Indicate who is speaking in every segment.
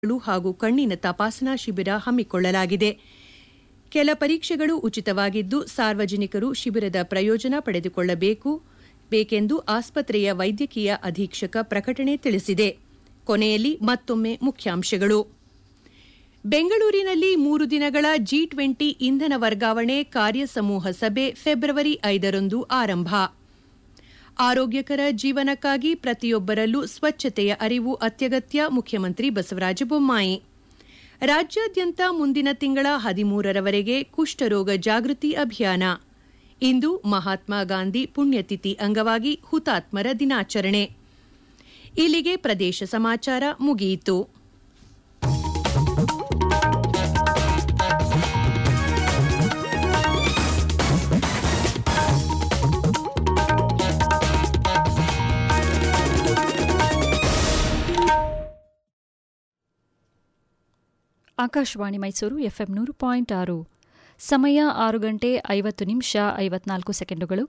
Speaker 1: ಗಳು ಹಾಗೂ ಕಣ್ಣಿನ ತಪಾಸಣಾ ಶಿಬಿರ ಹಮ್ಮಿಕೊಳ್ಳಲಾಗಿದೆ ಕೆಲ ಪರೀಕ್ಷೆಗಳು ಉಚಿತವಾಗಿದ್ದು ಸಾರ್ವಜನಿಕರು ಶಿಬಿರದ ಪ್ರಯೋಜನ ಪಡೆದುಕೊಳ್ಳಬೇಕು ಬೇಕೆಂದು ಆಸ್ಪತ್ರೆಯ ವೈದ್ಯಕೀಯ ಅಧೀಕ್ಷಕ ಪ್ರಕಟಣೆ ತಿಳಿಸಿದೆ ಕೊನೆಯಲ್ಲಿ ಮತ್ತೊಮ್ಮೆ ಮುಖ್ಯಾಂಶಗಳು ಬೆಂಗಳೂರಿನಲ್ಲಿ ಮೂರು ದಿನಗಳ ಜಿ ಟ್ವೆಂಟಿ ಇಂಧನ ವರ್ಗಾವಣೆ ಕಾರ್ಯಸಮೂಹ ಸಭೆ ಫೆಬ್ರವರಿ ಐದರಂದು ಆರಂಭ ಆರೋಗ್ಯಕರ ಜೀವನಕ್ಕಾಗಿ ಪ್ರತಿಯೊಬ್ಬರಲ್ಲೂ ಸ್ವಚ್ಛತೆಯ ಅರಿವು ಅತ್ಯಗತ್ಯ ಮುಖ್ಯಮಂತ್ರಿ ಬಸವರಾಜ ಬೊಮ್ಮಾಯಿ ರಾಜ್ಯಾದ್ಯಂತ ಮುಂದಿನ ತಿಂಗಳ ಹದಿಮೂರರವರೆಗೆ ಕುಷ್ಠರೋಗ ಜಾಗೃತಿ ಅಭಿಯಾನ ಇಂದು ಮಹಾತ್ಮ ಗಾಂಧಿ ಪುಣ್ಯತಿಥಿ ಅಂಗವಾಗಿ ಹುತಾತ್ಮರ ದಿನಾಚರಣೆ ಇಲ್ಲಿಗೆ ಪ್ರದೇಶ ಸಮಾಚಾರ ಮುಗಿಯಿತು
Speaker 2: ಆಕಾಶವಾಣಿ ಮೈಸೂರು ಎಫ್ಎಂ ನೂರು ಪಾಯಿಂಟ್ ಆರು ಸಮಯ ಆರು ಗಂಟೆ ಐವತ್ತು ನಿಮಿಷ ಐವತ್ನಾಲ್ಕು ಸೆಕೆಂಡುಗಳು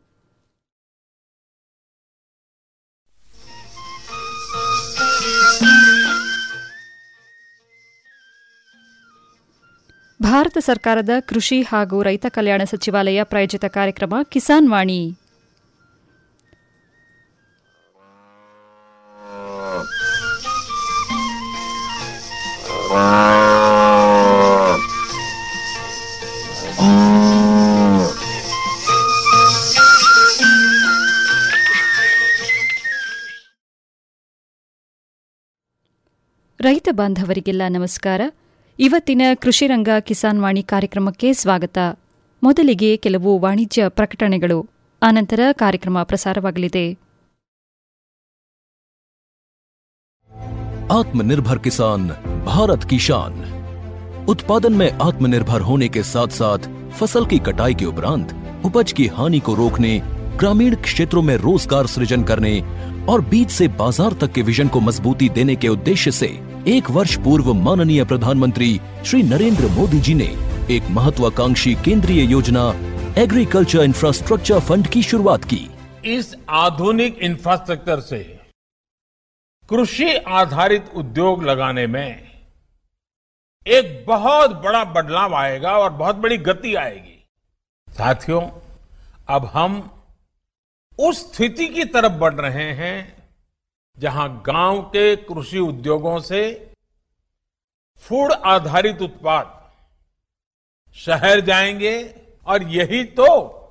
Speaker 2: ಭಾರತ ಸರ್ಕಾರದ ಕೃಷಿ ಹಾಗೂ ರೈತ ಕಲ್ಯಾಣ ಸಚಿವಾಲಯ ಪ್ರಾಯೋಜಿತ ಕಾರ್ಯಕ್ರಮ ಕಿಸಾನ್ ವಾಣಿ ರೈತ ಬಾಂಧವರಿಗೆಲ್ಲ ನಮಸ್ಕಾರ ಇವತ್ತಿನ ಕೃಷಿರಂಗ ಕಿಸಾನ್ ವಾಣಿ ಕಾರ್ಯಕ್ರಮಕ್ಕೆ ಸ್ವಾಗತ ಮೊದಲಿಗೆ ಕೆಲವು ವಾಣಿಜ್ಯ ಪ್ರಕಟಣೆಗಳು ಆನಂತರ ಕಾರ್ಯಕ್ರಮ ಪ್ರಸಾರವಾಗಲಿದೆ
Speaker 3: आत्मनिर्भर किसान भारत की शान उत्पादन में आत्मनिर्भर होने के साथ साथ फसल की कटाई के उपरांत उपज की हानि को रोकने ग्रामीण क्षेत्रों में रोजगार सृजन करने और बीज से बाजार तक के विजन को मजबूती देने के उद्देश्य से एक वर्ष पूर्व माननीय प्रधानमंत्री श्री नरेंद्र मोदी जी ने एक महत्वाकांक्षी केंद्रीय योजना एग्रीकल्चर इंफ्रास्ट्रक्चर फंड की शुरुआत की
Speaker 4: इस आधुनिक इंफ्रास्ट्रक्चर से कृषि आधारित उद्योग लगाने में एक बहुत बड़ा बदलाव आएगा और बहुत बड़ी गति आएगी साथियों अब हम उस स्थिति की तरफ बढ़ रहे हैं जहां गांव के कृषि उद्योगों से फूड आधारित उत्पाद शहर जाएंगे और यही तो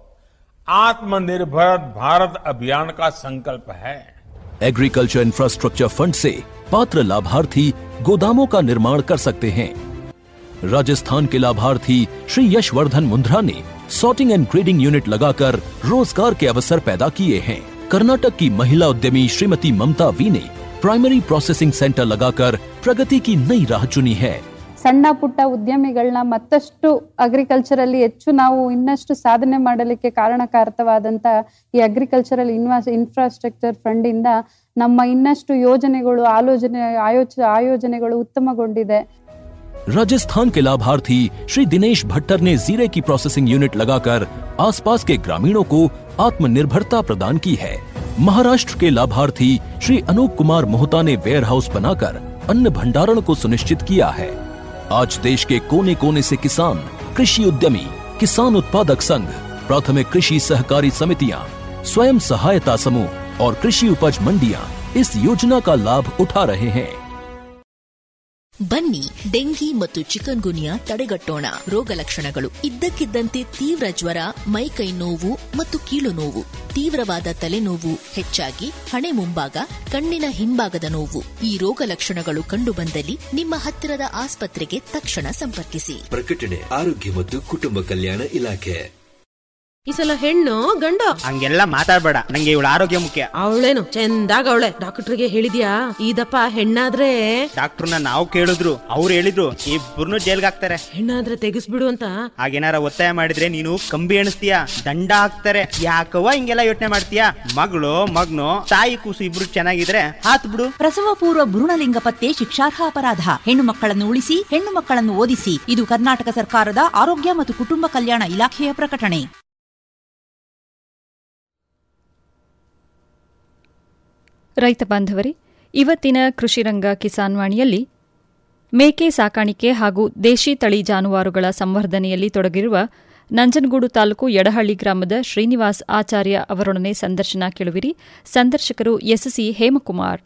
Speaker 4: आत्मनिर्भर भारत अभियान का संकल्प है
Speaker 3: एग्रीकल्चर इंफ्रास्ट्रक्चर फंड से पात्र लाभार्थी गोदामों का निर्माण कर सकते हैं राजस्थान के लाभार्थी श्री यशवर्धन मुंद्रा ने सॉर्टिंग एंड ग्रेडिंग यूनिट लगाकर रोजगार के अवसर पैदा किए हैं कर्नाटक की महिला उद्यमी श्रीमती ममता वी ने प्राइमरी प्रोसेसिंग सेंटर लगाकर प्रगति की नई राह चुनी है
Speaker 5: ಸಣ್ಣ ಪುಟ್ಟ ಉದ್ಯಮಿಗಳನ್ನ ಮತ್ತಷ್ಟು ಅಗ್ರಿಕಲ್ಚರಲ್ಲಿ ಹೆಚ್ಚು ನಾವು ಇನ್ನಷ್ಟು ಸಾಧನೆ ಮಾಡಲಿಕ್ಕೆ ಕಾರಣಕಾರಕವಾದಂತ ಈ ಅಗ್ರಿಕಲ್ಚರಲ್ ಇನ್ವಾಸ್ ಇನ್ಫ್ರಾಸ್ಟ್ರಕ್ಚರ್ ಫಂಡ್ ಇಂದ ನಮ್ಮ ಇನ್ನಷ್ಟು ಯೋಜನೆಗಳು ಆಲೋಚನೆ ಆಯೋಚ ಆಯೋಜನೆಗಳು ಉತ್ತಮಗೊಂಡಿದೆ
Speaker 3: राजस्थान के लाभार्थी श्री दिनेश भट्टर ने जीरे की प्रोसेसिंग यूनिट लगाकर आसपास के ग्रामीणों को आत्मनिर्भरता प्रदान की है महाराष्ट्र के लाभार्थी श्री अनूप कुमार मोहता ने वेयर हाउस बनाकर अन्न भंडारण को सुनिश्चित किया है आज देश के कोने कोने से किसान कृषि उद्यमी किसान उत्पादक संघ प्राथमिक कृषि सहकारी समितियां स्वयं सहायता समूह और कृषि उपज मंडियां इस योजना का लाभ उठा रहे हैं
Speaker 6: ಬನ್ನಿ ಡೆಂಗಿ ಮತ್ತು ಚಿಕನ್ ಗುನಿಯಾ ತಡೆಗಟ್ಟೋಣ ರೋಗ ಲಕ್ಷಣಗಳು ಇದ್ದಕ್ಕಿದ್ದಂತೆ ತೀವ್ರ ಜ್ವರ ಮೈಕೈ ನೋವು ಮತ್ತು ಕೀಲು ನೋವು ತೀವ್ರವಾದ ತಲೆನೋವು ಹೆಚ್ಚಾಗಿ ಹಣೆ ಮುಂಭಾಗ ಕಣ್ಣಿನ ಹಿಂಭಾಗದ ನೋವು ಈ ರೋಗ ಲಕ್ಷಣಗಳು ಕಂಡುಬಂದಲ್ಲಿ ನಿಮ್ಮ ಹತ್ತಿರದ ಆಸ್ಪತ್ರೆಗೆ ತಕ್ಷಣ ಸಂಪರ್ಕಿಸಿ
Speaker 7: ಪ್ರಕಟಣೆ ಆರೋಗ್ಯ ಮತ್ತು ಕುಟುಂಬ ಕಲ್ಯಾಣ ಇಲಾಖೆ
Speaker 8: ಈ ಸಲ ಹೆಣ್ಣು ಗಂಡು
Speaker 9: ಹಂಗೆಲ್ಲ ಮಾತಾಡ್ಬೇಡ ನಂಗೆ ಇವಳ ಆರೋಗ್ಯ ಮುಖ್ಯ
Speaker 8: ಅವಳೇನು ಚಂದಾಗ ಅವಳೆ ಡಾಕ್ಟರ್ಗೆ ಹೇಳಿದ್ಯಾ ಇದಪ್ಪ ಹೆಣ್ಣಾದ್ರೆ
Speaker 9: ಡಾಕ್ಟರ್ನ ನಾವು ಕೇಳಿದ್ರು ಅವ್ರು ಹೇಳಿದ್ರು ಇಬ್ಬರನ್ನು ಜೈಲ್ಗೆ ಹಾಕ್ತಾರೆ
Speaker 8: ಹೆಣ್ಣಾದ್ರೆ ತೆಗಿಸ್ಬಿಡು ಅಂತ
Speaker 9: ಹಾಗೇನಾರ ಒತ್ತಾಯ ಮಾಡಿದ್ರೆ ನೀನು ಕಂಬಿ ಎಣಿಸ್ತೀಯ ದಂಡ ಹಾಕ್ತಾರೆ ಯಾಕವ್ವ ಹಿಂಗೆಲ್ಲ ಯೋಚನೆ ಮಾಡ್ತೀಯ ಮಗಳು ಮಗ್ನು ತಾಯಿ ಕೂಸು ಇಬ್ರು ಚೆನ್ನಾಗಿದ್ರೆ ಹಾತ್ ಬಿಡು
Speaker 10: ಪ್ರಸವ ಪೂರ್ವ ಭ್ರೂಣಲಿಂಗ ಪತ್ತೆ ಶಿಕ್ಷಾರ್ಹ ಅಪರಾಧ ಹೆಣ್ಣು ಮಕ್ಕಳನ್ನು ಉಳಿಸಿ ಹೆಣ್ಣು ಮಕ್ಕಳನ್ನು ಓದಿಸಿ ಇದು ಕರ್ನಾಟಕ ಸರ್ಕಾರದ ಆರೋಗ್ಯ ಮತ್ತು ಕುಟುಂಬ ಕಲ್ಯಾಣ ಇಲಾಖೆಯ ಪ್ರಕಟಣೆ
Speaker 2: ರೈತ ಬಾಂಧವರೇ ಇವತ್ತಿನ ಕೃಷಿರಂಗ ಕಿಸಾನ್ ವಾಣಿಯಲ್ಲಿ ಮೇಕೆ ಸಾಕಾಣಿಕೆ ಹಾಗೂ ದೇಶಿ ತಳಿ ಜಾನುವಾರುಗಳ ಸಂವರ್ಧನೆಯಲ್ಲಿ ತೊಡಗಿರುವ ನಂಜನಗೂಡು ತಾಲೂಕು ಯಡಹಳ್ಳಿ ಗ್ರಾಮದ ಶ್ರೀನಿವಾಸ್ ಆಚಾರ್ಯ ಅವರೊಡನೆ ಸಂದರ್ಶನ ಕೇಳುವಿರಿ ಸಂದರ್ಶಕರು ಎಸ್ಸಿ ಹೇಮಕುಮಾರ್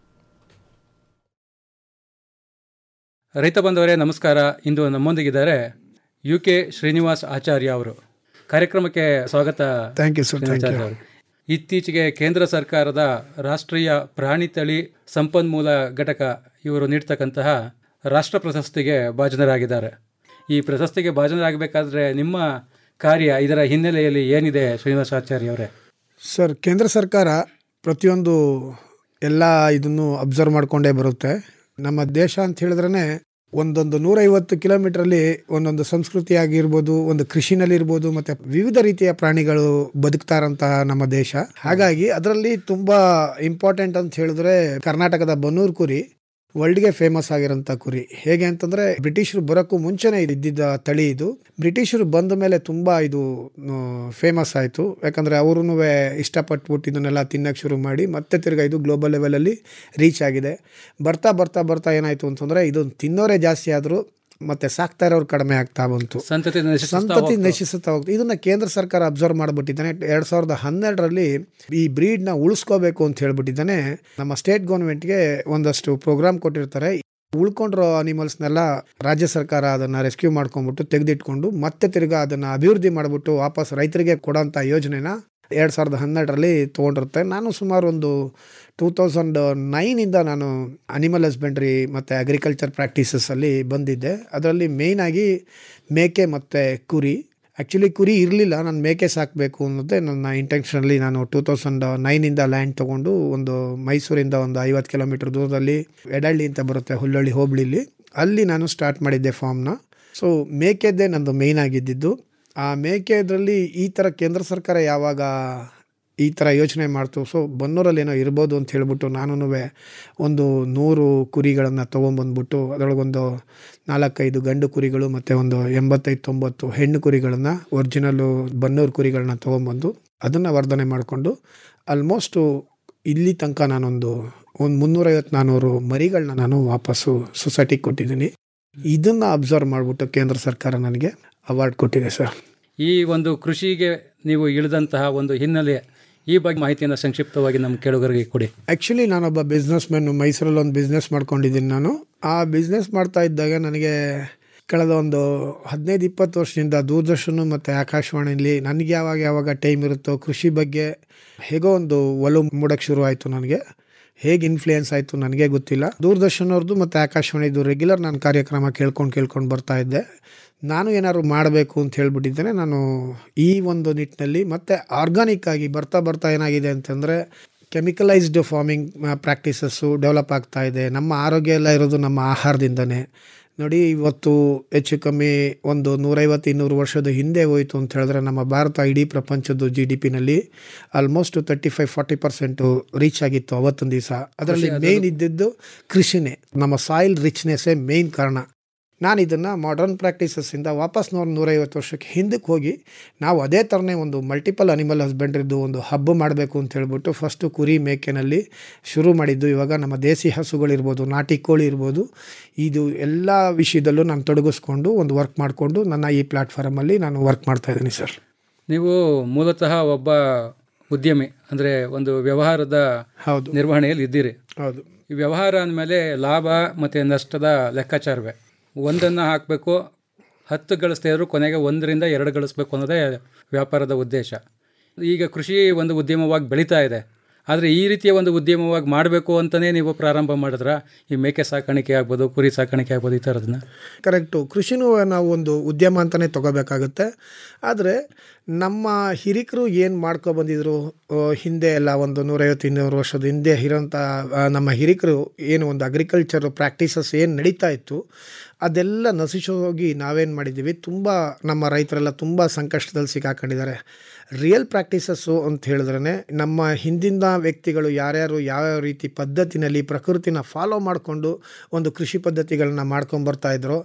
Speaker 11: ರೈತ ಬಂಧುವರೇ ನಮಸ್ಕಾರ ಇಂದು ನಮ್ಮೊಂದಿಗಿದ್ದಾರೆ ಯು ಕೆ ಶ್ರೀನಿವಾಸ್ ಆಚಾರ್ಯ ಅವರು ಕಾರ್ಯಕ್ರಮಕ್ಕೆ ಸ್ವಾಗತ
Speaker 12: thank you sir thank
Speaker 11: Srinivas
Speaker 12: you
Speaker 11: ಅವರು. ಇತ್ತೀಚೆಗೆ ಕೇಂದ್ರ ಸರ್ಕಾರದ ರಾಷ್ಟ್ರೀಯ ಪ್ರಾಣಿ ತಳಿ ಸಂಪನ್ಮೂಲ ಘಟಕ ಇವರು ನೀಡ್ತಕ್ಕಂತಹ ರಾಷ್ಟ್ರ ಪ್ರಶಸ್ತಿಗೆ ಭಾಜನರಾಗಿದ್ದಾರೆ ಈ ಪ್ರಶಸ್ತಿಗೆ ಭಾಜನರಾಗಬೇಕಾದ್ರೆ ನಿಮ್ಮ ಕಾರ್ಯ ಇದರ ಹಿನ್ನೆಲೆಯಲ್ಲಿ ಏನಿದೆ ಶ್ರೀನಿವಾಸ ಆಚಾರ್ಯ ಅವರೇ
Speaker 12: ಸರ್ ಕೇಂದ್ರ ಸರ್ಕಾರ ಪ್ರತಿಯೊಂದು ಎಲ್ಲ ಇದನ್ನು ಅಬ್ಸರ್ವ್ ಮಾಡಿಕೊಂಡೇ ಬರುತ್ತೆ ನಮ್ಮ ದೇಶ ಅಂತ ಹೇಳಿದ್ರೇ ಒಂದೊಂದು ನೂರೈವತ್ತು ಕಿಲೋಮೀಟ್ರಲ್ಲಿ ಒಂದೊಂದು ಸಂಸ್ಕೃತಿ ಆಗಿರ್ಬೋದು ಒಂದು ಕೃಷಿನಲ್ಲಿ ಇರ್ಬೋದು ಮತ್ತೆ ವಿವಿಧ ರೀತಿಯ ಪ್ರಾಣಿಗಳು ಬದುಕ್ತಾರಂತಹ ನಮ್ಮ ದೇಶ ಹಾಗಾಗಿ ಅದರಲ್ಲಿ ತುಂಬಾ ಇಂಪಾರ್ಟೆಂಟ್ ಅಂತ ಹೇಳಿದ್ರೆ ಕರ್ನಾಟಕದ ಬನ್ನೂರು ಕುರಿ ವರ್ಲ್ಡ್ಗೆ ಫೇಮಸ್ ಆಗಿರೋಂಥ ಕುರಿ ಹೇಗೆ ಅಂತಂದ್ರೆ ಬ್ರಿಟಿಷರು ಬರೋಕ್ಕೂ ಮುಂಚೆನೇ ಇದು ಇದ್ದಿದ್ದ ತಳಿ ಇದು ಬ್ರಿಟಿಷರು ಬಂದ ಮೇಲೆ ತುಂಬ ಇದು ಫೇಮಸ್ ಆಯಿತು ಯಾಕಂದರೆ ಅವ್ರೂ ಇಷ್ಟಪಟ್ಬಿಟ್ಟು ಇದನ್ನೆಲ್ಲ ತಿನ್ನಕ್ಕೆ ಶುರು ಮಾಡಿ ಮತ್ತೆ ತಿರ್ಗಾ ಇದು ಗ್ಲೋಬಲ್ ಲೆವೆಲಲ್ಲಿ ರೀಚ್ ಆಗಿದೆ ಬರ್ತಾ ಬರ್ತಾ ಬರ್ತಾ ಏನಾಯಿತು ಅಂತಂದರೆ ಇದು ತಿನ್ನೋರೇ ಜಾಸ್ತಿ ಆದರೂ ಮತ್ತೆ ಸಾಕ್ತಾ ಇರೋರು ಕಡಿಮೆ ಆಗ್ತಾ ಬಂತು
Speaker 11: ಸಂತತಿ ನಶಿಸ್ತಾ
Speaker 12: ಸಂತತಿ
Speaker 11: ಹೋಗ್ತು.
Speaker 12: ನಶಿಸುತ್ತಾ ಹೋಗ್ತು ಇದನ್ನ ಕೇಂದ್ರ ಸರ್ಕಾರ ಅಬ್ಸರ್ವ್ ಮಾಡಿಬಿಟ್ಟಿದ್ದಾನೆ ಎರಡ್ ಸಾವಿರದ ಹನ್ನೆರಡರಲ್ಲಿ ಈ ಬ್ರೀಡ್ನ ಉಳಿಸ್ಕೋಬೇಕು ಅಂತ ಹೇಳ್ಬಿಟ್ಟಿದ್ದಾನೆ ನಮ್ಮ ಸ್ಟೇಟ್ ಗೌರ್ಮೆಂಟ್ಗೆ ಒಂದಷ್ಟು ಪ್ರೋಗ್ರಾಮ್ ಕೊಟ್ಟಿರ್ತಾರೆ ಉಳ್ಕೊಂಡಿರೋ ಅನಿಮಲ್ಸ್ನೆಲ್ಲ ರಾಜ್ಯ ಸರ್ಕಾರ ಅದನ್ನ ರೆಸ್ಕ್ಯೂ ಮಾಡ್ಕೊಂಡ್ಬಿಟ್ಟು ತೆಗೆದಿಟ್ಕೊಂಡು ಮತ್ತೆ ತಿರ್ಗಾ ಅದನ್ನ ಅಭಿವೃದ್ಧಿ ಮಾಡಿಬಿಟ್ಟು ವಾಪಸ್ ರೈತರಿಗೆ ಕೊಡೋಂಥ ಯೋಜನೆನ ಎರಡು ಸಾವಿರದ ಹನ್ನೆರಡರಲ್ಲಿ ತೊಗೊಂಡಿರುತ್ತೆ ನಾನು ಸುಮಾರು ಒಂದು ಟೂ ತೌಸಂಡ್ ನೈನಿಂದ ನಾನು ಅನಿಮಲ್ ಹಸ್ಬೆಂಡ್ರಿ ಮತ್ತು ಅಗ್ರಿಕಲ್ಚರ್ ಪ್ರಾಕ್ಟೀಸಸ್ಸಲ್ಲಿ ಬಂದಿದ್ದೆ ಅದರಲ್ಲಿ ಮೇಯ್ನಾಗಿ ಮೇಕೆ ಮತ್ತು ಕುರಿ ಆ್ಯಕ್ಚುಲಿ ಕುರಿ ಇರಲಿಲ್ಲ ನಾನು ಮೇಕೆ ಸಾಕಬೇಕು ಅನ್ನೋದೇ ನನ್ನ ಇಂಟೆನ್ಷನಲ್ಲಿ ನಾನು ಟೂ ತೌಸಂಡ್ ನೈನಿಂದ ಲ್ಯಾಂಡ್ ತೊಗೊಂಡು ಒಂದು ಮೈಸೂರಿಂದ ಒಂದು ಐವತ್ತು ಕಿಲೋಮೀಟರ್ ದೂರದಲ್ಲಿ ಎಡಳ್ಳಿ ಅಂತ ಬರುತ್ತೆ ಹುಲ್ಲಳ್ಳಿ ಹೋಬಳಿಲಿ ಅಲ್ಲಿ ನಾನು ಸ್ಟಾರ್ಟ್ ಮಾಡಿದ್ದೆ ಫಾರ್ಮ್ನ ಸೊ ಮೇಕೆದ್ದೇ ನಂದು ಮೇಯ್ನ್ ಆಗಿದ್ದಿದ್ದು ಆ ಮೇಕೆ ಇದರಲ್ಲಿ ಈ ಥರ ಕೇಂದ್ರ ಸರ್ಕಾರ ಯಾವಾಗ ಈ ಥರ ಯೋಚನೆ ಮಾಡ್ತು ಸೊ ಬನ್ನೂರಲ್ಲಿ ಏನೋ ಇರ್ಬೋದು ಅಂತ ಹೇಳ್ಬಿಟ್ಟು ನಾನು ಒಂದು ನೂರು ಕುರಿಗಳನ್ನು ತೊಗೊಂಬಂದ್ಬಿಟ್ಟು ಅದರೊಳಗೊಂದು ನಾಲ್ಕೈದು ಗಂಡು ಕುರಿಗಳು ಮತ್ತು ಒಂದು ಎಂಬತ್ತೈದು ತೊಂಬತ್ತು ಹೆಣ್ಣು ಕುರಿಗಳನ್ನು ಒರಿಜಿನಲ್ಲು ಬನ್ನೂರು ಕುರಿಗಳನ್ನ ತೊಗೊಂಬಂದು ಅದನ್ನು ವರ್ಧನೆ ಮಾಡಿಕೊಂಡು ಆಲ್ಮೋಸ್ಟು ಇಲ್ಲಿ ತನಕ ನಾನೊಂದು ಒಂದು ಮುನ್ನೂರೈವತ್ತು ನಾನ್ನೂರು ಮರಿಗಳನ್ನ ನಾನು ವಾಪಸ್ಸು ಸೊಸೈಟಿಗೆ ಕೊಟ್ಟಿದ್ದೀನಿ ಇದನ್ನು ಅಬ್ಸರ್ವ್ ಮಾಡಿಬಿಟ್ಟು ಕೇಂದ್ರ ಸರ್ಕಾರ ನನಗೆ ಅವಾರ್ಡ್ ಕೊಟ್ಟಿದೆ ಸರ್
Speaker 11: ಈ ಒಂದು ಕೃಷಿಗೆ ನೀವು ಇಳಿದಂತಹ ಒಂದು ಹಿನ್ನೆಲೆ ಈ ಬಗ್ಗೆ ಮಾಹಿತಿಯನ್ನು ಸಂಕ್ಷಿಪ್ತವಾಗಿ ನಮ್ಮ ಕೇಳುಗರಿಗೆ ಕೊಡಿ
Speaker 12: ಆ್ಯಕ್ಚುಲಿ ನಾನೊಬ್ಬ ಬಿಸ್ನೆಸ್ ಮ್ಯಾನು ಮೈಸೂರಲ್ಲಿ ಒಂದು ಬಿಸ್ನೆಸ್ ಮಾಡ್ಕೊಂಡಿದ್ದೀನಿ ನಾನು ಆ ಬಿಸ್ನೆಸ್ ಮಾಡ್ತಾ ಇದ್ದಾಗ ನನಗೆ ಕಳೆದ ಒಂದು ಹದಿನೈದು ಇಪ್ಪತ್ತು ವರ್ಷದಿಂದ ದೂರದರ್ಶನ ಮತ್ತು ಆಕಾಶವಾಣಿಯಲ್ಲಿ ನನಗೆ ಯಾವಾಗ ಯಾವಾಗ ಟೈಮ್ ಇರುತ್ತೋ ಕೃಷಿ ಬಗ್ಗೆ ಹೇಗೋ ಒಂದು ಒಲವು ಮೂಡಕ್ಕೆ ಶುರು ಆಯಿತು ನನಗೆ ಹೇಗೆ ಇನ್ಫ್ಲೂಯೆನ್ಸ್ ಆಯಿತು ನನಗೆ ಗೊತ್ತಿಲ್ಲ ದೂರದರ್ಶನವ್ರದ್ದು ಮತ್ತು ಆಕಾಶವಾಣಿದು ರೆಗ್ಯುಲರ್ ನಾನು ಕಾರ್ಯಕ್ರಮ ಕೇಳ್ಕೊಂಡು ಕೇಳ್ಕೊಂಡು ಬರ್ತಾ ಇದ್ದೆ ನಾನು ಏನಾದ್ರು ಮಾಡಬೇಕು ಅಂತ ಹೇಳ್ಬಿಟ್ಟಿದ್ದೇನೆ ನಾನು ಈ ಒಂದು ನಿಟ್ಟಿನಲ್ಲಿ ಮತ್ತು ಆರ್ಗಾನಿಕ್ ಆಗಿ ಬರ್ತಾ ಬರ್ತಾ ಏನಾಗಿದೆ ಅಂತಂದರೆ ಕೆಮಿಕಲೈಸ್ಡ್ ಫಾರ್ಮಿಂಗ್ ಪ್ರಾಕ್ಟೀಸಸ್ಸು ಡೆವಲಪ್ ಆಗ್ತಾ ಇದೆ ನಮ್ಮ ಆರೋಗ್ಯ ಎಲ್ಲ ಇರೋದು ನಮ್ಮ ಆಹಾರದಿಂದನೇ ನೋಡಿ ಇವತ್ತು ಹೆಚ್ಚು ಕಮ್ಮಿ ಒಂದು ನೂರೈವತ್ತು ಇನ್ನೂರು ವರ್ಷದ ಹಿಂದೆ ಹೋಯಿತು ಅಂತ ಹೇಳಿದ್ರೆ ನಮ್ಮ ಭಾರತ ಇಡೀ ಪ್ರಪಂಚದ ಜಿ ಡಿ ಪಿನಲ್ಲಿ almost thirty five forty percent reach ಆಗಿತ್ತು ಅವತ್ತೊಂದು ದಿವಸ ಅದರಲ್ಲಿ
Speaker 11: ಕೃಷಿ ಅದು-
Speaker 12: ಮೇಯ್ನ್ ಇದ್ದಿದ್ದು ಕೃಷಿನೇ ನಮ್ಮ ಸಾಯಿಲ್ ರಿಚ್ನೆಸ್ಸೇ ಮೇಯ್ನ್ ಕಾರಣ ನಾನು ಇದನ್ನು ಮಾಡರ್ನ್ ಪ್ರಾಕ್ಟೀಸಸ್ಸಿಂದ ವಾಪಸ್ ನೂರ ನೂರೈವತ್ತು ವರ್ಷಕ್ಕೆ ಹಿಂದಕ್ಕೆ ಹೋಗಿ ನಾವು ಅದೇ ಥರನೇ ಒಂದು ಮಲ್ಟಿಪಲ್ ಅನಿಮಲ್ ಹಸ್ಬೆಂಡ್ರಿದ್ದು ಒಂದು ಹಬ್ಬ ಮಾಡಬೇಕು ಅಂತ ಹೇಳ್ಬಿಟ್ಟು ಫಸ್ಟು ಕುರಿ ಮೇಕೆನಲ್ಲಿ ಶುರು ಮಾಡಿದ್ದು ಇವಾಗ ನಮ್ಮ ದೇಸಿ ಹಸುಗಳಿರ್ಬೋದು ನಾಟಿ ಕೋಳಿ ಇರ್ಬೋದು ಇದು ಎಲ್ಲ ವಿಷಯದಲ್ಲೂ ನಾನು ತೊಡಗಿಸ್ಕೊಂಡು ಒಂದು ವರ್ಕ್ ಮಾಡಿಕೊಂಡು ನನ್ನ ಈ ಪ್ಲ್ಯಾಟ್ಫಾರ್ಮಲ್ಲಿ ನಾನು ವರ್ಕ್ ಮಾಡ್ತಾ ಇದ್ದೀನಿ ಸರ್
Speaker 11: ನೀವು ಮೂಲತಃ ಒಬ್ಬ ಉದ್ಯಮಿ ಅಂದರೆ ಒಂದು ವ್ಯವಹಾರದ
Speaker 12: ಹೌದು
Speaker 11: ನಿರ್ವಹಣೆಯಲ್ಲಿ ಇದ್ದೀರಿ
Speaker 12: ಹೌದು
Speaker 11: ಈ ವ್ಯವಹಾರ ಅಂದಮೇಲೆ ಲಾಭ ಮತ್ತು ನಷ್ಟದ ಲೆಕ್ಕಾಚಾರವೇ ಒಂದನ್ನು ಹಾಕಬೇಕು ಹತ್ತು ಗಳಿಸ್ತಾ ಇದ್ರು ಕೊನೆಗೆ ಒಂದರಿಂದ ಎರಡು ಗಳಿಸ್ಬೇಕು ಅನ್ನೋದೇ ವ್ಯಾಪಾರದ ಉದ್ದೇಶ ಈಗ ಕೃಷಿ ಒಂದು ಉದ್ಯಮವಾಗಿ ಬೆಳೀತಾ ಇದೆ ಆದರೆ ಈ ರೀತಿಯ ಒಂದು ಉದ್ಯಮವಾಗಿ ಮಾಡಬೇಕು ಅಂತಲೇ ನೀವು ಪ್ರಾರಂಭ ಮಾಡಿದ್ರ ಈ ಮೇಕೆ ಸಾಕಾಣಿಕೆ ಆಗ್ಬೋದು ಕುರಿ ಸಾಕಾಣಿಕೆ ಆಗ್ಬೋದು ಈ ಥರದನ್ನ
Speaker 12: ಕರೆಕ್ಟು ಕೃಷಿನೂ ನಾವು ಒಂದು ಉದ್ಯಮ ಅಂತಲೇ ತಗೋಬೇಕಾಗುತ್ತೆ ಆದರೆ ನಮ್ಮ ಹಿರಿಕರು ಏನು ಮಾಡ್ಕೊ ಬಂದಿದ್ರು ಆ, ಹಿಂದೆ ಎಲ್ಲ ಒಂದು ನೂರೈವತ್ತು ಇನ್ನೂರು ವರ್ಷದ ಹಿಂದೆ ಇರೋಂಥ ಆ, ನಮ್ಮ ಹಿರಿಕರು ಏನು ಒಂದು ಅಗ್ರಿಕಲ್ಚರ್ ಪ್ರಾಕ್ಟೀಸಸ್ ಏನು ನಡೀತಾ ಇತ್ತು ಅದೆಲ್ಲ ನಶಿಸೋಗಿ ನಾವೇನು ಮಾಡಿದ್ದೀವಿ ತುಂಬ ನಮ್ಮ ರೈತರೆಲ್ಲ ತುಂಬ ಸಂಕಷ್ಟದಲ್ಲಿ ಸಿಕ್ಕಾಕೊಂಡಿದ್ದಾರೆ ರಿಯಲ್ ಪ್ರಾಕ್ಟೀಸಸ್ಸು ಅಂತ ಹೇಳಿದ್ರೆ ನಮ್ಮ ಹಿಂದಿನ ವ್ಯಕ್ತಿಗಳು ಯಾರ್ಯಾರು ಯಾವ್ಯಾವ ರೀತಿ ಪದ್ಧತಿನಲ್ಲಿ ಪ್ರಕೃತಿನ ಫಾಲೋ ಮಾಡಿಕೊಂಡು ಒಂದು ಕೃಷಿ ಪದ್ಧತಿಗಳನ್ನ ಮಾಡ್ಕೊಂಡು ಬರ್ತಾ ಇದ್ರೋ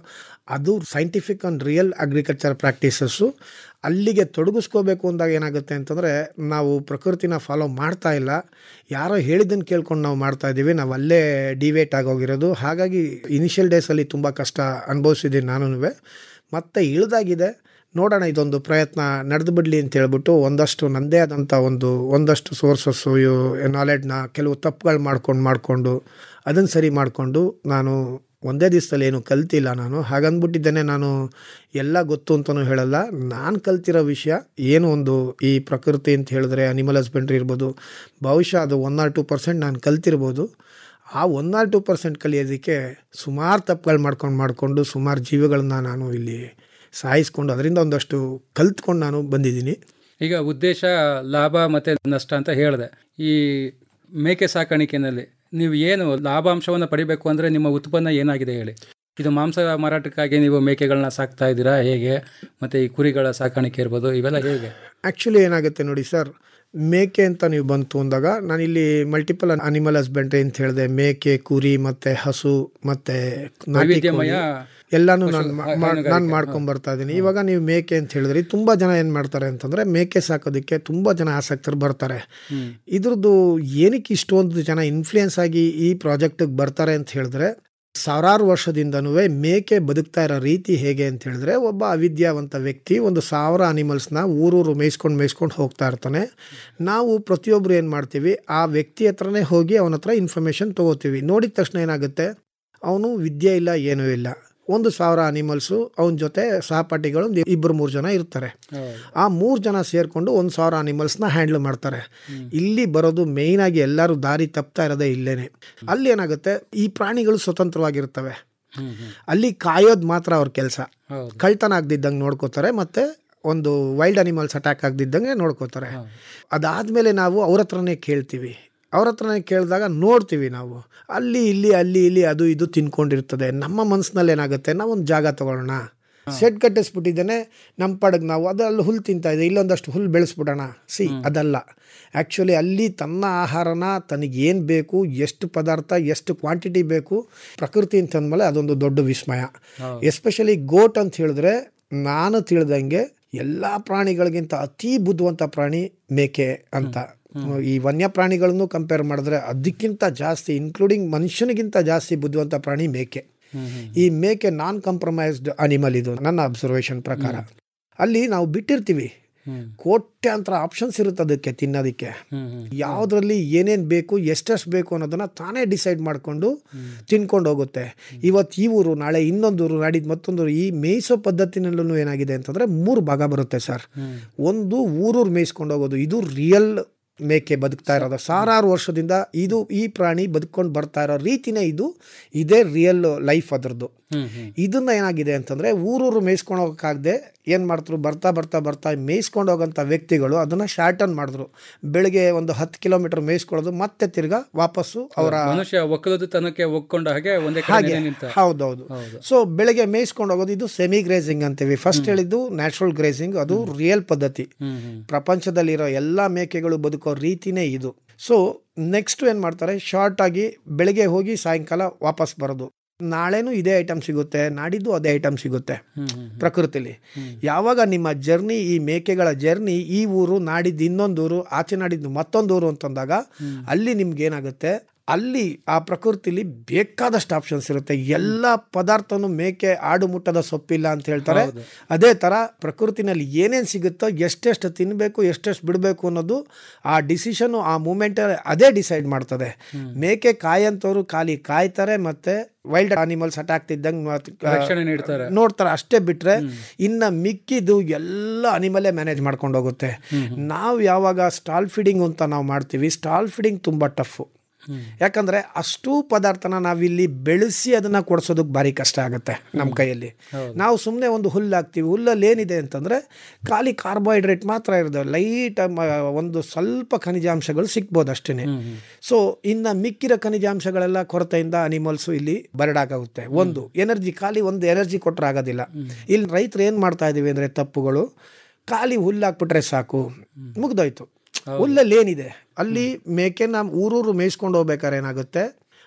Speaker 12: ಅದು scientific and real agriculture practices ಅಲ್ಲಿಗೆ ತೊಡಗಿಸ್ಕೋಬೇಕು ಅಂದಾಗ ಏನಾಗುತ್ತೆ ಅಂತಂದರೆ ನಾವು ಪ್ರಕೃತಿನ ಫಾಲೋ ಮಾಡ್ತಾ ಇಲ್ಲ ಯಾರೋ ಹೇಳಿದ್ದನ್ನು ಕೇಳ್ಕೊಂಡು ನಾವು ಮಾಡ್ತಾ ಇದ್ದೀವಿ ನಾವು ಅಲ್ಲೇ ಡಿವೇಟ್ ಆಗೋಗಿರೋದು ಹಾಗಾಗಿ ಇನಿಷಿಯಲ್ ಡೇಸಲ್ಲಿ ತುಂಬ ಕಷ್ಟ ಅನುಭವಿಸಿದ್ದೀನಿ ನಾನು ಮತ್ತೆ ಇಳಿದಾಗಿದೆ ನೋಡೋಣ ಇದೊಂದು ಪ್ರಯತ್ನ ನಡೆದು ಬಿಡಲಿ ಅಂತ ಹೇಳ್ಬಿಟ್ಟು ಒಂದಷ್ಟು ನನ್ನದೇ ಆದಂಥ ಒಂದು ಒಂದಷ್ಟು ಸೋರ್ಸಸ್ಸು ನಾಲೆಡ್ನ ಕೆಲವು ತಪ್ಪುಗಳು ಮಾಡ್ಕೊಂಡು ಮಾಡಿಕೊಂಡು ಅದನ್ನು ಸರಿ ಮಾಡಿಕೊಂಡು ನಾನು ಒಂದೇ ದಿವಸದಲ್ಲಿ ಏನು ಕಲ್ತಿಲ್ಲ ನಾನು ಹಾಗಂದ್ಬಿಟ್ಟಿದ್ದೇನೆ ನಾನು ಎಲ್ಲ ಗೊತ್ತು ಅಂತಲೂ ಹೇಳಲ್ಲ ನಾನು ಕಲ್ತಿರೋ ವಿಷಯ ಏನು ಒಂದು ಈ ಪ್ರಕೃತಿ ಅಂತ ಹೇಳಿದ್ರೆ ಅನಿಮಲ್ ಹಸ್ಬೆಂಡ್ರಿ ಇರ್ಬೋದು ಬಹುಶಃ ಅದು ಒನ್ ಆರ್ ಟು ಪರ್ಸೆಂಟ್ ನಾನು ಕಲ್ತಿರ್ಬೋದು ಆ ಒನ್ ಆರ್ ಟು ಪರ್ಸೆಂಟ್ ಕಲಿಯೋದಕ್ಕೆ ಸುಮಾರು ತಪ್ಪುಗಳು ಮಾಡ್ಕೊಂಡು ಮಾಡಿಕೊಂಡು ಸುಮಾರು ಜೀವಿಗಳನ್ನ ನಾನು ಇಲ್ಲಿ ಸಾಯಿಸ್ಕೊಂಡು ಅದರಿಂದ ಒಂದಷ್ಟು ಕಲ್ತ್ಕೊಂಡು ನಾನು ಬಂದಿದ್ದೀನಿ
Speaker 11: ಈಗ ಉದ್ದೇಶ ಲಾಭ ಮತ್ತು ನಷ್ಟ ಅಂತ ಹೇಳಿದೆ ಈ ಮೇಕೆ ಸಾಕಾಣಿಕೆಯಲ್ಲಿ ನೀವು ಏನು ಲಾಭಾಂಶವನ್ನು ಪಡಿಬೇಕು ಅಂದರೆ ನಿಮ್ಮ ಉತ್ಪನ್ನ ಏನಾಗಿದೆ ಹೇಳಿ ಇದು ಮಾಂಸ ಮಾರಾಟಕ್ಕಾಗಿ ನೀವು ಮೇಕೆಗಳನ್ನ ಸಾಕ್ತಾ ಇದ್ದೀರಾ ಹೇಗೆ ಮತ್ತು ಈ ಕುರಿಗಳ ಸಾಕಾಣಿಕೆ ಇರ್ಬೋದು ಇವೆಲ್ಲ ಹೇಗೆ
Speaker 12: ಆ್ಯಕ್ಚುಲಿ ಏನಾಗುತ್ತೆ ನೋಡಿ ಸರ್ ಮೇಕೆ ಅಂತ ನೀವು ಬಂತು ಅಂದಾಗ ನಾನಿಲ್ಲಿ ಮಲ್ಟಿಪಲ್ ಅನಿಮಲ್ ಹಸ್ಬೆಂಡ್ರಿ ಅಂತ ಹೇಳಿದೆ ಮೇಕೆ ಕುರಿ ಮತ್ತು ಹಸು ಮತ್ತು
Speaker 11: ವೈವಿಧ್ಯಮಯ
Speaker 12: ಎಲ್ಲಾನು
Speaker 11: ಪಶು
Speaker 12: ನಾನು
Speaker 11: ಹೈನುಗಾರಿಕೆ,
Speaker 12: ನಾನು ಮಾಡ್ಕೊಂಡ್ ಬರ್ತಾ ಇದ್ದೀನಿ ಇವಾಗ ನೀವು ಮೇಕೆ ಅಂತ ಹೇಳಿದ್ರಿ ತುಂಬ ಜನ ಏನು ಮಾಡ್ತಾರೆ ಅಂತಂದರೆ ಮೇಕೆ ಸಾಕೋದಕ್ಕೆ ತುಂಬ ಜನ ಆಸಕ್ತರು ಬರ್ತಾರೆ ಇದ್ರದ್ದು ಏನಕ್ಕೆ ಇಷ್ಟೊಂದು ಜನ ಇನ್ಫ್ಲೂಯೆನ್ಸ್ ಆಗಿ ಈ ಪ್ರಾಜೆಕ್ಟಿಗೆ ಬರ್ತಾರೆ ಅಂತ ಹೇಳಿದ್ರೆ ಸಾವಿರಾರು ವರ್ಷದಿಂದನೂ ಮೇಕೆ ಬದುಕ್ತಾ ಇರೋ ರೀತಿ ಹೇಗೆ ಅಂತ ಹೇಳಿದ್ರೆ ಒಬ್ಬ ಅವಿದ್ಯಾವಂತ ವ್ಯಕ್ತಿ ಒಂದು ಸಾವಿರ ಅನಿಮಲ್ಸ್ನ ಊರೂರು ಮೇಯ್ಸ್ಕೊಂಡು ಮೇಯ್ಸ್ಕೊಂಡು ಹೋಗ್ತಾ ಇರ್ತಾನೆ ನಾವು ಪ್ರತಿಯೊಬ್ಬರು ಏನು ಮಾಡ್ತೀವಿ ಆ ವ್ಯಕ್ತಿ ಹತ್ರನೇ ಹೋಗಿ ಅವನ ಹತ್ರ ಇನ್ಫಾರ್ಮೇಷನ್ ತೊಗೋತೀವಿ ನೋಡಿದ ತಕ್ಷಣ ಏನಾಗುತ್ತೆ ಅವನು ವಿದ್ಯೆ ಇಲ್ಲ ಏನೂ ಇಲ್ಲ ಒಂದು ಸಾವಿರ ಅನಿಮಲ್ಸು ಅವನ ಜೊತೆ ಸಹಪಾಠಿಗಳು ಒಂದು ಇಬ್ಬರು ಮೂರು ಜನ ಇರ್ತಾರೆ ಆ ಮೂರು ಜನ ಸೇರಿಕೊಂಡು ಒಂದು ಸಾವಿರ ಅನಿಮಲ್ಸ್ನ ಹ್ಯಾಂಡ್ಲ್ ಮಾಡ್ತಾರೆ ಇಲ್ಲಿ ಬರೋದು ಮೇಯ್ನ್ ಆಗಿ ಎಲ್ಲರೂ ದಾರಿ ತಪ್ತಾ ಇರೋದೇ ಇಲ್ಲೇನೆ ಅಲ್ಲಿ ಏನಾಗುತ್ತೆ ಈ ಪ್ರಾಣಿಗಳು ಸ್ವತಂತ್ರವಾಗಿರ್ತವೆ ಅಲ್ಲಿ ಕಾಯೋದು ಮಾತ್ರ ಅವ್ರ ಕೆಲಸ ಕಳ್ತನ ಆಗದಿದ್ದಂಗೆ ನೋಡ್ಕೋತಾರೆ ಮತ್ತೆ ಒಂದು ವೈಲ್ಡ್ ಅನಿಮಲ್ಸ್ ಅಟ್ಯಾಕ್ ಆಗದಿದ್ದಂಗೆ ನೋಡ್ಕೋತಾರೆ ಅದಾದಮೇಲೆ ನಾವು ಅವ್ರ ಹತ್ರನೇ ಕೇಳ್ತೀವಿ ಅವ್ರ ಹತ್ರನೇ ಕೇಳಿದಾಗ ನೋಡ್ತೀವಿ ನಾವು ಅಲ್ಲಿ ಇಲ್ಲಿ ಅಲ್ಲಿ ಇಲ್ಲಿ ಅದು ಇದು ತಿನ್ಕೊಂಡಿರ್ತದೆ ನಮ್ಮ ಮನಸ್ಸಿನಲ್ಲಿ ಏನಾಗುತ್ತೆ ನಾವೊಂದು ಜಾಗ ತಗೊಳ್ಳೋಣ ಸೆಟ್ ಕಟ್ಟಿಸ್ಬಿಟ್ಟಿದ್ದೇನೆ ನಮ್ಮ ಪಡಗ್ ನಾವು ಅದು ಅಲ್ಲಿ ಹುಲ್ಲು ತಿಂತಾ ಇದೆ ಇಲ್ಲೊಂದಷ್ಟು ಹುಲ್ಲು ಬೆಳೆಸ್ಬಿಡೋಣ ಸಿ ಅದಲ್ಲ ಆ್ಯಕ್ಚುಲಿ ಅಲ್ಲಿ ತನ್ನ ಆಹಾರನ ತನಗೇನು ಬೇಕು ಎಷ್ಟು ಪದಾರ್ಥ ಎಷ್ಟು ಕ್ವಾಂಟಿಟಿ ಬೇಕು ಪ್ರಕೃತಿ ಅಂತಂದ್ಮೇಲೆ ಅದೊಂದು ದೊಡ್ಡ ವಿಸ್ಮಯ ಎಸ್ಪೆಷಲಿ ಗೋಟ್ ಅಂತ ಹೇಳಿದ್ರೆ ನಾನು ತಿಳಿದಂಗೆ ಎಲ್ಲ ಪ್ರಾಣಿಗಳಿಗಿಂತ ಅತಿ ಬುದ್ಧಿವಂತ ಪ್ರಾಣಿ ಮೇಕೆ ಅಂತ ಈ ವನ್ಯ ಪ್ರಾಣಿಗಳನ್ನು ಕಂಪೇರ್ ಮಾಡಿದ್ರೆ ಅದಕ್ಕಿಂತ ಜಾಸ್ತಿ ಇನ್ಕ್ಲೂಡಿಂಗ್ ಮನುಷ್ಯನಿಗಿಂತ ಜಾಸ್ತಿ ಬುದ್ಧಿವಂತ ಪ್ರಾಣಿ ಮೇಕೆ ಈ ಮೇಕೆ ನಾನ್ ಕಾಂಪ್ರಮೈಸ್ಡ್ ಅನಿಮಲ್ ಇದು ನನ್ನ ಅಬ್ಸರ್ವೇಷನ್ ಪ್ರಕಾರ ಅಲ್ಲಿ ನಾವು ಬಿಟ್ಟಿರ್ತೀವಿ ಕೋಟ್ಯಾಂತರ ಆಪ್ಷನ್ಸ್ ಇರುತ್ತೆ ಅದಕ್ಕೆ ತಿನ್ನೋದಕ್ಕೆ ಯಾವುದ್ರಲ್ಲಿ ಏನೇನು ಬೇಕು ಎಷ್ಟೆಷ್ಟು ಬೇಕು ಅನ್ನೋದನ್ನ ತಾನೇ ಡಿಸೈಡ್ ಮಾಡಿಕೊಂಡು ತಿನ್ಕೊಂಡು ಹೋಗುತ್ತೆ ಇವತ್ತು ಈ ಊರು ನಾಳೆ ಇನ್ನೊಂದು ಊರು ನಾಡಿದ್ದು ಮತ್ತೊಂದು ಊರು ಈ ಮೇಯಿಸೋ ಪದ್ಧತಿನಲ್ಲೂ ಏನಾಗಿದೆ ಅಂತಂದರೆ ಮೂರು ಭಾಗ ಬರುತ್ತೆ ಸರ್ ಒಂದು ಊರೂರು ಮೇಯಿಸ್ಕೊಂಡು ಹೋಗೋದು ಇದು ರಿಯಲ್ ಮೇಕೆ ಬದುಕ್ತಾ ಇರೋದು ಸಾವಿರಾರು ವರ್ಷದಿಂದ ಇದು ಈ ಪ್ರಾಣಿ ಬದುಕೊಂಡು ಬರ್ತಾ ಇರೋ ರೀತಿನೇ ಇದು ಇದೇ ರಿಯಲ್ ಲೈಫ್ ಅದರದ್ದು ಇದನ್ನ ಏನಾಗಿದೆ ಅಂತಂದ್ರೆ ಊರೂರು ಮೇಯಿಸ್ಕೊಂಡು ಹೋಗೋಕ್ಕಾಗದೆ ಏನು ಮಾಡ್ತಾರೆ ಬರ್ತಾ ಬರ್ತಾ ಬರ್ತಾ ಮೇಯಿಸ್ಕೊಂಡು ಹೋಗೋಂಥ ವ್ಯಕ್ತಿಗಳು ಅದನ್ನ ಶಾರ್ಟನ್ ಮಾಡಿದ್ರು ಬೆಳಿಗ್ಗೆ ಒಂದು ಹತ್ತು ಕಿಲೋಮೀಟರ್ ಮೇಯಿಸ್ಕೊಳ್ಳೋದು ಮತ್ತೆ ತಿರ್ಗಾ ವಾಪಸ್ಸು ಅವರ
Speaker 11: ಮನುಷ್ಯ ಒಕ್ಕಲದ ತನಕ್ಕೆ ಒಗ್ಕೊಂಡ ಹಾಗೆ ಒಂದೇ ಕಡೆ
Speaker 12: ಹಾಗೆ
Speaker 11: ನೆಲೆ ನಿಂತ
Speaker 12: ಹೌದೌದು ಸೊ ಬೆಳಿಗ್ಗೆ ಮೇಯಿಸ್ಕೊಂಡು ಹೋಗೋದು ಇದು ಸೆಮಿ ಗ್ರೇಸಿಂಗ್ ಅಂತೀವಿ ಫಸ್ಟ್ ಹೇಳಿದ್ದು ನ್ಯಾಚುರಲ್ ಗ್ರೇಸಿಂಗ್ ಅದು ರಿಯಲ್ ಪದ್ಧತಿ ಪ್ರಪಂಚದಲ್ಲಿರೋ ಎಲ್ಲ ಮೇಕೆಗಳು ಬದುಕೋ ರೀತಿನೇ ಇದು ಸೊ ನೆಕ್ಸ್ಟ್ ಏನು ಮಾಡ್ತಾರೆ ಶಾರ್ಟ್ ಆಗಿ ಬೆಳಿಗ್ಗೆ ಹೋಗಿ ಸಾಯಂಕಾಲ ವಾಪಸ್ ಬರೋದು ನಾಳೆನೂ ಇದೇ ಐಟಮ್ ಸಿಗುತ್ತೆ ನಾಡಿದ್ದು ಅದೇ ಐಟಮ್ ಸಿಗುತ್ತೆ ಪ್ರಕೃತಿಲಿ ಯಾವಾಗ ನಿಮ್ಮ ಜರ್ನಿ ಈ ಮೇಕೆಗಳ ಜರ್ನಿ ಈ ಊರು ನಾಡಿದ್ದು ಇನ್ನೊಂದು ಊರು ಆಚೆ ನಾಡಿದ್ದು ಮತ್ತೊಂದು ಊರು ಅಂತಂದಾಗ ಅಲ್ಲಿ ನಿಮ್ಗೆ ಏನಾಗುತ್ತೆ ಅಲ್ಲಿ ಆ ಪ್ರಕೃತಿಲಿ ಬೇಕಾದಷ್ಟು ಆಪ್ಷನ್ಸ್ ಇರುತ್ತೆ ಎಲ್ಲ ಪದಾರ್ಥನೂ ಮೇಕೆ ಆಡು ಮುಟ್ಟದ ಸೊಪ್ಪಿಲ್ಲ ಅಂತ ಹೇಳ್ತಾರೆ ಅದೇ ಥರ ಪ್ರಕೃತಿನಲ್ಲಿ ಏನೇನು ಸಿಗುತ್ತೋ ಎಷ್ಟೆಷ್ಟು ತಿನ್ನಬೇಕು ಎಷ್ಟೆಷ್ಟು ಬಿಡಬೇಕು ಅನ್ನೋದು ಆ ಡಿಸಿಷನು ಆ ಮೂಮೆಂಟ್ ಅದೇ ಡಿಸೈಡ್ ಮಾಡ್ತದೆ ಮೇಕೆ ಕಾಯಂತವ್ರು ಖಾಲಿ ಕಾಯ್ತಾರೆ ಮತ್ತೆ ವೈಲ್ಡ್ ಅನಿಮಲ್ಸ್ ಅಟ್ಯಾಕ್ ತಿದ್ದಂಗೆ
Speaker 11: ರಕ್ಷಣೆ ನೀಡ್ತಾರೆ.
Speaker 12: ನೋಡ್ತಾರೆ ಅಷ್ಟೇ ಬಿಟ್ರೆ ಇನ್ನ ಮಿಕ್ಕಿದ್ದು ಎಲ್ಲ ಅನಿಮಲೇ ಮ್ಯಾನೇಜ್ ಮಾಡ್ಕೊಂಡು ಹೋಗುತ್ತೆ ನಾವು ಯಾವಾಗ ಸ್ಟಾಲ್ ಫೀಡಿಂಗ್ ಅಂತ ನಾವು ಮಾಡ್ತೀವಿ ಸ್ಟಾಲ್ ಫೀಡಿಂಗ್ ತುಂಬ ಟಫು ಯಾಕಂದ್ರೆ ಅಷ್ಟು ಪದಾರ್ಥನ ನಾವಿಲ್ಲಿ ಬೆಳೆಸಿ ಅದನ್ನ ಕೊಡ್ಸೋದಕ್ಕೆ ಭಾರಿ ಕಷ್ಟ ಆಗುತ್ತೆ ನಮ್ಮ ಕೈಯಲ್ಲಿ ನಾವು ಸುಮ್ಮನೆ ಒಂದು ಹುಲ್ಲು ಹಾಕ್ತೀವಿ ಹುಲ್ಲಲ್ಲಿ ಏನಿದೆ ಅಂತಂದ್ರೆ ಖಾಲಿ ಕಾರ್ಬೋಹೈಡ್ರೇಟ್ ಮಾತ್ರ ಇರೋದು ಲೈಟ್ ಒಂದು ಸ್ವಲ್ಪ ಖನಿಜಾಂಶಗಳು ಸಿಗ್ಬೋದು ಅಷ್ಟೇ ಸೊ ಇನ್ನು ಮಿಕ್ಕಿರೋ ಖನಿಜಾಂಶಗಳೆಲ್ಲ ಕೊರತೆಯಿಂದ ಅನಿಮಲ್ಸು ಇಲ್ಲಿ ಬರಡಾಗುತ್ತೆ ಒಂದು ಎನರ್ಜಿ ಖಾಲಿ ಒಂದು ಎನರ್ಜಿ ಕೊಟ್ಟರೆ ಆಗೋದಿಲ್ಲ ಇಲ್ಲಿ ರೈತರು ಏನು ಮಾಡ್ತಾ ಇದೀವಿ ಅಂದರೆ ತಪ್ಪುಗಳು ಖಾಲಿ ಹುಲ್ಲು ಹಾಕ್ಬಿಟ್ರೆ ಸಾಕು ಮುಗ್ದೋಯ್ತು ಹುಲ್ಲಲ್ಲಿ ಏನಿದೆ ಅಲ್ಲಿ ಮೇಕೆನ ಊರೂರು ಮೇಯಿಸ್ಕೊಂಡು ಹೋಗ್ಬೇಕಾದ್ರೆ ಏನಾಗುತ್ತೆ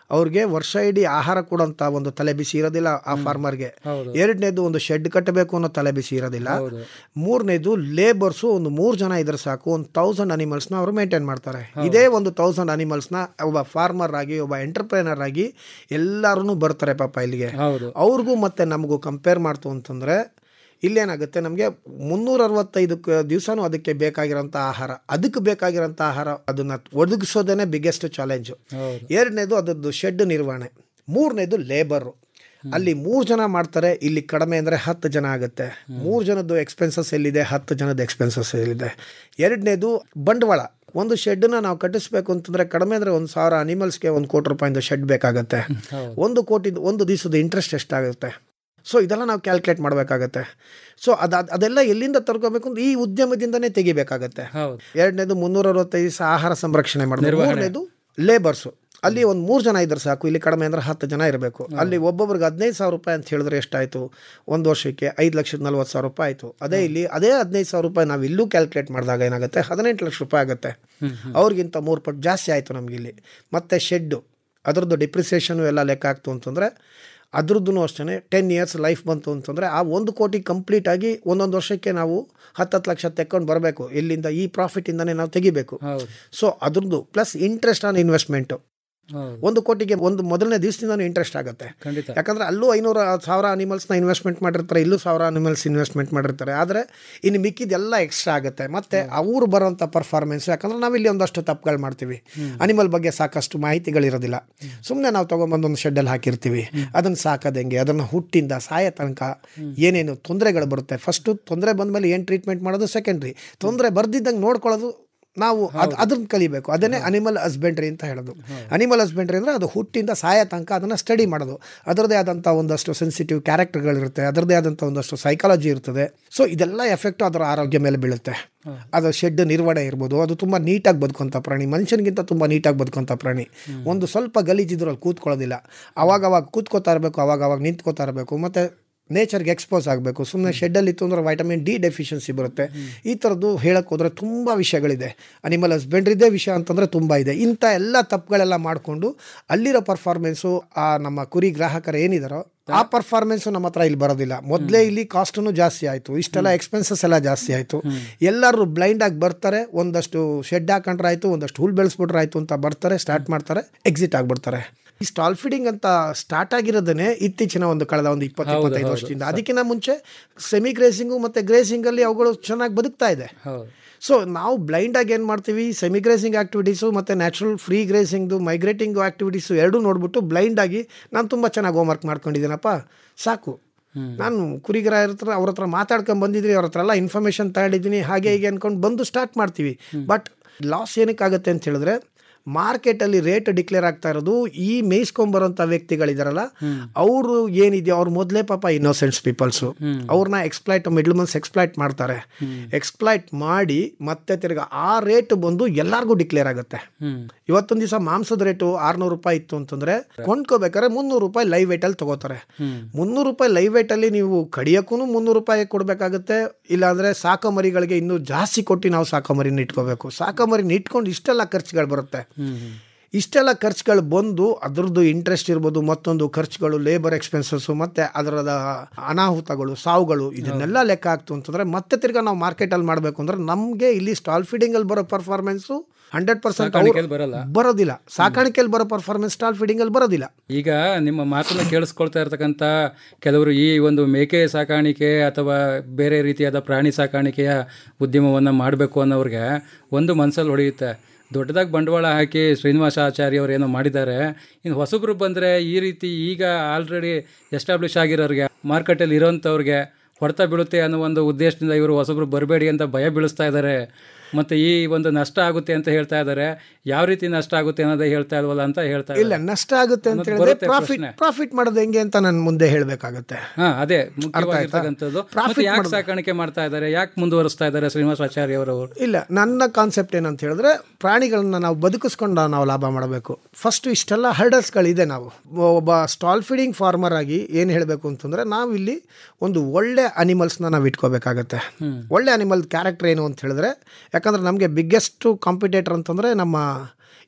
Speaker 12: ಅವ್ರಿಗೆ ವರ್ಷ ಇಡೀ ಆಹಾರ ಕೊಡೋಂಥ ಒಂದು ತಲೆ ಬಿಸಿ ಇರೋದಿಲ್ಲ ಆ ಫಾರ್ಮರ್ಗೆ
Speaker 11: ಹೌದು.
Speaker 12: ಎರಡನೇದು ಒಂದು ಶೆಡ್ ಕಟ್ಟಬೇಕು ಅನ್ನೋ ತಲೆ ಬಿಸಿ ಇರೋದಿಲ್ಲ ಮೂರನೇದು ಲೇಬರ್ಸು ಒಂದು ಮೂರು ಜನ ಇದ್ರೆ ಸಾಕು ಒಂದು ತೌಸಂಡ್ ಅನಿಮಲ್ಸ್ನ ಅವರು ಮೇಂಟೈನ್ ಮಾಡ್ತಾರೆ ಇದೇ ಒಂದು ತೌಸಂಡ್ ಅನಿಮಲ್ಸ್ನ ಒಬ್ಬ ಫಾರ್ಮರ್ ಆಗಿ ಒಬ್ಬ ಎಂಟರ್ಪ್ರೈನರ್ ಆಗಿ ಎಲ್ಲರೂ ಬರ್ತಾರೆ ಪಾಪ ಇಲ್ಲಿಗೆ
Speaker 11: ಹೌದು
Speaker 12: ಅವ್ರಿಗೂ ಮತ್ತೆ ನಮಗೂ ಕಂಪೇರ್ ಮಾಡ್ತು ಅಂತಂದರೆ ಇಲ್ಲೇನಾಗುತ್ತೆ ನಮಗೆ ಮುನ್ನೂರ ಅರವತ್ತೈದು ದಿವಸನೂ ಅದಕ್ಕೆ ಬೇಕಾಗಿರೋಂಥ ಆಹಾರ ಅದಕ್ಕೆ ಬೇಕಾಗಿರೋಂಥ ಆಹಾರ ಅದನ್ನು ಒದಗಿಸೋದೇ ಬಿಗ್ಗೆಸ್ಟ್ ಚಾಲೆಂಜು
Speaker 11: ಹೌದು
Speaker 12: ಎರಡನೇದು ಅದರದ್ದು ಶೆಡ್ ನಿರ್ವಹಣೆ ಮೂರನೇದು ಲೇಬರು ಅಲ್ಲಿ ಮೂರು ಜನ ಮಾಡ್ತಾರೆ ಇಲ್ಲಿ ಕಡಿಮೆ ಅಂದರೆ ಹತ್ತು ಜನ ಆಗುತ್ತೆ ಮೂರು ಜನದ್ದು ಎಕ್ಸ್ಪೆನ್ಸಸ್ ಎಲ್ಲಿದೆ ಹತ್ತು ಜನದ ಎಕ್ಸ್ಪೆನ್ಸಸ್ ಎಲ್ಲಿದೆ ಎರಡನೇದು ಬಂಡವಾಳ ಒಂದು ಶೆಡ್ನ ನಾವು ಕಟ್ಟಿಸ್ಬೇಕು ಅಂತಂದರೆ ಕಡಿಮೆ ಅಂದರೆ ಒಂದು ಸಾವಿರ ಅನಿಮಲ್ಸ್ಗೆ ಒಂದು ಕೋಟಿ ರೂಪಾಯಿಂದ ಶೆಡ್ ಬೇಕಾಗತ್ತೆ ಒಂದು ಕೋಟಿ ಒಂದು ದಿವಸದ ಇಂಟ್ರೆಸ್ಟ್ ಎಷ್ಟಾಗುತ್ತೆ ಸೊ ಇದೆಲ್ಲ ನಾವು ಕ್ಯಾಲ್ಕುಲೇಟ್ ಮಾಡಬೇಕಾಗತ್ತೆ ಸೊ ಅದು ಅದ್- ಅದೆಲ್ಲ ಎಲ್ಲಿಂದ ತರ್ಕೋಬೇಕು ಅಂದ್ರೆ ಈ ಉದ್ಯಮದಿಂದನೇ ತೆಗಿಬೇಕಾಗತ್ತೆ
Speaker 11: ಹೌದು
Speaker 12: ಎರಡನೇದು ಮುನ್ನೂರ ಅರವತ್ತೈದು ದಿವಸ ಆಹಾರ ಸಂರಕ್ಷಣೆ ಮಾಡಬೇಕು
Speaker 11: ನಿರ್ವಹಣೆ.
Speaker 12: ಮೂರನೇದು ಲೇಬರ್ಸು ಅಲ್ಲಿ ಒಂದು ಮೂರು ಜನ ಇದ್ರೆ ಸಾಕು ಇಲ್ಲಿ ಕಡಿಮೆ ಅಂದ್ರೆ ಹತ್ತು ಜನ ಇರಬೇಕು ಅಲ್ಲಿ ಒಬ್ಬೊಬ್ರಿಗೆ ಹದಿನೈದು ಸಾವಿರ ರೂಪಾಯಿ ಅಂತ ಹೇಳಿದ್ರೆ ಎಷ್ಟಾಯಿತು ಒಂದು ವರ್ಷಕ್ಕೆ ಐದು ಲಕ್ಷದ ನಲ್ವತ್ತು ಸಾವಿರ ರೂಪಾಯಿ ಆಯಿತು ಅದೇ ಇಲ್ಲಿ ಅದೇ ಹದಿನೈದು ಸಾವಿರ ರೂಪಾಯಿ ನಾವು ಇಲ್ಲೂ ಕ್ಯಾಲ್ಕುಲೇಟ್ ಮಾಡಿದಾಗ ಏನಾಗುತ್ತೆ ಹದಿನೆಂಟು ಲಕ್ಷ ರೂಪಾಯಿ ಆಗುತ್ತೆ ಅವ್ರಿಗಿಂತ ಮೂರು ಪಟ್ಟು ಜಾಸ್ತಿ ಆಯಿತು ನಮಗಿಲ್ಲಿ ಮತ್ತು ಶೆಡ್ಡು ಅದರದ್ದು ಡಿಪ್ರಿಸಿಯೇಷನು ಎಲ್ಲ ಲೆಕ್ಕ ಆಗ್ತು ಅಂತಂದರೆ ಅದ್ರದ್ದು ಅಷ್ಟೇ ಟೆನ್ ಇಯರ್ಸ್ ಲೈಫ್ ಬಂತು ಅಂತಂದರೆ ಆ ಒಂದು ಕೋಟಿ ಕಂಪ್ಲೀಟ್ ಆಗಿ ಒಂದೊಂದು ವರ್ಷಕ್ಕೆ ನಾವು ಹತ್ತತ್ತು ಲಕ್ಷ ತೆಕ್ಕೊಂಡು ಬರಬೇಕು ಇಲ್ಲಿಂದ ಈ ಪ್ರಾಫಿಟಿಂದನೇ ನಾವು ತೆಗಿಬೇಕು
Speaker 11: ಹೌದು
Speaker 12: ಸೊ ಅದ್ರದ್ದು ಪ್ಲಸ್ ಇಂಟ್ರೆಸ್ಟ್ ಆನ್ ಇನ್ವೆಸ್ಟ್ಮೆಂಟು
Speaker 11: ಹೌದು
Speaker 12: ಒಂದು ಕೋಟಿಗೆ ಒಂದು ಮೊದಲನೇ ದಿವಸದಿಂದನೂ ಇಂಟ್ರೆಸ್ಟ್ ಆಗುತ್ತೆ
Speaker 11: ಖಂಡಿತ
Speaker 12: ಯಾಕಂದ್ರೆ ಅಲ್ಲೂ ಐನೂರು ಸಾವಿರ ಅನಿಮಲ್ಸ್ನ ಇನ್ವೆಸ್ಟ್ಮೆಂಟ್ ಮಾಡಿರ್ತಾರೆ ಇಲ್ಲೂ ಸಾವಿರ ಅನಿಮಲ್ಸ್ ಇನ್ವೆಸ್ಟ್ಮೆಂಟ್ ಮಾಡಿರ್ತಾರೆ ಆದರೆ ಇನ್ನು ಮಿಕ್ಕಿದೆಲ್ಲ ಎಕ್ಸ್ಟ್ರಾ ಆಗುತ್ತೆ ಮತ್ತು ಅವ್ರು ಬರೋಂಥ ಪರ್ಫಾರ್ಮೆನ್ಸ್ ಯಾಕಂದ್ರೆ ನಾವಿಲ್ಲಿ ಒಂದಷ್ಟು ತಪ್ಪುಗಳು ಮಾಡ್ತೀವಿ ಅನಿಮಲ್ ಬಗ್ಗೆ ಸಾಕಷ್ಟು ಮಾಹಿತಿಗಳಿರೋದಿಲ್ಲ ಸುಮ್ಮನೆ ನಾವು ತೊಗೊಂಬಂದು ಒಂದು ಶೆಡ್ಡಲ್ಲಿ ಹಾಕಿರ್ತೀವಿ ಅದನ್ನು ಸಾಕೋದು ಹೆಂಗೆ ಅದನ್ನು ಹುಟ್ಟಿಂದ ಸಾಯ ತನಕ ಏನೇನು ತೊಂದರೆಗಳು ಬರುತ್ತೆ ಫಸ್ಟು ತೊಂದರೆ ಬಂದಮೇಲೆ ಏನು ಟ್ರೀಟ್ಮೆಂಟ್ ಮಾಡೋದು ಸೆಕೆಂಡ್ರಿ ತೊಂದರೆ ಬರ್ದಿದ್ದಂಗೆ ನೋಡ್ಕೊಳ್ಳೋದು ನಾವು ಅದು ಅದನ್ನ ಕಲಿಬೇಕು ಅದನ್ನೇ ಅನಿಮಲ್ ಹಸ್ಬೆಂಡ್ರಿ ಅಂತ ಹೇಳೋದು ಅನಿಮಲ್ ಹಸ್ಬೆಂಡ್ರಿ ಅಂದರೆ ಅದು ಹುಟ್ಟಿಂದ ಸಾಯ ತನಕ ಅದನ್ನು ಸ್ಟಡಿ ಮಾಡೋದು ಅದರದೇ ಆದಂಥ ಒಂದಷ್ಟು ಸೆನ್ಸಿಟಿವ್ ಕ್ಯಾರೆಕ್ಟರ್ಗಳಿರುತ್ತೆ ಅದರದೇ ಆದಂಥ ಒಂದಷ್ಟು ಸೈಕಾಲಜಿ ಇರ್ತದೆ ಸೊ ಇದೆಲ್ಲ ಎಫೆಕ್ಟು ಅದರ ಆರೋಗ್ಯ ಮೇಲೆ ಬೀಳುತ್ತೆ ಅದು ಶೆಡ್ ನಿರ್ವಹಣೆ ಇರ್ಬೋದು ಅದು ತುಂಬ ನೀಟಾಗಿ ಬದುಕೊಂಥ ಪ್ರಾಣಿ ಮನುಷ್ಯನಿಗಿಂತ ತುಂಬ ನೀಟಾಗಿ ಬದುಕೊಂಥ ಪ್ರಾಣಿ ಒಂದು ಸ್ವಲ್ಪ ಗಲೀಜಿದ್ರು ಅಲ್ಲಿ ಕೂತ್ಕೊಳ್ಳೋದಿಲ್ಲ ಅವಾಗ ಅವಾಗ ಕೂತ್ಕೋತಾ ಇರಬೇಕು ಅವಾಗ ಅವಾಗ ನಿಂತ್ಕೋತಾ ಇರಬೇಕು ಮತ್ತು ನೇಚರ್ಗೆ ಎಕ್ಸ್ಪೋಸ್ ಆಗಬೇಕು ಸುಮ್ಮನೆ ಶೆಡ್ಡಲ್ಲಿ ಇತ್ತು ಅಂದ್ರೆ ವೈಟಮಿನ್ ಡಿ ಡೆಫಿಷಿಯನ್ಸಿ ಬರುತ್ತೆ ಈ ಥರದ್ದು ಹೇಳಕ್ಕೆ ಹೋದರೆ ತುಂಬ ವಿಷಯಗಳಿದೆ ಅನಿಮಲ್ ಹಸ್ಬೆಂಡ್ರಿದೇ ವಿಷಯ ಅಂತಂದರೆ ತುಂಬ ಇದೆ ಇಂಥ ಎಲ್ಲ ತಪ್ಪುಗಳೆಲ್ಲ ಮಾಡಿಕೊಂಡು ಅಲ್ಲಿರೋ ಪರ್ಫಾರ್ಮೆನ್ಸು ಆ ನಮ್ಮ ಕುರಿ ಗ್ರಾಹಕರು ಏನಿದಾರೋ ಆ ಪರ್ಫಾರ್ಮೆನ್ಸು ನಮ್ಮ ಹತ್ರ ಇಲ್ಲಿ ಬರೋದಿಲ್ಲ ಮೊದಲೇ ಇಲ್ಲಿ ಕಾಸ್ಟೂ ಜಾಸ್ತಿ ಆಯಿತು ಇಷ್ಟೆಲ್ಲ ಎಕ್ಸ್ಪೆನ್ಸಸ್ ಎಲ್ಲ ಜಾಸ್ತಿ ಆಯಿತು ಎಲ್ಲರೂ ಬ್ಲೈಂಡಾಗಿ ಬರ್ತಾರೆ ಒಂದಷ್ಟು ಶೆಡ್ ಹಾಕೊಂಡ್ರೆ ಆಯಿತು ಒಂದಷ್ಟು ಹುಲ್ ಬೆಳೆಸ್ಬಿಟ್ರೆ ಆಯಿತು ಅಂತ ಬರ್ತಾರೆ ಸ್ಟಾರ್ಟ್ ಮಾಡ್ತಾರೆ ಎಕ್ಸಿಟ್ ಆಗಿಬಿಡ್ತಾರೆ ಈ ಸ್ಟಾಲ್ ಫೀಡಿಂಗ್ ಅಂತ ಸ್ಟಾರ್ಟ್ ಆಗಿರೋದನ್ನೇ ಇತ್ತೀಚಿನ ಒಂದು ಕಳೆದ ಒಂದು ಇಪ್ಪತ್ತು
Speaker 11: ಹೌದು,
Speaker 12: ಇಪ್ಪತ್ತೈದು
Speaker 11: ಹೌದು.
Speaker 12: ವರ್ಷದಿಂದ ಅದಕ್ಕಿಂತ ಮುಂಚೆ ಸೆಮಿ ಗ್ರೇಸಿಂಗು ಮತ್ತು ಗ್ರೇಸಿಂಗಲ್ಲಿ ಅವುಗಳು ಚೆನ್ನಾಗಿ ಬದುಕ್ತಾ ಇದೆ
Speaker 11: ಹೌದು
Speaker 12: ಸೊ ನಾವು ಬ್ಲೈಂಡಾಗಿ ಏನು ಮಾಡ್ತೀವಿ ಸೆಮಿ ಗ್ರೇಸಿಂಗ್ ಆ್ಯಕ್ಟಿವಿಟೀಸು ಮತ್ತು ನ್ಯಾಚುರಲ್ ಫ್ರೀ ಗ್ರೇಸಿಂಗ್ದು ಮೈಗ್ರೇಟಿಂಗ್ ಆ್ಯಕ್ಟಿವಿಟೀಸು ಎರಡೂ ನೋಡ್ಬಿಟ್ಟು ಬ್ಲೈಂಡಾಗಿ ನಾನು ತುಂಬ ಚೆನ್ನಾಗಿ ಹೋಮ್ವರ್ಕ್ ಮಾಡ್ಕೊಂಡಿದ್ದೀನಪ್ಪ ಸಾಕು ನಾನು ಕುರಿಗರ ಹತ್ರ ಅವ್ರ ಹತ್ರ ಮಾತಾಡ್ಕೊಂಡು ಬಂದಿದ್ರಿ ಅವ್ರ ಹತ್ರ ಎಲ್ಲ ಇನ್ಫಾರ್ಮೇಷನ್ ತಗೊಂಡಿದ್ದೀನಿ ಹಾಗೆ ಹೀಗೆ ಅಂದ್ಕೊಂಡು ಬಂದು ಸ್ಟಾರ್ಟ್ ಮಾಡ್ತೀವಿ ಬಟ್ ಲಾಸ್ ಏನಕ್ಕಾಗತ್ತೆ ಅಂತ ಹೇಳಿದ್ರೆ ಮಾರ್ಕೆಟಲ್ಲಿ ರೇಟ್ ಡಿಕ್ಲೇರ್ ಆಗ್ತಾ ಇರೋದು ಈ ಮೇಯಿಸ್ಕೊಂಬರೋಂಥ ವ್ಯಕ್ತಿಗಳಿದಾರಲ್ಲ ಅವರು ಏನಿದೆಯೋ ಅವ್ರು ಮೊದಲೇ ಪಾಪ ಇನ್ನೋಸೆಂಟ್ಸ್ ಪೀಪಲ್ಸು ಅವ್ರನ್ನ ಎಕ್ಸ್ಪ್ಲೈಟ್ ಮಿಡ್ಲ್ ಮನ್ಸ್ ಎಕ್ಸ್ಪ್ಲೈಟ್ ಮಾಡ್ತಾರೆ ಎಕ್ಸ್ಪ್ಲೈಟ್ ಮಾಡಿ ಮತ್ತೆ ತಿರ್ಗಾ ಆ ರೇಟ್ ಬಂದು ಎಲ್ಲರಿಗೂ ಡಿಕ್ಲೇರ್ ಆಗುತ್ತೆ ಇವತ್ತೊಂದು ದಿವಸ ಮಾಂಸದ ರೇಟು ಆರ್ನೂರು ರೂಪಾಯಿ ಇತ್ತು ಅಂತಂದ್ರೆ ಕೊಂಡ್ಕೋಬೇಕಾದ್ರೆ ಮುನ್ನೂರು ರೂಪಾಯಿ ಲೈವ್ ವೇಟಲ್ಲಿ ತಗೋತಾರೆ ಮುನ್ನೂರು ರೂಪಾಯಿ ಲೈವ್ ವೇಟಲ್ಲಿ ನೀವು ಕಡಿಯೋಕ್ಕೂ ಮುನ್ನೂರು ರೂಪಾಯಿ ಕೊಡಬೇಕಾಗುತ್ತೆ ಇಲ್ಲಾಂದರೆ ಸಾಕೋ ಮರಿಗಳಿಗೆ ಇನ್ನೂ ಜಾಸ್ತಿ ಕೊಟ್ಟು ನಾವು ಸಾಕೋ ಮರಿನ ಇಟ್ಕೋಬೇಕು ಸಾಕೋ ಮರಿನ ಇಟ್ಕೊಂಡು ಇಷ್ಟೆಲ್ಲ ಖರ್ಚುಗಳು ಬರುತ್ತೆ ಇಷ್ಟೆಲ್ಲ ಖರ್ಚುಗಳು ಬಂದು ಅದರದ್ದು ಇಂಟ್ರೆಸ್ಟ್ ಇರ್ಬೋದು ಮತ್ತೊಂದು ಖರ್ಚುಗಳು ಲೇಬರ್ ಎಕ್ಸ್ಪೆನ್ಸಸ್ಸು ಮತ್ತು ಅದರದ ಅನಾಹುತಗಳು ಸಾವುಗಳು ಇದನ್ನೆಲ್ಲ ಲೆಕ್ಕ ಆಗ್ತು ಅಂತಂದರೆ ಮತ್ತೆ ತಿರ್ಗಾ ನಾವು ಮಾರ್ಕೆಟಲ್ಲಿ ಮಾಡಬೇಕು ಅಂದ್ರೆ ನಮಗೆ ಇಲ್ಲಿ ಸ್ಟಾಲ್ ಫೀಡಿಂಗಲ್ಲಿ ಬರೋ ಪರ್ಫಾರ್ಮೆನ್ಸು ಹಂಡ್ರೆಡ್ ಪರ್ಸೆಂಟ್
Speaker 11: ಸಾಕಾಣಿಕೆಯಲ್ಲಿ ಬರಲ್ಲ.
Speaker 12: ಬರೋದಿಲ್ಲ ಸಾಕಾಣಿಕೆಯಲ್ಲಿ ಬರೋ ಪರ್ಫಾರ್ಮೆನ್ಸ್ ಸ್ಟಾಲ್ ಫೀಡಿಂಗಲ್ಲಿ ಬರೋದಿಲ್ಲ
Speaker 11: ಈಗ ನಿಮ್ಮ ಮಾತನ್ನ ಕೇಳಿಸ್ಕೊಳ್ತಾ ಇರ್ತಕ್ಕಂಥ ಕೆಲವರು ಈ ಒಂದು ಮೇಕೆ ಸಾಕಾಣಿಕೆ ಅಥವಾ ಬೇರೆ ರೀತಿಯಾದ ಪ್ರಾಣಿ ಸಾಕಾಣಿಕೆಯ ಉದ್ಯಮವನ್ನು ಮಾಡಬೇಕು ಅನ್ನೋರಿಗೆ ಒಂದು ಮನಸ್ಸಲ್ಲಿ ಹೊಡೆಯುತ್ತೆ ದೊಡ್ಡದಾಗಿ ಬಂಡವಾಳ ಹಾಕಿ ಶ್ರೀನಿವಾಸ ಆಚಾರ್ಯ ಅವರು ಏನೋ ಮಾಡಿದ್ದಾರೆ ಇನ್ನು ಹೊಸಬ್ರು ಬಂದರೆ ಈ ರೀತಿ ಈಗ ಆಲ್ರೆಡಿ ಎಸ್ಟಾಬ್ಲಿಷ್ ಆಗಿರೋರಿಗೆ ಮಾರ್ಕೆಟಲ್ಲಿ ಇರೋಂಥವ್ರಿಗೆ ಹೊಡೆತ ಬೀಳುತ್ತೆ ಅನ್ನೋ ಒಂದು ಉದ್ದೇಶದಿಂದ ಇವರು ಹೊಸಬ್ರು ಬರಬೇಡಿ ಅಂತ ಭಯ ಬೀಳಿಸ್ತಾ ಇದ್ದಾರೆ ಮತ್ತು ಈ ಒಂದು ನಷ್ಟ ಆಗುತ್ತೆ ಅಂತ ಹೇಳ್ತಾ ಇದ್ದಾರೆ ಯಾವ ರೀತಿ ನಷ್ಟ ಆಗುತ್ತೆ ಅನ್ನೋದೇ ಹೇಳ್ತಾ ಇಲ್ವಲ್ಲ ಅಂತ ಹೇಳ್ತಾ
Speaker 12: ಇಲ್ಲ
Speaker 11: ಇದ್ದಾರೆ.
Speaker 12: ನಷ್ಟ ಆಗುತ್ತೆ ಅಂತ
Speaker 11: ಅನ್ನೋದು
Speaker 12: ಹೇಳಿದ್ರೆ
Speaker 11: ಬರುತ್ತೆ
Speaker 12: ಪ್ರಾಫಿಟ್
Speaker 11: ಪ್ರಶ್ನೆ.
Speaker 12: ಪ್ರಾಫಿಟ್ ಮಾಡೋದು ಹೆಂಗೆ ಅಂತ ನಾನು ಮುಂದೆ ಹೇಳಬೇಕಾಗತ್ತೆ
Speaker 11: ಹಾ ಅದೇ
Speaker 12: ಆಯ್ತಾ?
Speaker 11: ಮುಖ್ಯವಾಗಿರ್ತಕ್ಕಂಥದ್ದು
Speaker 12: Profit
Speaker 11: ಮತ್ತೆ ಯಾಕೆ
Speaker 12: ಮಾಡೋದು.
Speaker 11: ಸಾಕಾಣಿಕೆ ಮಾಡ್ತಾ ಇದ್ದಾರೆ ಯಾಕೆ ಮುಂದುವರಿಸ್ತಾ ಇದ್ದಾರೆ ಶ್ರೀನಿವಾಸಾಚಾರ್ಯ ಅವರು
Speaker 12: ಇಲ್ಲ ನನ್ನ ಕಾನ್ಸೆಪ್ಟ್ ಏನಂತ ಹೇಳಿದ್ರೆ ಪ್ರಾಣಿಗಳನ್ನ ನಾವು ಬದುಕಿಸ್ಕೊಂಡು ನಾವು ಲಾಭ ಮಾಡಬೇಕು ಫಸ್ಟ್ ಇಷ್ಟೆಲ್ಲ ಹರ್ಡಲ್ಸ್ಗಳಿದೆ ನಾವು ಒಬ್ಬ ಸ್ಟಾಲ್ ಫೀಡಿಂಗ್ ಫಾರ್ಮರ್ ಆಗಿ ಏನು ಹೇಳಬೇಕು ಅಂತಂದರೆ ನಾವು ಇಲ್ಲಿ ಒಂದು ಒಳ್ಳೆ ಅನಿಮಲ್ಸ್ನ ನಾವು ಇಟ್ಕೋಬೇಕಾಗತ್ತೆ ಒಳ್ಳೆ ಅನಿಮಲ್ ಕ್ಯಾರೆಕ್ಟರ್ ಏನು ಅಂತ ಹೇಳಿದ್ರೆ ಯಾಕಂದ್ರೆ ನಮಗೆ ಬಿಗ್ಗೆಸ್ಟ್ ಕಾಂಪಿಟೇಟರ್ ಅಂತಂದರೆ ನಮ್ಮ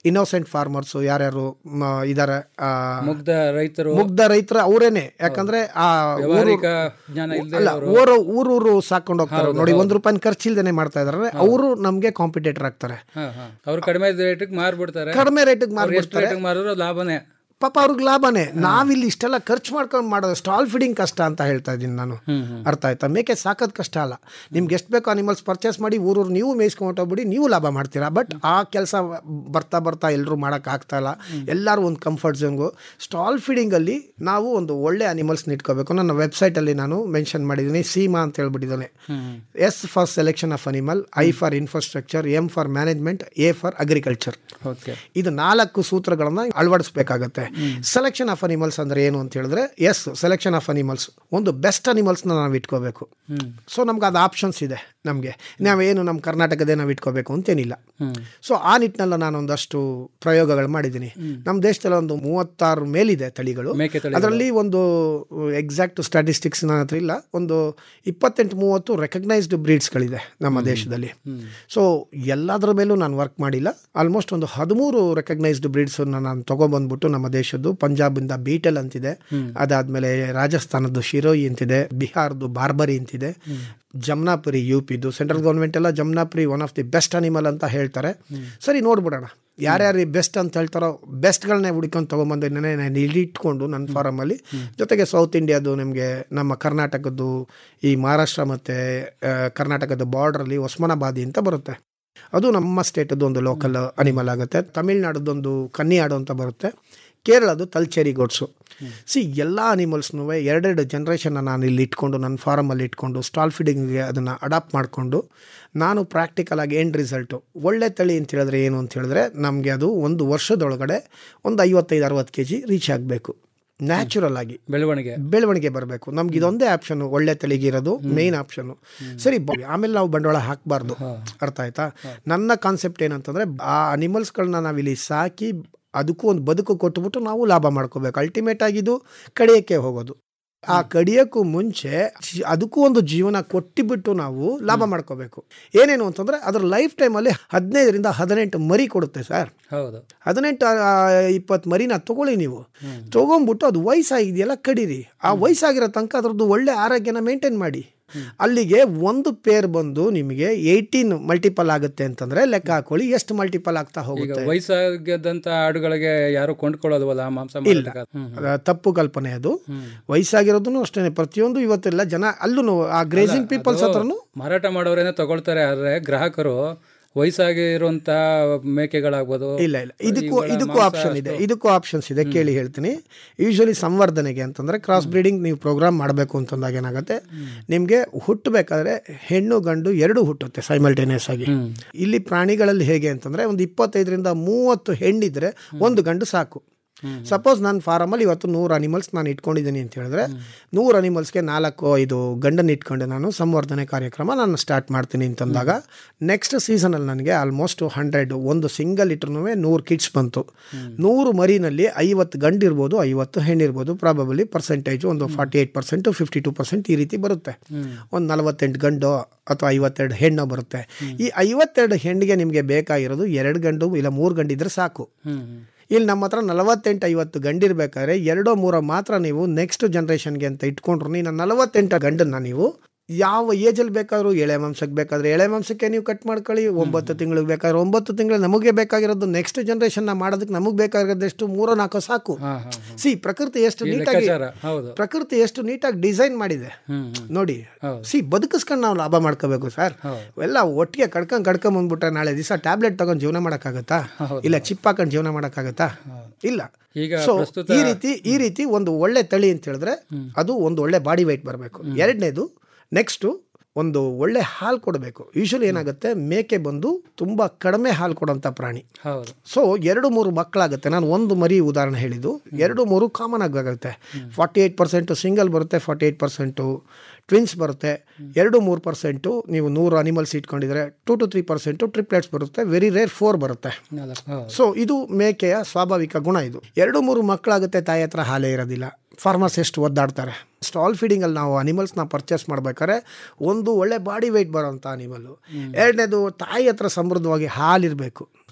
Speaker 12: ಇನ್ನೋಸೆಂಟ್ ಫಾರ್ಮರ್ಸ್ ಯಾರ್ಯಾರು ಮ, ಇದಾರೆ ಆ,
Speaker 11: ಮುಗ್ಧ ರೈತರು
Speaker 12: ಮುಗ್ಧ ರೈತರು ಅವರೇನೆ ಯಾಕಂದ್ರೆ ಆ ಊರು-
Speaker 11: ವ್ಯವಹಾರಿಕ ಜ್ಞಾನ ಇಲ್ಲದೆ
Speaker 12: ಅಲ್ಲ ಊರು ಊರೂರು ಸಾಕೊಂಡು ಹೋಗ್ತಾರೆ ನೋಡಿ ಒಂದ್ ರೂಪಾಯಿ ಖರ್ಚಿಲ್ದೇನೆ ಮಾಡ್ತಾ ಇದಾರೆ ಅವರು ನಮ್ಗೆ ಕಾಂಪಿಟೇಟರ್ ಆಗ್ತಾರೆ
Speaker 11: ಅವ್ರು ಕಡಿಮೆ ರೇಟಿಗೆ ಮಾರ್ಬಿಡ್ತಾರೆ
Speaker 12: ಕಡಿಮೆ ರೇಟಿಗೆ
Speaker 11: ಅವ್ರು ಎಷ್ಟು
Speaker 12: ಮಾರ್ಬಿಡ್ತಾರೆ
Speaker 11: ರೇಟಿಗೆ ಮಾರಿದ್ರು ಲಾಭನೇ
Speaker 12: ಪಾಪ ಅವ್ರಿಗೆ ಲಾಭನೇ ನಾವಿಲ್ಲಿ ಇಷ್ಟೆಲ್ಲ ಖರ್ಚು ಮಾಡ್ಕೊಂಡು ಮಾಡೋದು ಸ್ಟಾಲ್ ಫೀಡಿಂಗ್ ಕಷ್ಟ ಅಂತ ಹೇಳ್ತಾ ಇದ್ದೀನಿ ನಾನು ಅರ್ಥ ಆಯ್ತಾ ಮೇಕೆ ಸಾಕೋದು ಕಷ್ಟ ಅಲ್ಲ ನಿಮ್ಗೆ ಎಷ್ಟು ಬೇಕೋ ಅನಿಮಲ್ಸ್ ಪರ್ಚೇಸ್ ಮಾಡಿ ಊರೂರು ನೀವು ಮೇಯಿಸ್ಕೊಂಡು ಹೋಗ್ಬಿಡಿ ನೀವು ಲಾಭ ಮಾಡ್ತೀರಾ ಬಟ್ ಆ ಕೆಲಸ ಬರ್ತಾ ಬರ್ತಾ ಎಲ್ಲರೂ ಮಾಡೋಕೆ ಆಗ್ತಾ ಇಲ್ಲ ಎಲ್ಲರೂ ಒಂದು ಕಂಫರ್ಟ್ ಝೋನ್ಗು ಸ್ಟಾಲ್ ಫೀಡಿಂಗಲ್ಲಿ ನಾವು ಒಂದು ಒಳ್ಳೆ ಅನಿಮಲ್ಸ್ನ ಇಟ್ಕೋಬೇಕು ನನ್ನ ವೆಬ್ಸೈಟಲ್ಲಿ ನಾನು ಮೆನ್ಷನ್ ಮಾಡಿದ್ದೀನಿ ಸೀಮಾ ಅಂತ ಹೇಳ್ಬಿಟ್ಟಿದ್ದಾನೆ S for selection of animal I for infrastructure M for management A for agriculture
Speaker 11: okay
Speaker 12: ಇದು ನಾಲ್ಕು ಸೂತ್ರಗಳನ್ನ ಅಳವಡಿಸಬೇಕಾಗತ್ತೆ ಸೆಲೆಕ್ಷನ್ ಆಫ್ ಅನಿಮಲ್ಸ್ ಅಂದ್ರೆ ಏನು ಅಂತ ಹೇಳಿದ್ರೆ ಎಸ್ ಸೆಲೆಕ್ಷನ್ ಆಫ್ ಅನಿಮಲ್ಸ್ ಒಂದು ಬೆಸ್ಟ್ ಅನಿಮಲ್ಸ್ನ ನಾವು ಇಟ್ಕೋಬೇಕು ಸೊ ನಮ್ಗೆ ಅದು ಆಪ್ಷನ್ಸ್ ಇದೆ ನಮಗೆ ನಾವೇನು ನಮ್ಮ ಕರ್ನಾಟಕದೇ ನಾವು ಇಟ್ಕೋಬೇಕು ಅಂತೇನಿಲ್ಲ ಸೊ ಆ ನಿಟ್ಟಿನಲ್ಲಿ ನಾನು ಒಂದಷ್ಟು ಪ್ರಯೋಗಗಳು ಮಾಡಿದ್ದೀನಿ ನಮ್ಮ ದೇಶದಲ್ಲಿ ಒಂದು ಮೂವತ್ತಾರು ಮೇಲಿದೆ ತಳಿಗಳು
Speaker 11: ಮೇಕೆ ತಳಿಗಳು.
Speaker 12: ಅದರಲ್ಲಿ ಒಂದು ಎಕ್ಸಾಕ್ಟ್ ಸ್ಟ್ಯಾಟಿಸ್ಟಿಕ್ಸ್ ನನ್ನ ಹತ್ರ ಇಲ್ಲ ಒಂದು ಇಪ್ಪತ್ತೆಂಟು ಮೂವತ್ತು ರೆಕಗ್ನೈಸ್ಡ್ ಬ್ರೀಡ್ಸ್ಗಳಿದೆ ನಮ್ಮ ದೇಶದಲ್ಲಿ ಸೊ ಎಲ್ಲದರ ಮೇಲೂ ನಾನು ವರ್ಕ್ ಮಾಡಿಲ್ಲ ಆಲ್ಮೋಸ್ಟ್ ಒಂದು ಹದಿಮೂರು ರೆಕಗ್ನೈಸ್ಡ್ ಬ್ರೀಡ್ಸ್ ನಾನು ತಗೊಬಂದ್ಬಿಟ್ಟು ನಮ್ಮ ದೇಶದ್ದು ಪಂಜಾಬಿಂದ ಬೀಟಲ್ ಅಂತಿದೆ ಅದಾದ್ಮೇಲೆ ರಾಜಸ್ಥಾನದ್ದು ಶಿರೋಯಿ ಅಂತಿದೆ ಬಿಹಾರದ್ದು ಬಾರ್ಬರಿ ಅಂತಿದೆ ಜಮ್ನಾಪುರಿ ಯು ಪಿದು ಸೆಂಟ್ರಲ್ ಗೌರ್ಮೆಂಟ್ ಎಲ್ಲ Jamnapuri one of the best animal ಅಂತ ಹೇಳ್ತಾರೆ ಸರಿ ನೋಡ್ಬಿಡೋಣ ಯಾರ್ಯಾರು ಬೆಸ್ಟ್ ಅಂತ ಹೇಳ್ತಾರೋ ಬೆಸ್ಟ್ಗಳನ್ನೇ ಹುಡ್ಕೊಂಡು ತೊಗೊಂಬಂದು ನೆನೆ ನಾನು ಇಲ್ಲಿ ಇಟ್ಕೊಂಡು ನನ್ನ ಫಾರಮಲ್ಲಿ ಜೊತೆಗೆ ಸೌತ್ ಇಂಡಿಯಾದು ನಿಮಗೆ ನಮ್ಮ ಕರ್ನಾಟಕದ್ದು ಈ ಮಹಾರಾಷ್ಟ್ರ ಮತ್ತು ಕರ್ನಾಟಕದ ಬಾರ್ಡ್ರಲ್ಲಿ ಒಸ್ಮಾನಾಬಾದಿ ಅಂತ ಬರುತ್ತೆ ಅದು ನಮ್ಮ ಸ್ಟೇಟದ್ದು ಒಂದು ಲೋಕಲ್ ಅನಿಮಲ್ ಆಗುತ್ತೆ ತಮಿಳ್ನಾಡದೊಂದು ಕನ್ನಿಯಾಡು ಅಂತ ಬರುತ್ತೆ ಕೇರಳದು ತಲ್ಚೇರಿ ಗೋಡ್ಸು ಸಿ ಎಲ್ಲ ಅನಿಮಲ್ಸ್ನೂ ಎರಡೆರಡು ಜನ್ರೇಷನ್ನ ನಾನು ಇಲ್ಲಿ ಇಟ್ಕೊಂಡು ನನ್ನ ಫಾರಮಲ್ಲಿ ಇಟ್ಕೊಂಡು ಸ್ಟಾಲ್ ಫೀಡಿಂಗ್ಗೆ ಅದನ್ನು ಅಡಾಪ್ಟ್ ಮಾಡಿಕೊಂಡು ನಾನು ಪ್ರಾಕ್ಟಿಕಲ್ ಆಗಿ ಎಂಡ್ ರಿಸಲ್ಟು ಒಳ್ಳೆ ತಳಿ ಅಂತ ಹೇಳಿದ್ರೆ ಏನು ಅಂತ ಹೇಳಿದ್ರೆ ನಮಗೆ ಅದು ಒಂದು ವರ್ಷದೊಳಗಡೆ ಒಂದು ಐವತ್ತೈದು ಅರವತ್ತು ಕೆ ಜಿ ರೀಚ್ ಆಗಬೇಕು ನ್ಯಾಚುರಲ್ ಆಗಿ
Speaker 11: ಬೆಳವಣಿಗೆ
Speaker 12: ಬೆಳವಣಿಗೆ ಬರಬೇಕು ನಮ್ಗೆ ಇದೊಂದೇ ಆಪ್ಷನ್ ಒಳ್ಳೆ ತಳಿಗೆ ಇರೋದು ಮೇನ್ ಆಪ್ಷನ್ ಸರಿ ಬ- ಆಮೇಲೆ ನಾವು ಬಂಡವಾಳ ಹಾಕಬಾರ್ದು ಅರ್ಥ ಆಯ್ತಾ ನನ್ನ ಕಾನ್ಸೆಪ್ಟ್ ಏನಂತಂದ್ರೆ ಆ ಅನಿಮಲ್ಸ್ಗಳನ್ನ ನಾವಿಲ್ಲಿ ಸಾಕಿ ಅದಕ್ಕೂ ಒಂದು ಬದುಕು ಕೊಟ್ಬಿಟ್ಟು ನಾವು ಲಾಭ ಮಾಡ್ಕೋಬೇಕು ಅಲ್ಟಿಮೇಟ್ ಆಗಿದ್ದು ಕಡಿಯಕ್ಕೆ ಹೋಗೋದು ಆ ಕಡಿಯೋಕ್ಕೂ ಮುಂಚೆ ಜಿ- ಅದಕ್ಕೂ ಒಂದು ಜೀವನ ಕೊಟ್ಟಿಬಿಟ್ಟು ನಾವು ಲಾಭ ಮಾಡ್ಕೋಬೇಕು ಏನೇನು ಅಂತಂದ್ರೆ ಅದ್ರ ಲೈಫ್ ಟೈಮಲ್ಲಿ ಹದಿನೈದರಿಂದ ಹದಿನೆಂಟು ಮರಿ ಕೊಡುತ್ತೆ ಸರ್
Speaker 11: ಹೌದು
Speaker 12: ಹದಿನೆಂಟು ಇಪ್ಪತ್ತು ಮರಿನ ತಗೊಳ್ಳಿ ನೀವು ತಗೊಂಬಿಟ್ಟು ಅದು ವಯಸ್ಸಾಗಿದೆಯಲ್ಲ ಕಡೀರಿ ಆ ವಯಸ್ಸಾಗಿರೋ ತನಕ ಅದ್ರದ್ದು ಒಳ್ಳೆ ಆರೋಗ್ಯನ ಮೇಂಟೈನ್ ಮಾಡಿ ಅಲ್ಲಿಗೆ ಒಂದು ಪೇರ್ ಬಂದು ನಿಮಗೆ ಏಯ್ಟೀನ್ ಮಲ್ಟಿಪಲ್ ಆಗುತ್ತೆ ಅಂತಂದ್ರೆ ಲೆಕ್ಕ ಹಾಕೊಳ್ಳಿ ಎಷ್ಟು ಮಲ್ಟಿಪಲ್ ಆಗ್ತಾ
Speaker 11: ಈಗ
Speaker 12: ಹೋಗುತ್ತೆ
Speaker 11: ವಯಸ್ಸಾಗದಂತ ಆಡುಗಳಿಗೆ ಯಾರು ಕೊಂಡ್ಕೊಳ್ಳೋದವಲ್ಲ ಮಾಂಸ
Speaker 12: ಇಲ್ಲ
Speaker 11: ಮಾರಾಟಕ್ಕೆ. ಹ್ಮ್.
Speaker 12: ಅದ ತಪ್ಪು ಕಲ್ಪನೆ ಅದು ವಯಸ್ಸಾಗಿರೋದನ್ನು ಅಷ್ಟೇ ಪ್ರತಿಯೊಂದು ಇವತ್ತೆಲ್ಲ ಜನ ಅಲ್ಲೂ ಆ ಗ್ರೇಸಿಂಗ್ ಪೀಪಲ್ಸ್
Speaker 11: ಅದು
Speaker 12: ಹತ್ರನು
Speaker 11: ಮಾರಾಟ ಮಾಡೋರೇನೆ ತಗೊಳ್ತಾರೆ ಆದ್ರೆ ಗ್ರಾಹಕರು ವಯಸ್ಸಾಗಿರುವಂತ ಮೇಕೆಗಳಾಗ್ಬೋದು
Speaker 12: ಇಲ್ಲ ಇಲ್ಲ ಇದಕ್ಕೂ
Speaker 11: ಇವುಗಳ
Speaker 12: ಇದಕ್ಕೂ
Speaker 11: ಮಾಂಸ
Speaker 12: ಆಪ್ಷನ್ ಇದೆ
Speaker 11: ಅಷ್ಟು-
Speaker 12: ಇದಕ್ಕೂ ಆಪ್ಷನ್ಸ್ ಇದೆ ಕೇಳಿ ಹೇಳ್ತೀನಿ ಯೂಶಲಿ ಸಂವರ್ಧನೆಗೆ ಅಂತಂದ್ರೆ ಕ್ರಾಸ್ ಬ್ರೀಡಿಂಗ್ ನೀವು ಪ್ರೋಗ್ರಾಮ್ ಮಾಡಬೇಕು ಅಂತಂದಾಗ ಏನಾಗುತ್ತೆ ನಿಮಗೆ ಹುಟ್ಟಬೇಕಾದ್ರೆ ಹೆಣ್ಣು ಗಂಡು ಎರಡು ಹುಟ್ಟುತ್ತೆ ಸೈಮಲ್ಟೇನಿಯಸ್ ಆಗಿ ಇಲ್ಲಿ ಪ್ರಾಣಿಗಳಲ್ಲಿ ಹೇಗೆ ಅಂತಂದ್ರೆ ಒಂದು ಇಪ್ಪತ್ತೈದರಿಂದ ಮೂವತ್ತು ಹೆಣ್ಣಿದ್ರೆ ಒಂದು ಗಂಡು ಸಾಕು ಸಪೋಸ್ ನನ್ನ ಫಾರಮಲ್ಲಿ ಇವತ್ತು ನೂರು ಅನಿಮಲ್ಸ್ ನಾನು ಇಟ್ಕೊಂಡಿದ್ದೀನಿ ಅಂತ ಹೇಳಿದ್ರೆ ನೂರು ಅನಿಮಲ್ಸ್ಗೆ ನಾಲ್ಕು ಐದು ಗಂಡನ್ನು ಇಟ್ಕೊಂಡು ನಾನು ಸಂವರ್ಧನೆ ಕಾರ್ಯಕ್ರಮ ನಾನು ಸ್ಟಾರ್ಟ್ ಮಾಡ್ತೀನಿ ಅಂತಂದಾಗ ನೆಕ್ಸ್ಟ್ ಸೀಸನಲ್ಲಿ ನನಗೆ ಆಲ್ಮೋಸ್ಟ್ ಹಂಡ್ರೆಡ್ ಒಂದು ಸಿಂಗಲ್ ಇಟ್ರೂ ನೂರು ಕಿಡ್ಸ್ ಬಂತು ನೂರು ಮರಿನಲ್ಲಿ ಐವತ್ತು ಗಂಡು ಇರ್ಬೋದು ಐವತ್ತು ಹೆಣ್ಣಿರ್ಬೋದು ಪ್ರಾಬಬಲಿ ಪರ್ಸೆಂಟೇಜ್ ಒಂದು forty eight percent fifty two percent ಈ ರೀತಿ ಬರುತ್ತೆ ಒಂದು ನಲವತ್ತೆಂಟು ಗಂಡು ಅಥವಾ ಐವತ್ತೆರಡು ಹೆಣ್ಣು ಬರುತ್ತೆ ಈ ಐವತ್ತೆರಡು ಹೆಣ್ಣಿಗೆ ನಿಮಗೆ ಬೇಕಾಗಿರೋದು ಎರಡು ಗಂಡು ಇಲ್ಲ ಮೂರು ಗಂಡಿದ್ರೆ ಸಾಕು ಇಲ್ಲಿ ನಮ್ಮ ಹತ್ರ ನಲವತ್ತೆಂಟು ಐವತ್ತು ಗಂಡಿರ್ಬೇಕಾದ್ರೆ ಎರಡೋ ಮೂರೋ ಮಾತ್ರ ನೀವು ನೆಕ್ಸ್ಟ್ ಜನ್ರೇಷನ್ಗೆ ಅಂತ ಇಟ್ಕೊಂಡ್ರು ನೀನು ನಲವತ್ತೆಂಟು ಗಂಡನ್ನ ನೀವು ಯಾವ ಏಜಲ್ಲಿ ಬೇಕಾದರೂ ಎಳೆ ಮಾಂಸಕ್ಕೆ ಬೇಕಾದ್ರೆ ಎಳೆ ಮಾಂಸಕ್ಕೆ ನೀವು ಕಟ್ ಮಾಡ್ಕೊಳ್ಳಿ ಒಂಬತ್ತು ತಿಂಗಳಿಗೆ ಬೇಕಾದ್ರೆ ಒಂಬತ್ತು ತಿಂಗಳು ನಮಗೆ ಬೇಕಾಗಿರೋದು ನೆಕ್ಸ್ಟ್ ಜನ್ರೇಷನ್ನ ಮಾಡೋದಕ್ಕೆ ನಮಗೆ ಬೇಕಾಗಿರೋದು ಎಷ್ಟು ಮೂರೋ ನಾಲ್ಕು ಸಾಕು ಸಿ ಪ್ರಕೃತಿ ಎಷ್ಟು
Speaker 11: ಈ
Speaker 12: ನೀಟಾಗಿ
Speaker 11: ಲೆಕ್ಕಾಚಾರ, ಹೌದು.
Speaker 12: ಪ್ರಕೃತಿ ಎಷ್ಟು ನೀಟಾಗಿ ಡಿಸೈನ್ ಮಾಡಿದೆ
Speaker 11: ಹ್ಮ್,
Speaker 12: ನೋಡಿ ಸಿ ಬದುಕಿಸ್ಕೊಂಡು ನಾವು ಲಾಭ ಮಾಡ್ಕೋಬೇಕು ಸರ್ ಎಲ್ಲ ಒಟ್ಟಿಗೆ ಕಡ್ಕೊಂಡ್ ಕಡ್ಕೊಂಡ್ ಬಂದ್ಬಿಟ್ರೆ ನಾಳೆ ದಿವಸ ಟ್ಯಾಬ್ಲೆಟ್ ತಗೊಂಡು ಜೀವನ ಮಾಡೋಕ್ಕಾಗತ್ತಾ ಇಲ್ಲ ಚಿಪ್ ಹಾಕೊಂಡು ಜೀವನ ಮಾಡೋಕ್ಕಾಗತ್ತಾ ಇಲ್ಲ
Speaker 11: ಈಗ
Speaker 12: ಸೊ
Speaker 11: ಪ್ರಸ್ತುತ
Speaker 12: ಈ ರೀತಿ ಈ ರೀತಿ ಒಂದು ಒಳ್ಳೆ ತಳಿ ಅಂತ ಹೇಳಿದ್ರೆ ಅದು ಒಂದು ಒಳ್ಳೆ ಬಾಡಿ weight ಬರಬೇಕು ಎರಡನೇದು ನೆಕ್ಸ್ಟು ಒಂದು ಒಳ್ಳೆ ಹಾಲು ಕೊಡಬೇಕು ಯೂಶಲಿ ಏನಾಗುತ್ತೆ ಮೇಕೆ ಬಂದು ತುಂಬ ಕಡಿಮೆ ಹಾಲು ಕೊಡೋಂಥ ಪ್ರಾಣಿ
Speaker 11: ಹೌದು
Speaker 12: ಸೊ ಎರಡು ಮೂರು ಮಕ್ಕಳಾಗುತ್ತೆ ನಾನು ಒಂದು ಮರಿ ಉದಾಹರಣೆ ಹೇಳಿದ್ದು ಎರಡು ಮೂರು ಕಾಮನ್ ಆಗಿ ಆಗುತ್ತೆ ಫಾರ್ಟಿ ಏಯ್ಟ್ ಪರ್ಸೆಂಟು ಸಿಂಗಲ್ ಬರುತ್ತೆ ಫಾರ್ಟಿ ಏಯ್ಟ್ ಪರ್ಸೆಂಟು ಟ್ವಿನ್ಸ್ ಬರುತ್ತೆ ಎರಡು ಮೂರು ಪರ್ಸೆಂಟು ನೀವು ನೂರು ಅನಿಮಲ್ಸ್ ಇಟ್ಕೊಂಡಿದ್ರೆ two to three percent triplets ಬರುತ್ತೆ ವೆರಿ ರೇರ್ ಫೋರ್ ಬರುತ್ತೆ
Speaker 11: ನಾಲ್ಕು ಹೌದು.
Speaker 12: ಸೊ ಇದು ಮೇಕೆಯ ಸ್ವಾಭಾವಿಕ ಗುಣ ಇದು ಎರಡು ಮೂರು ಮಕ್ಕಳಾಗುತ್ತೆ ತಾಯಿ ಹತ್ರ ಹಾಲೇ ಇರೋದಿಲ್ಲ ಫಾರ್ಮರ್ಸ್ ಎಷ್ಟು ಒದ್ದಾಡ್ತಾರೆ ಸ್ಟಾಲ್ ಫೀಡಿಂಗಲ್ಲಿ ನಾವು ಅನಿಮಲ್ಸ್ನ ಪರ್ಚೇಸ್ ಮಾಡ್ಬೇಕಾದ್ರೆ ಒಂದು ಒಳ್ಳೆ ಬಾಡಿ ವೆಯ್ಟ್ ಬರೋಂಥ ಅನಿಮಲ್ಲು ಎರಡನೇದು ತಾಯಿ ಹತ್ರ ಸಮೃದ್ಧವಾಗಿ ಹಾಲಿರಬೇಕು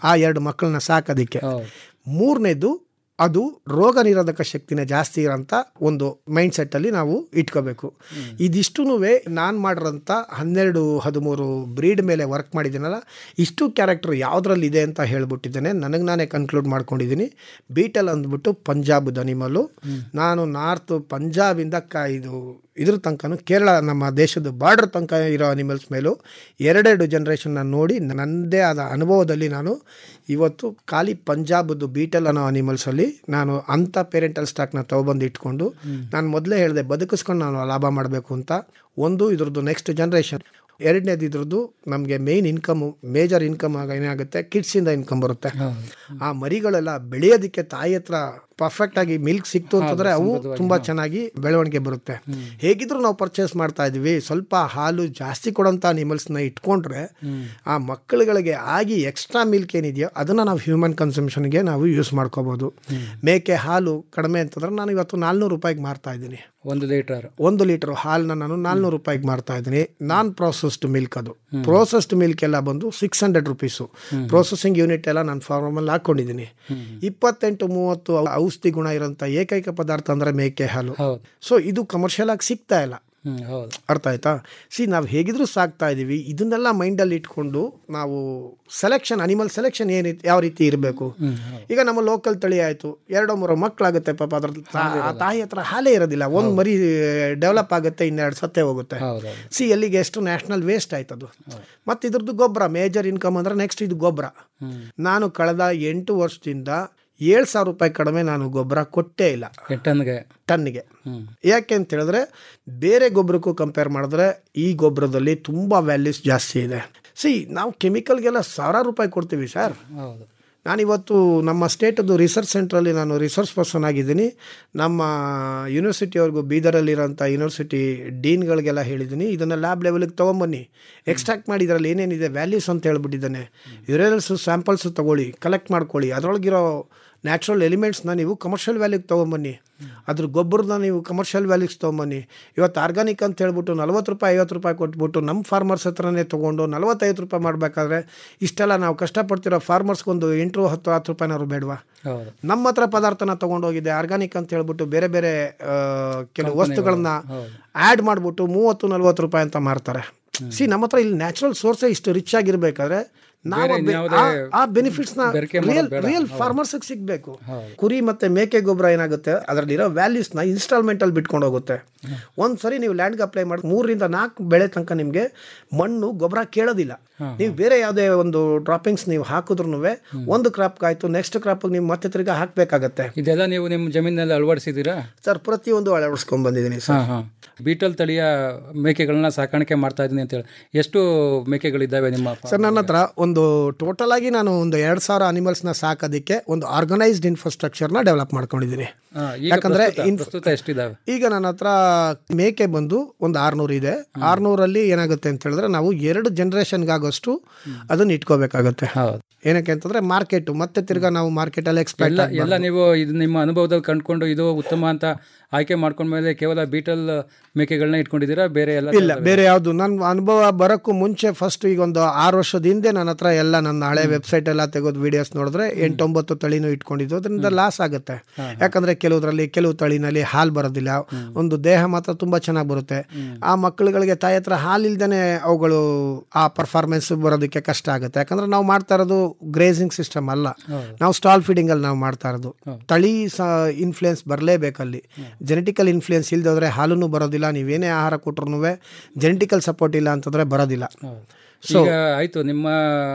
Speaker 12: ಆ ಎರಡು ಮಕ್ಕಳನ್ನ ಸಾಕೋದಕ್ಕೆ ಮೂರನೇದು ಅದು ರೋಗ ನಿರೋಧಕ ಶಕ್ತಿನ ಜಾಸ್ತಿ ಇರೋಂಥ ಒಂದು ಮೈಂಡ್ ಸೆಟ್ಟಲ್ಲಿ ನಾವು ಇಟ್ಕೋಬೇಕು ಇದಿಷ್ಟೂ ನಾನು ಮಾಡಿರೋಂಥ ಹನ್ನೆರಡು ಹದಿಮೂರು ಬ್ರೀಡ್ ಮೇಲೆ ವರ್ಕ್ ಮಾಡಿದ್ದೀನಲ್ಲ ಇಷ್ಟು ಕ್ಯಾರೆಕ್ಟರ್ ಯಾವುದ್ರಲ್ಲಿ ಇದೆ ಅಂತ ಹೇಳ್ಬಿಟ್ಟಿದ್ದೇನೆ ನನಗೆ ನಾನೇ ಕನ್ಕ್ಲೂಡ್ ಮಾಡ್ಕೊಂಡಿದ್ದೀನಿ ಬೀಟಲ್ ಅಂದ್ಬಿಟ್ಟು ಪಂಜಾಬ್ ಅನಿಮಲು ನಾನು ನಾರ್ತ್ ಪಂಜಾಬಿಂದ ಕ ಇದು ಇದ್ರ ತನಕನೂ ಕೇರಳ ನಮ್ಮ ದೇಶದ ಬಾರ್ಡರ್ ತನಕ ಇರೋ ಅನಿಮಲ್ಸ್ ಮೇಲೂ ಎರಡೆರಡು ಜನ್ರೇಷನ್ನ ನೋಡಿ ನನ್ನದೇ ಆದ ಅನುಭವದಲ್ಲಿ ನಾನು ಇವತ್ತು ಖಾಲಿ ಪಂಜಾಬ್ದು ಬೀಟಲ್ ಅನ್ನೋ ಅನಿಮಲ್ಸಲ್ಲಿ ನಾನು ಅಂಥ ಪೇರೆಂಟಲ್ ಸ್ಟಾಕ್ನ ತೊಗೊಬಂದು ಇಟ್ಕೊಂಡು ನಾನು ಮೊದಲೇ ಹೇಳಿದೆ ಬದುಕಿಸ್ಕೊಂಡು ನಾನು ಲಾಭ ಮಾಡಬೇಕು ಅಂತ ಒಂದು ಇದ್ರದ್ದು ನೆಕ್ಸ್ಟ್ ಜನ್ರೇಷನ್ ಎರಡನೇದು ಇದ್ರದ್ದು ನಮಗೆ ಮೇಯ್ನ್ ಇನ್ಕಮು ಮೇಜರ್ ಇನ್ಕಮ್ ಆಗ ಏನಾಗುತ್ತೆ ಕಿಡ್ಸಿಂದ ಇನ್ಕಮ್ ಬರುತ್ತೆ ಆ ಮರಿಗಳೆಲ್ಲ ಬೆಳೆಯೋದಕ್ಕೆ ತಾಯಿ ಹತ್ರ ಪರ್ಫೆಕ್ಟ್ ಆಗಿ ಮಿಲ್ಕ್ ಸಿಕ್ತು ಅಂತಂದ್ರೆ ಅವು ತುಂಬಾ ಚೆನ್ನಾಗಿ ಬೆಳವಣಿಗೆ ಬರುತ್ತೆ ಹೇಗಿದ್ರು ನಾವು ಪರ್ಚೇಸ್ ಮಾಡ್ತಾ ಇದೀವಿ ಸ್ವಲ್ಪ ಹಾಲು ಜಾಸ್ತಿ ಕೊಡೋಂಥ ಅನಿಮಲ್ಸ್ನ ಇಟ್ಕೊಂಡ್ರೆ ಆ ಮಕ್ಕಳುಗಳಿಗೆ ಆಗಿ ಎಕ್ಸ್ಟ್ರಾ ಮಿಲ್ಕ್ ಏನಿದೆಯೋ ಅದನ್ನ ನಾವು ಹ್ಯೂಮನ್ ಕನ್ಸಂಪ್ಷನ್ಗೆ ನಾವು ಯೂಸ್ ಮಾಡ್ಕೋಬಹುದು ಮೇಕೆ ಹಾಲು ಕಡಿಮೆ ಅಂತಂದ್ರೆ ನಾನು ಇವತ್ತು ನಾಲ್ನೂರು ರೂಪಾಯಿಗೆ ಮಾರ್ತಾ ಇದ್ದೀನಿ
Speaker 11: ಒಂದು ಲೀಟರ್
Speaker 12: ಒಂದು ಲೀಟರ್ ಹಾಲನ್ನ ನಾನು ನಾಲ್ನೂರು ರೂಪಾಯಿಗೆ ಮಾರ್ತಾ ಇದ್ದೀನಿ ನಾನ್ ಪ್ರೋಸೆಸ್ಡ್ ಮಿಲ್ಕ್ ಅದು ಪ್ರೋಸೆಸ್ಡ್ ಮಿಲ್ಕ್ ಎಲ್ಲ ಬಂದು six hundred rupees processing unit ಎಲ್ಲ ನಾನು ಫಾರ್ಮಲ್ಲಿ ಹಾಕೊಂಡಿದ್ದೀನಿ ಇಪ್ಪತ್ತೆಂಟು ಮೂವತ್ತು ಔಷಧಿ ಗುಣ ಇರೋಂಥ ಏಕೈಕ ಪದಾರ್ಥ ಅಂದ್ರೆ ಮೇಕೆ ಹಾಲು ಸೊ ಇದು ಕಮರ್ಷಿಯಲ್ ಆಗಿ ಸಿಗ್ತಾ ಇಲ್ಲ
Speaker 11: ಹೌದು
Speaker 12: ಅರ್ಥ ಆಯ್ತಾ ಸಿ ನಾವು ಹೇಗಿದ್ರು ಸಾಕ್ತಾ ಇದ್ದೀವಿ ಇದನ್ನೆಲ್ಲ ಮೈಂಡಲ್ಲಿ ಇಟ್ಕೊಂಡು ನಾವು ಸೆಲೆಕ್ಷನ್ ಅನಿಮಲ್ ಸೆಲೆಕ್ಷನ್ ಏನು ಯಾವ ರೀತಿ ಇರಬೇಕು ಈಗ ನಮ್ಮ ಲೋಕಲ್ ತಳಿ ಆಯಿತು ಎರಡೋ ಮೂರೋ ಮಕ್ಕಳಾಗುತ್ತೆ ಪಾಪ ಅದ್ರ ತಾ- ಆ ತಾಯಿ ಹತ್ರ ಹಾಲೇ ಇರೋದಿಲ್ಲ ಒಂದು ಮರಿ ಡೆವಲಪ್ ಆಗುತ್ತೆ ಇನ್ನೆರಡು ಸತ್ತೆ ಹೋಗುತ್ತೆ ಸಿ ಎಲ್ಲಿಗೆ ಎಷ್ಟು ನ್ಯಾಷನಲ್ ವೇಸ್ಟ್ ಆಯ್ತದು ಮತ್ತು ಇದ್ರದ್ದು ಗೊಬ್ಬರ ಮೇಜರ್ ಇನ್ಕಮ್ ಅಂದ್ರೆ ನೆಕ್ಸ್ಟ್ ಇದು ಗೊಬ್ಬರ ನಾನು ಕಳೆದ ಎಂಟು ವರ್ಷದಿಂದ ಏಳು ಸಾವಿರ ರೂಪಾಯಿ ಕಡಿಮೆ ನಾನು ಗೊಬ್ಬರ ಕೊಟ್ಟೇ ಇಲ್ಲ
Speaker 11: ಟನ್ಗೆ
Speaker 12: ಟನ್ನಿಗೆ ಯಾಕೆ ಅಂತ ಹೇಳಿದ್ರೆ ಬೇರೆ ಗೊಬ್ಬರಕ್ಕೂ ಕಂಪೇರ್ ಮಾಡಿದ್ರೆ ಈ ಗೊಬ್ಬರದಲ್ಲಿ ತುಂಬ ವ್ಯಾಲ್ಯೂಸ್ ಜಾಸ್ತಿ ಇದೆ ಸಿ ನಾವು ಕೆಮಿಕಲ್ಗೆಲ್ಲ ಸಾವಿರಾರು ರೂಪಾಯಿ ಕೊಡ್ತೀವಿ ಸರ್
Speaker 11: ಹೌದು
Speaker 12: ನಾನಿವತ್ತು ನಮ್ಮ ಸ್ಟೇಟದು ರಿಸರ್ಚ್ ಸೆಂಟ್ರಲ್ಲಿ ನಾನು ರಿಸರ್ಚ್ ಪರ್ಸನ್ ಆಗಿದ್ದೀನಿ ನಮ್ಮ ಯೂನಿವರ್ಸಿಟಿಯವ್ರಿಗೂ ಬೀದರಲ್ಲಿರೋಂಥ ಯೂನಿವರ್ಸಿಟಿ ಡೀನ್ಗಳಿಗೆಲ್ಲ ಹೇಳಿದ್ದೀನಿ ಇದನ್ನು ಲ್ಯಾಬ್ ಲೆವೆಲಿಗೆ ತೊಗೊಂಬನ್ನಿ ಎಕ್ಸ್ಟ್ರಾಕ್ಟ್ ಮಾಡಿ ಇದರಲ್ಲಿ ಏನೇನಿದೆ ವ್ಯಾಲ್ಯೂಸ್ ಅಂತ ಹೇಳ್ಬಿಟ್ಟಿದ್ದಾನೆ ಯುರೇಲ್ಸು ಸ್ಯಾಂಪಲ್ಸು ತೊಗೊಳ್ಳಿ ಕಲೆಕ್ಟ್ ಮಾಡ್ಕೊಳ್ಳಿ ಅದರೊಳಗಿರೋ ನ್ಯಾಚುರಲ್ ಎಲಿಮೆಂಟ್ಸ್ನ ನೀವು ಕಮರ್ಷಿಯಲ್ ವ್ಯಾಲ್ಯೂಗೆ ತೊಗೊಂಬನ್ನಿ ಅದ್ರ ಗೊಬ್ಬರನ ನೀವು ಕಮರ್ಷಿಯಲ್ ವ್ಯಾಲ್ಯೂಸ್ ತೊಗೊಂಬನ್ನಿ ಇವತ್ತು ಆರ್ಗಾನಿಕ್ ಅಂತ ಹೇಳ್ಬಿಟ್ಟು ನಲ್ವತ್ತು ರೂಪಾಯಿ ಐವತ್ತು ರೂಪಾಯಿ ಕೊಟ್ಬಿಟ್ಟು ನಮ್ಮ ಫಾರ್ಮರ್ಸ್ ಹತ್ರನೇ ತೊಗೊಂಡು ನಲ್ವತ್ತೈದು ರೂಪಾಯಿ ಮಾಡಬೇಕಾದ್ರೆ ಇಷ್ಟೆಲ್ಲ ನಾವು ಕಷ್ಟಪಡ್ತಿರೋ ಫಾರ್ಮರ್ಸ್ಗೊಂದು ಎಂಟು ಹತ್ತು ಹತ್ತು ರೂಪಾಯಿನಾದ್ರು ಬೇಡವಾ
Speaker 11: ಹೌದು
Speaker 12: ನಮ್ಮ ಹತ್ರ ಪದಾರ್ಥನ ತೊಗೊಂಡೋಗಿದೆ ಆರ್ಗಾನಿಕ್ ಅಂತ ಹೇಳ್ಬಿಟ್ಟು ಬೇರೆ ಬೇರೆ ಆ, ಕೆಲವು ವಸ್ತುಗಳನ್ನ ಆ್ಯಡ್ ಮಾಡಿಬಿಟ್ಟು ಮೂವತ್ತು ನಲ್ವತ್ತು ರೂಪಾಯಿ ಅಂತ ಮಾರ್ತಾರೆ ಸಿ ನಮ್ಮ ಹತ್ರ ಇಲ್ಲಿ ನ್ಯಾಚುರಲ್ ಸೋರ್ಸೇ ಇಷ್ಟು ರಿಚ್ ಆಗಿರ್ಬೇಕಾದ್ರೆ ನಾವು
Speaker 11: ಬೇರೆ
Speaker 12: ಬೆ-
Speaker 11: ಇನ್ಯಾವುದೇ
Speaker 12: ಆ- ಆ ಬೆನಿಫಿಟ್ಸ್ನ
Speaker 11: ಬೆರಕೆ
Speaker 12: ರಿಯಲ್
Speaker 11: ಮಾಡೋದು ಬೇಡ.
Speaker 12: ರಿಯಲ್
Speaker 11: ಹೌದು.
Speaker 12: ಫಾರ್ಮರ್ಸ್ಗೆ ಸಿಗಬೇಕು ಕುರಿ ಮತ್ತೆ ಮೇಕೆ ಗೊಬ್ಬರ ಏನಾಗುತ್ತೆ ಅದರಲ್ಲಿರೋ ವ್ಯಾಲ್ಯೂಸ್ನ ಇನ್ಸ್ಟಾಲ್ಮೆಂಟಲ್ಲಿ ಬಿಟ್ಕೊಂಡು ಹೋಗುತ್ತೆ ಒಂದು ಸರಿ ನೀವು ಲ್ಯಾಂಡ್ಗೆ ಅಪ್ಲೈ ಮಾಡಿ ಮೂರರಿಂದ ನಾಲ್ಕು ಬೆಳೆ ತನಕ ನಿಮಗೆ ಮಣ್ಣು ಗೊಬ್ಬರ ಕೇಳೋದಿಲ್ಲ ನೀವು ಬೇರೆ ಯಾವುದೇ ಒಂದು ಡ್ರಾಪಿಂಗ್ಸ್ ನೀವು ಹಾಕಿದ್ರು ಒಂದು ಕ್ರಾಪ್ ಆಯ್ತು ನೆಕ್ಸ್ಟ್ ಕ್ರಾಪ್ ನೀವು ಮತ್ತೆ ತಿರ್ಗಾ ಹಾಕಬೇಕಾಗತ್ತೆ
Speaker 11: ಇದೆಲ್ಲ ನೀವು ನಿಮ್ಮ ಜಮೀನಲ್ಲಿ ಅಳವಡಿಸಿದ್ದೀರಾ
Speaker 12: ಸರ್ ಪ್ರತಿಯೊಂದು ಅಳವಡಿಸ್ಕೊಂಡ್ ಬಂದಿದ್ದೀನಿ
Speaker 11: ಹಾಂ
Speaker 12: ಸರ್
Speaker 11: ಹಾಂ ಬೀಟಲ್ ತಳಿಯ ಮೇಕೆಗಳನ್ನ ಸಾಕಾಣಿಕೆ ಮಾಡ್ತಾ ಇದ್ದೀನಿ ಅಂತೇಳಿ ಎಷ್ಟು ಮೇಕೆಗಳಿದ್ದಾವೆ ನಿಮ್ಮ
Speaker 12: ಸರ್ ನನ್ನ ಹತ್ರ ಒಂದು ಟೋಟಲ್ ಆಗಿ ನಾನು ಒಂದು ಎರಡು ಸಾವಿರ ಅನಿಮಲ್ಸ್ನ ಸಾಕೋದಕ್ಕೆ ಒಂದು ಆರ್ಗನೈಸ್ಡ್ ಇನ್ಫ್ರಾಸ್ಟ್ರಕ್ಚರ್ನ ಡೆವಲಪ್ ಮಾಡ್ಕೊಂಡಿದ್ದೀನಿ
Speaker 11: ಹಾ, ಈಗ
Speaker 12: ಯಾಕಂದ್ರೆ
Speaker 11: ಪ್ರಸ್ತುತ-
Speaker 12: ಇನ್ಫ್-
Speaker 11: ಪ್ರಸ್ತುತ ಎಷ್ಟಿದಾವೆ
Speaker 12: ಈಗ ನನ್ನ ಹತ್ರ ಮೇಕೆ ಬಂದು ಒಂದು ಆರ್ನೂರು ಇದೆ ಆರ್ನೂರಲ್ಲಿ ಏನಾಗುತ್ತೆ ಅಂತ ಹೇಳಿದ್ರೆ ನಾವು ಎರಡು ಜನರೇಷನ್ಗಾಗೋಷ್ಟು ಅದನ್ನ ಇಟ್ಕೋಬೇಕಾಗತ್ತೆ ಏನಕ್ಕೆ ಅಂತಂದ್ರೆ ಮಾರ್ಕೆಟ್ ಮತ್ತೆ ತಿರ್ಗಾ ನಾವು ಮಾರ್ಕೆಟಲ್ಲಿ ಎಕ್ಸ್ಪೆಕ್ಟ್
Speaker 11: ಎಲ್ಲ ಎಲ್ಲ ನೀವು ಇದು ನಿಮ್ಮ ಅನುಭವದಲ್ಲಿ ಕಂಡುಕೊಂಡು ಇದು ಉತ್ತಮ ಅಂತ ಆಯ್ಕೆ ಮಾಡ್ಕೊಂಡ್ಮೇಲೆ ಕೇವಲ ಬೀಟಲ್ ಮೇಕೆಗಳನ್ನ ಇಟ್ಕೊಂಡಿದ್ದೀರಾ ಬೇರೆ ಎಲ್ಲ
Speaker 12: ಇಲ್ಲ ಬೇರೆ ಯಾವುದು ನನ್ನ ಅನುಭವ ಬರೋಕ್ಕೂ ಮುಂಚೆ ಫಸ್ಟ್ ಈಗ ಒಂದು ಆರು ವರ್ಷದ ಹಿಂದೆ ನನ್ನ ಹತ್ರ ಎಲ್ಲ ನನ್ನ ಹಳೆ ವೆಬ್ಸೈಟ್ ಎಲ್ಲ ತೆಗೆದು ವಿಡಿಯೋಸ್ ನೋಡಿದ್ರೆ ಎಂಟೊಂಬತ್ತು ತಳಿನೂ ಇಟ್ಕೊಂಡಿದ್ದು ಅದರಿಂದ ಲಾಸ್ ಆಗುತ್ತೆ ಯಾಕಂದ್ರೆ ಕೆಲವುದ್ರಲ್ಲಿ ಕೆಲವು ತಳಿನಲ್ಲಿ ಹಾಲು ಬರೋದಿಲ್ಲ ಒಂದು ದೇಹ ಮಾತ್ರ ತುಂಬಾ ಚೆನ್ನಾಗಿ ಬರುತ್ತೆ ಆ ಮಕ್ಕಳುಗಳಿಗೆ ತಾಯಿ ಹತ್ರ ಹಾಲು ಇಲ್ದೇನೆ ಅವುಗಳು ಆ ಪರ್ಫಾರ್ಮೆನ್ಸ್ ಬರೋದಕ್ಕೆ ಕಷ್ಟ ಆಗುತ್ತೆ ಯಾಕಂದ್ರೆ ನಾವು ಮಾಡ್ತಾ ಇರೋದು ಗ್ರೇಸಿಂಗ್ ಸಿಸ್ಟಮ್ ಅಲ್ಲ ನಾವು ಸ್ಟಾಲ್ ಫೀಡಿಂಗ್ ಅಲ್ಲಿ ನಾವು ಮಾಡ್ತಾ ಇರೋದು ತಳಿ ಇನ್ಫ್ಲುಯೆನ್ಸ್ ಬರಲೇಬೇಕಲ್ಲಿ ಜೆನೆಟಿಕಲ್ ಇನ್ಫ್ಲುಯೆನ್ಸ್ ಇಲ್ದೋದ್ರೆ ಹಾಲೂ ಬರೋದಿಲ್ಲ ನೀವೇನೇ ಆಹಾರ ಕೊಟ್ರು ಜೆನೆಟಿಕಲ್ ಸಪೋರ್ಟ್ ಇಲ್ಲ ಅಂತಂದ್ರೆ ಬರೋದಿಲ್ಲ ಸೊ
Speaker 11: ಈಗ ಆಯ್ತು ನಿಮ್ಮ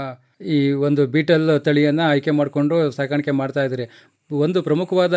Speaker 11: ಈ ಒಂದು ಬೀಟಲ್ ತಳಿಯನ್ನ ಆಯ್ಕೆ ಮಾಡಿಕೊಂಡು ಸಾಕಾಣಿಕೆ ಮಾಡ್ತಾ ಇದ್ದೀರಿ ಒಂದು ಪ್ರಮುಖವಾದ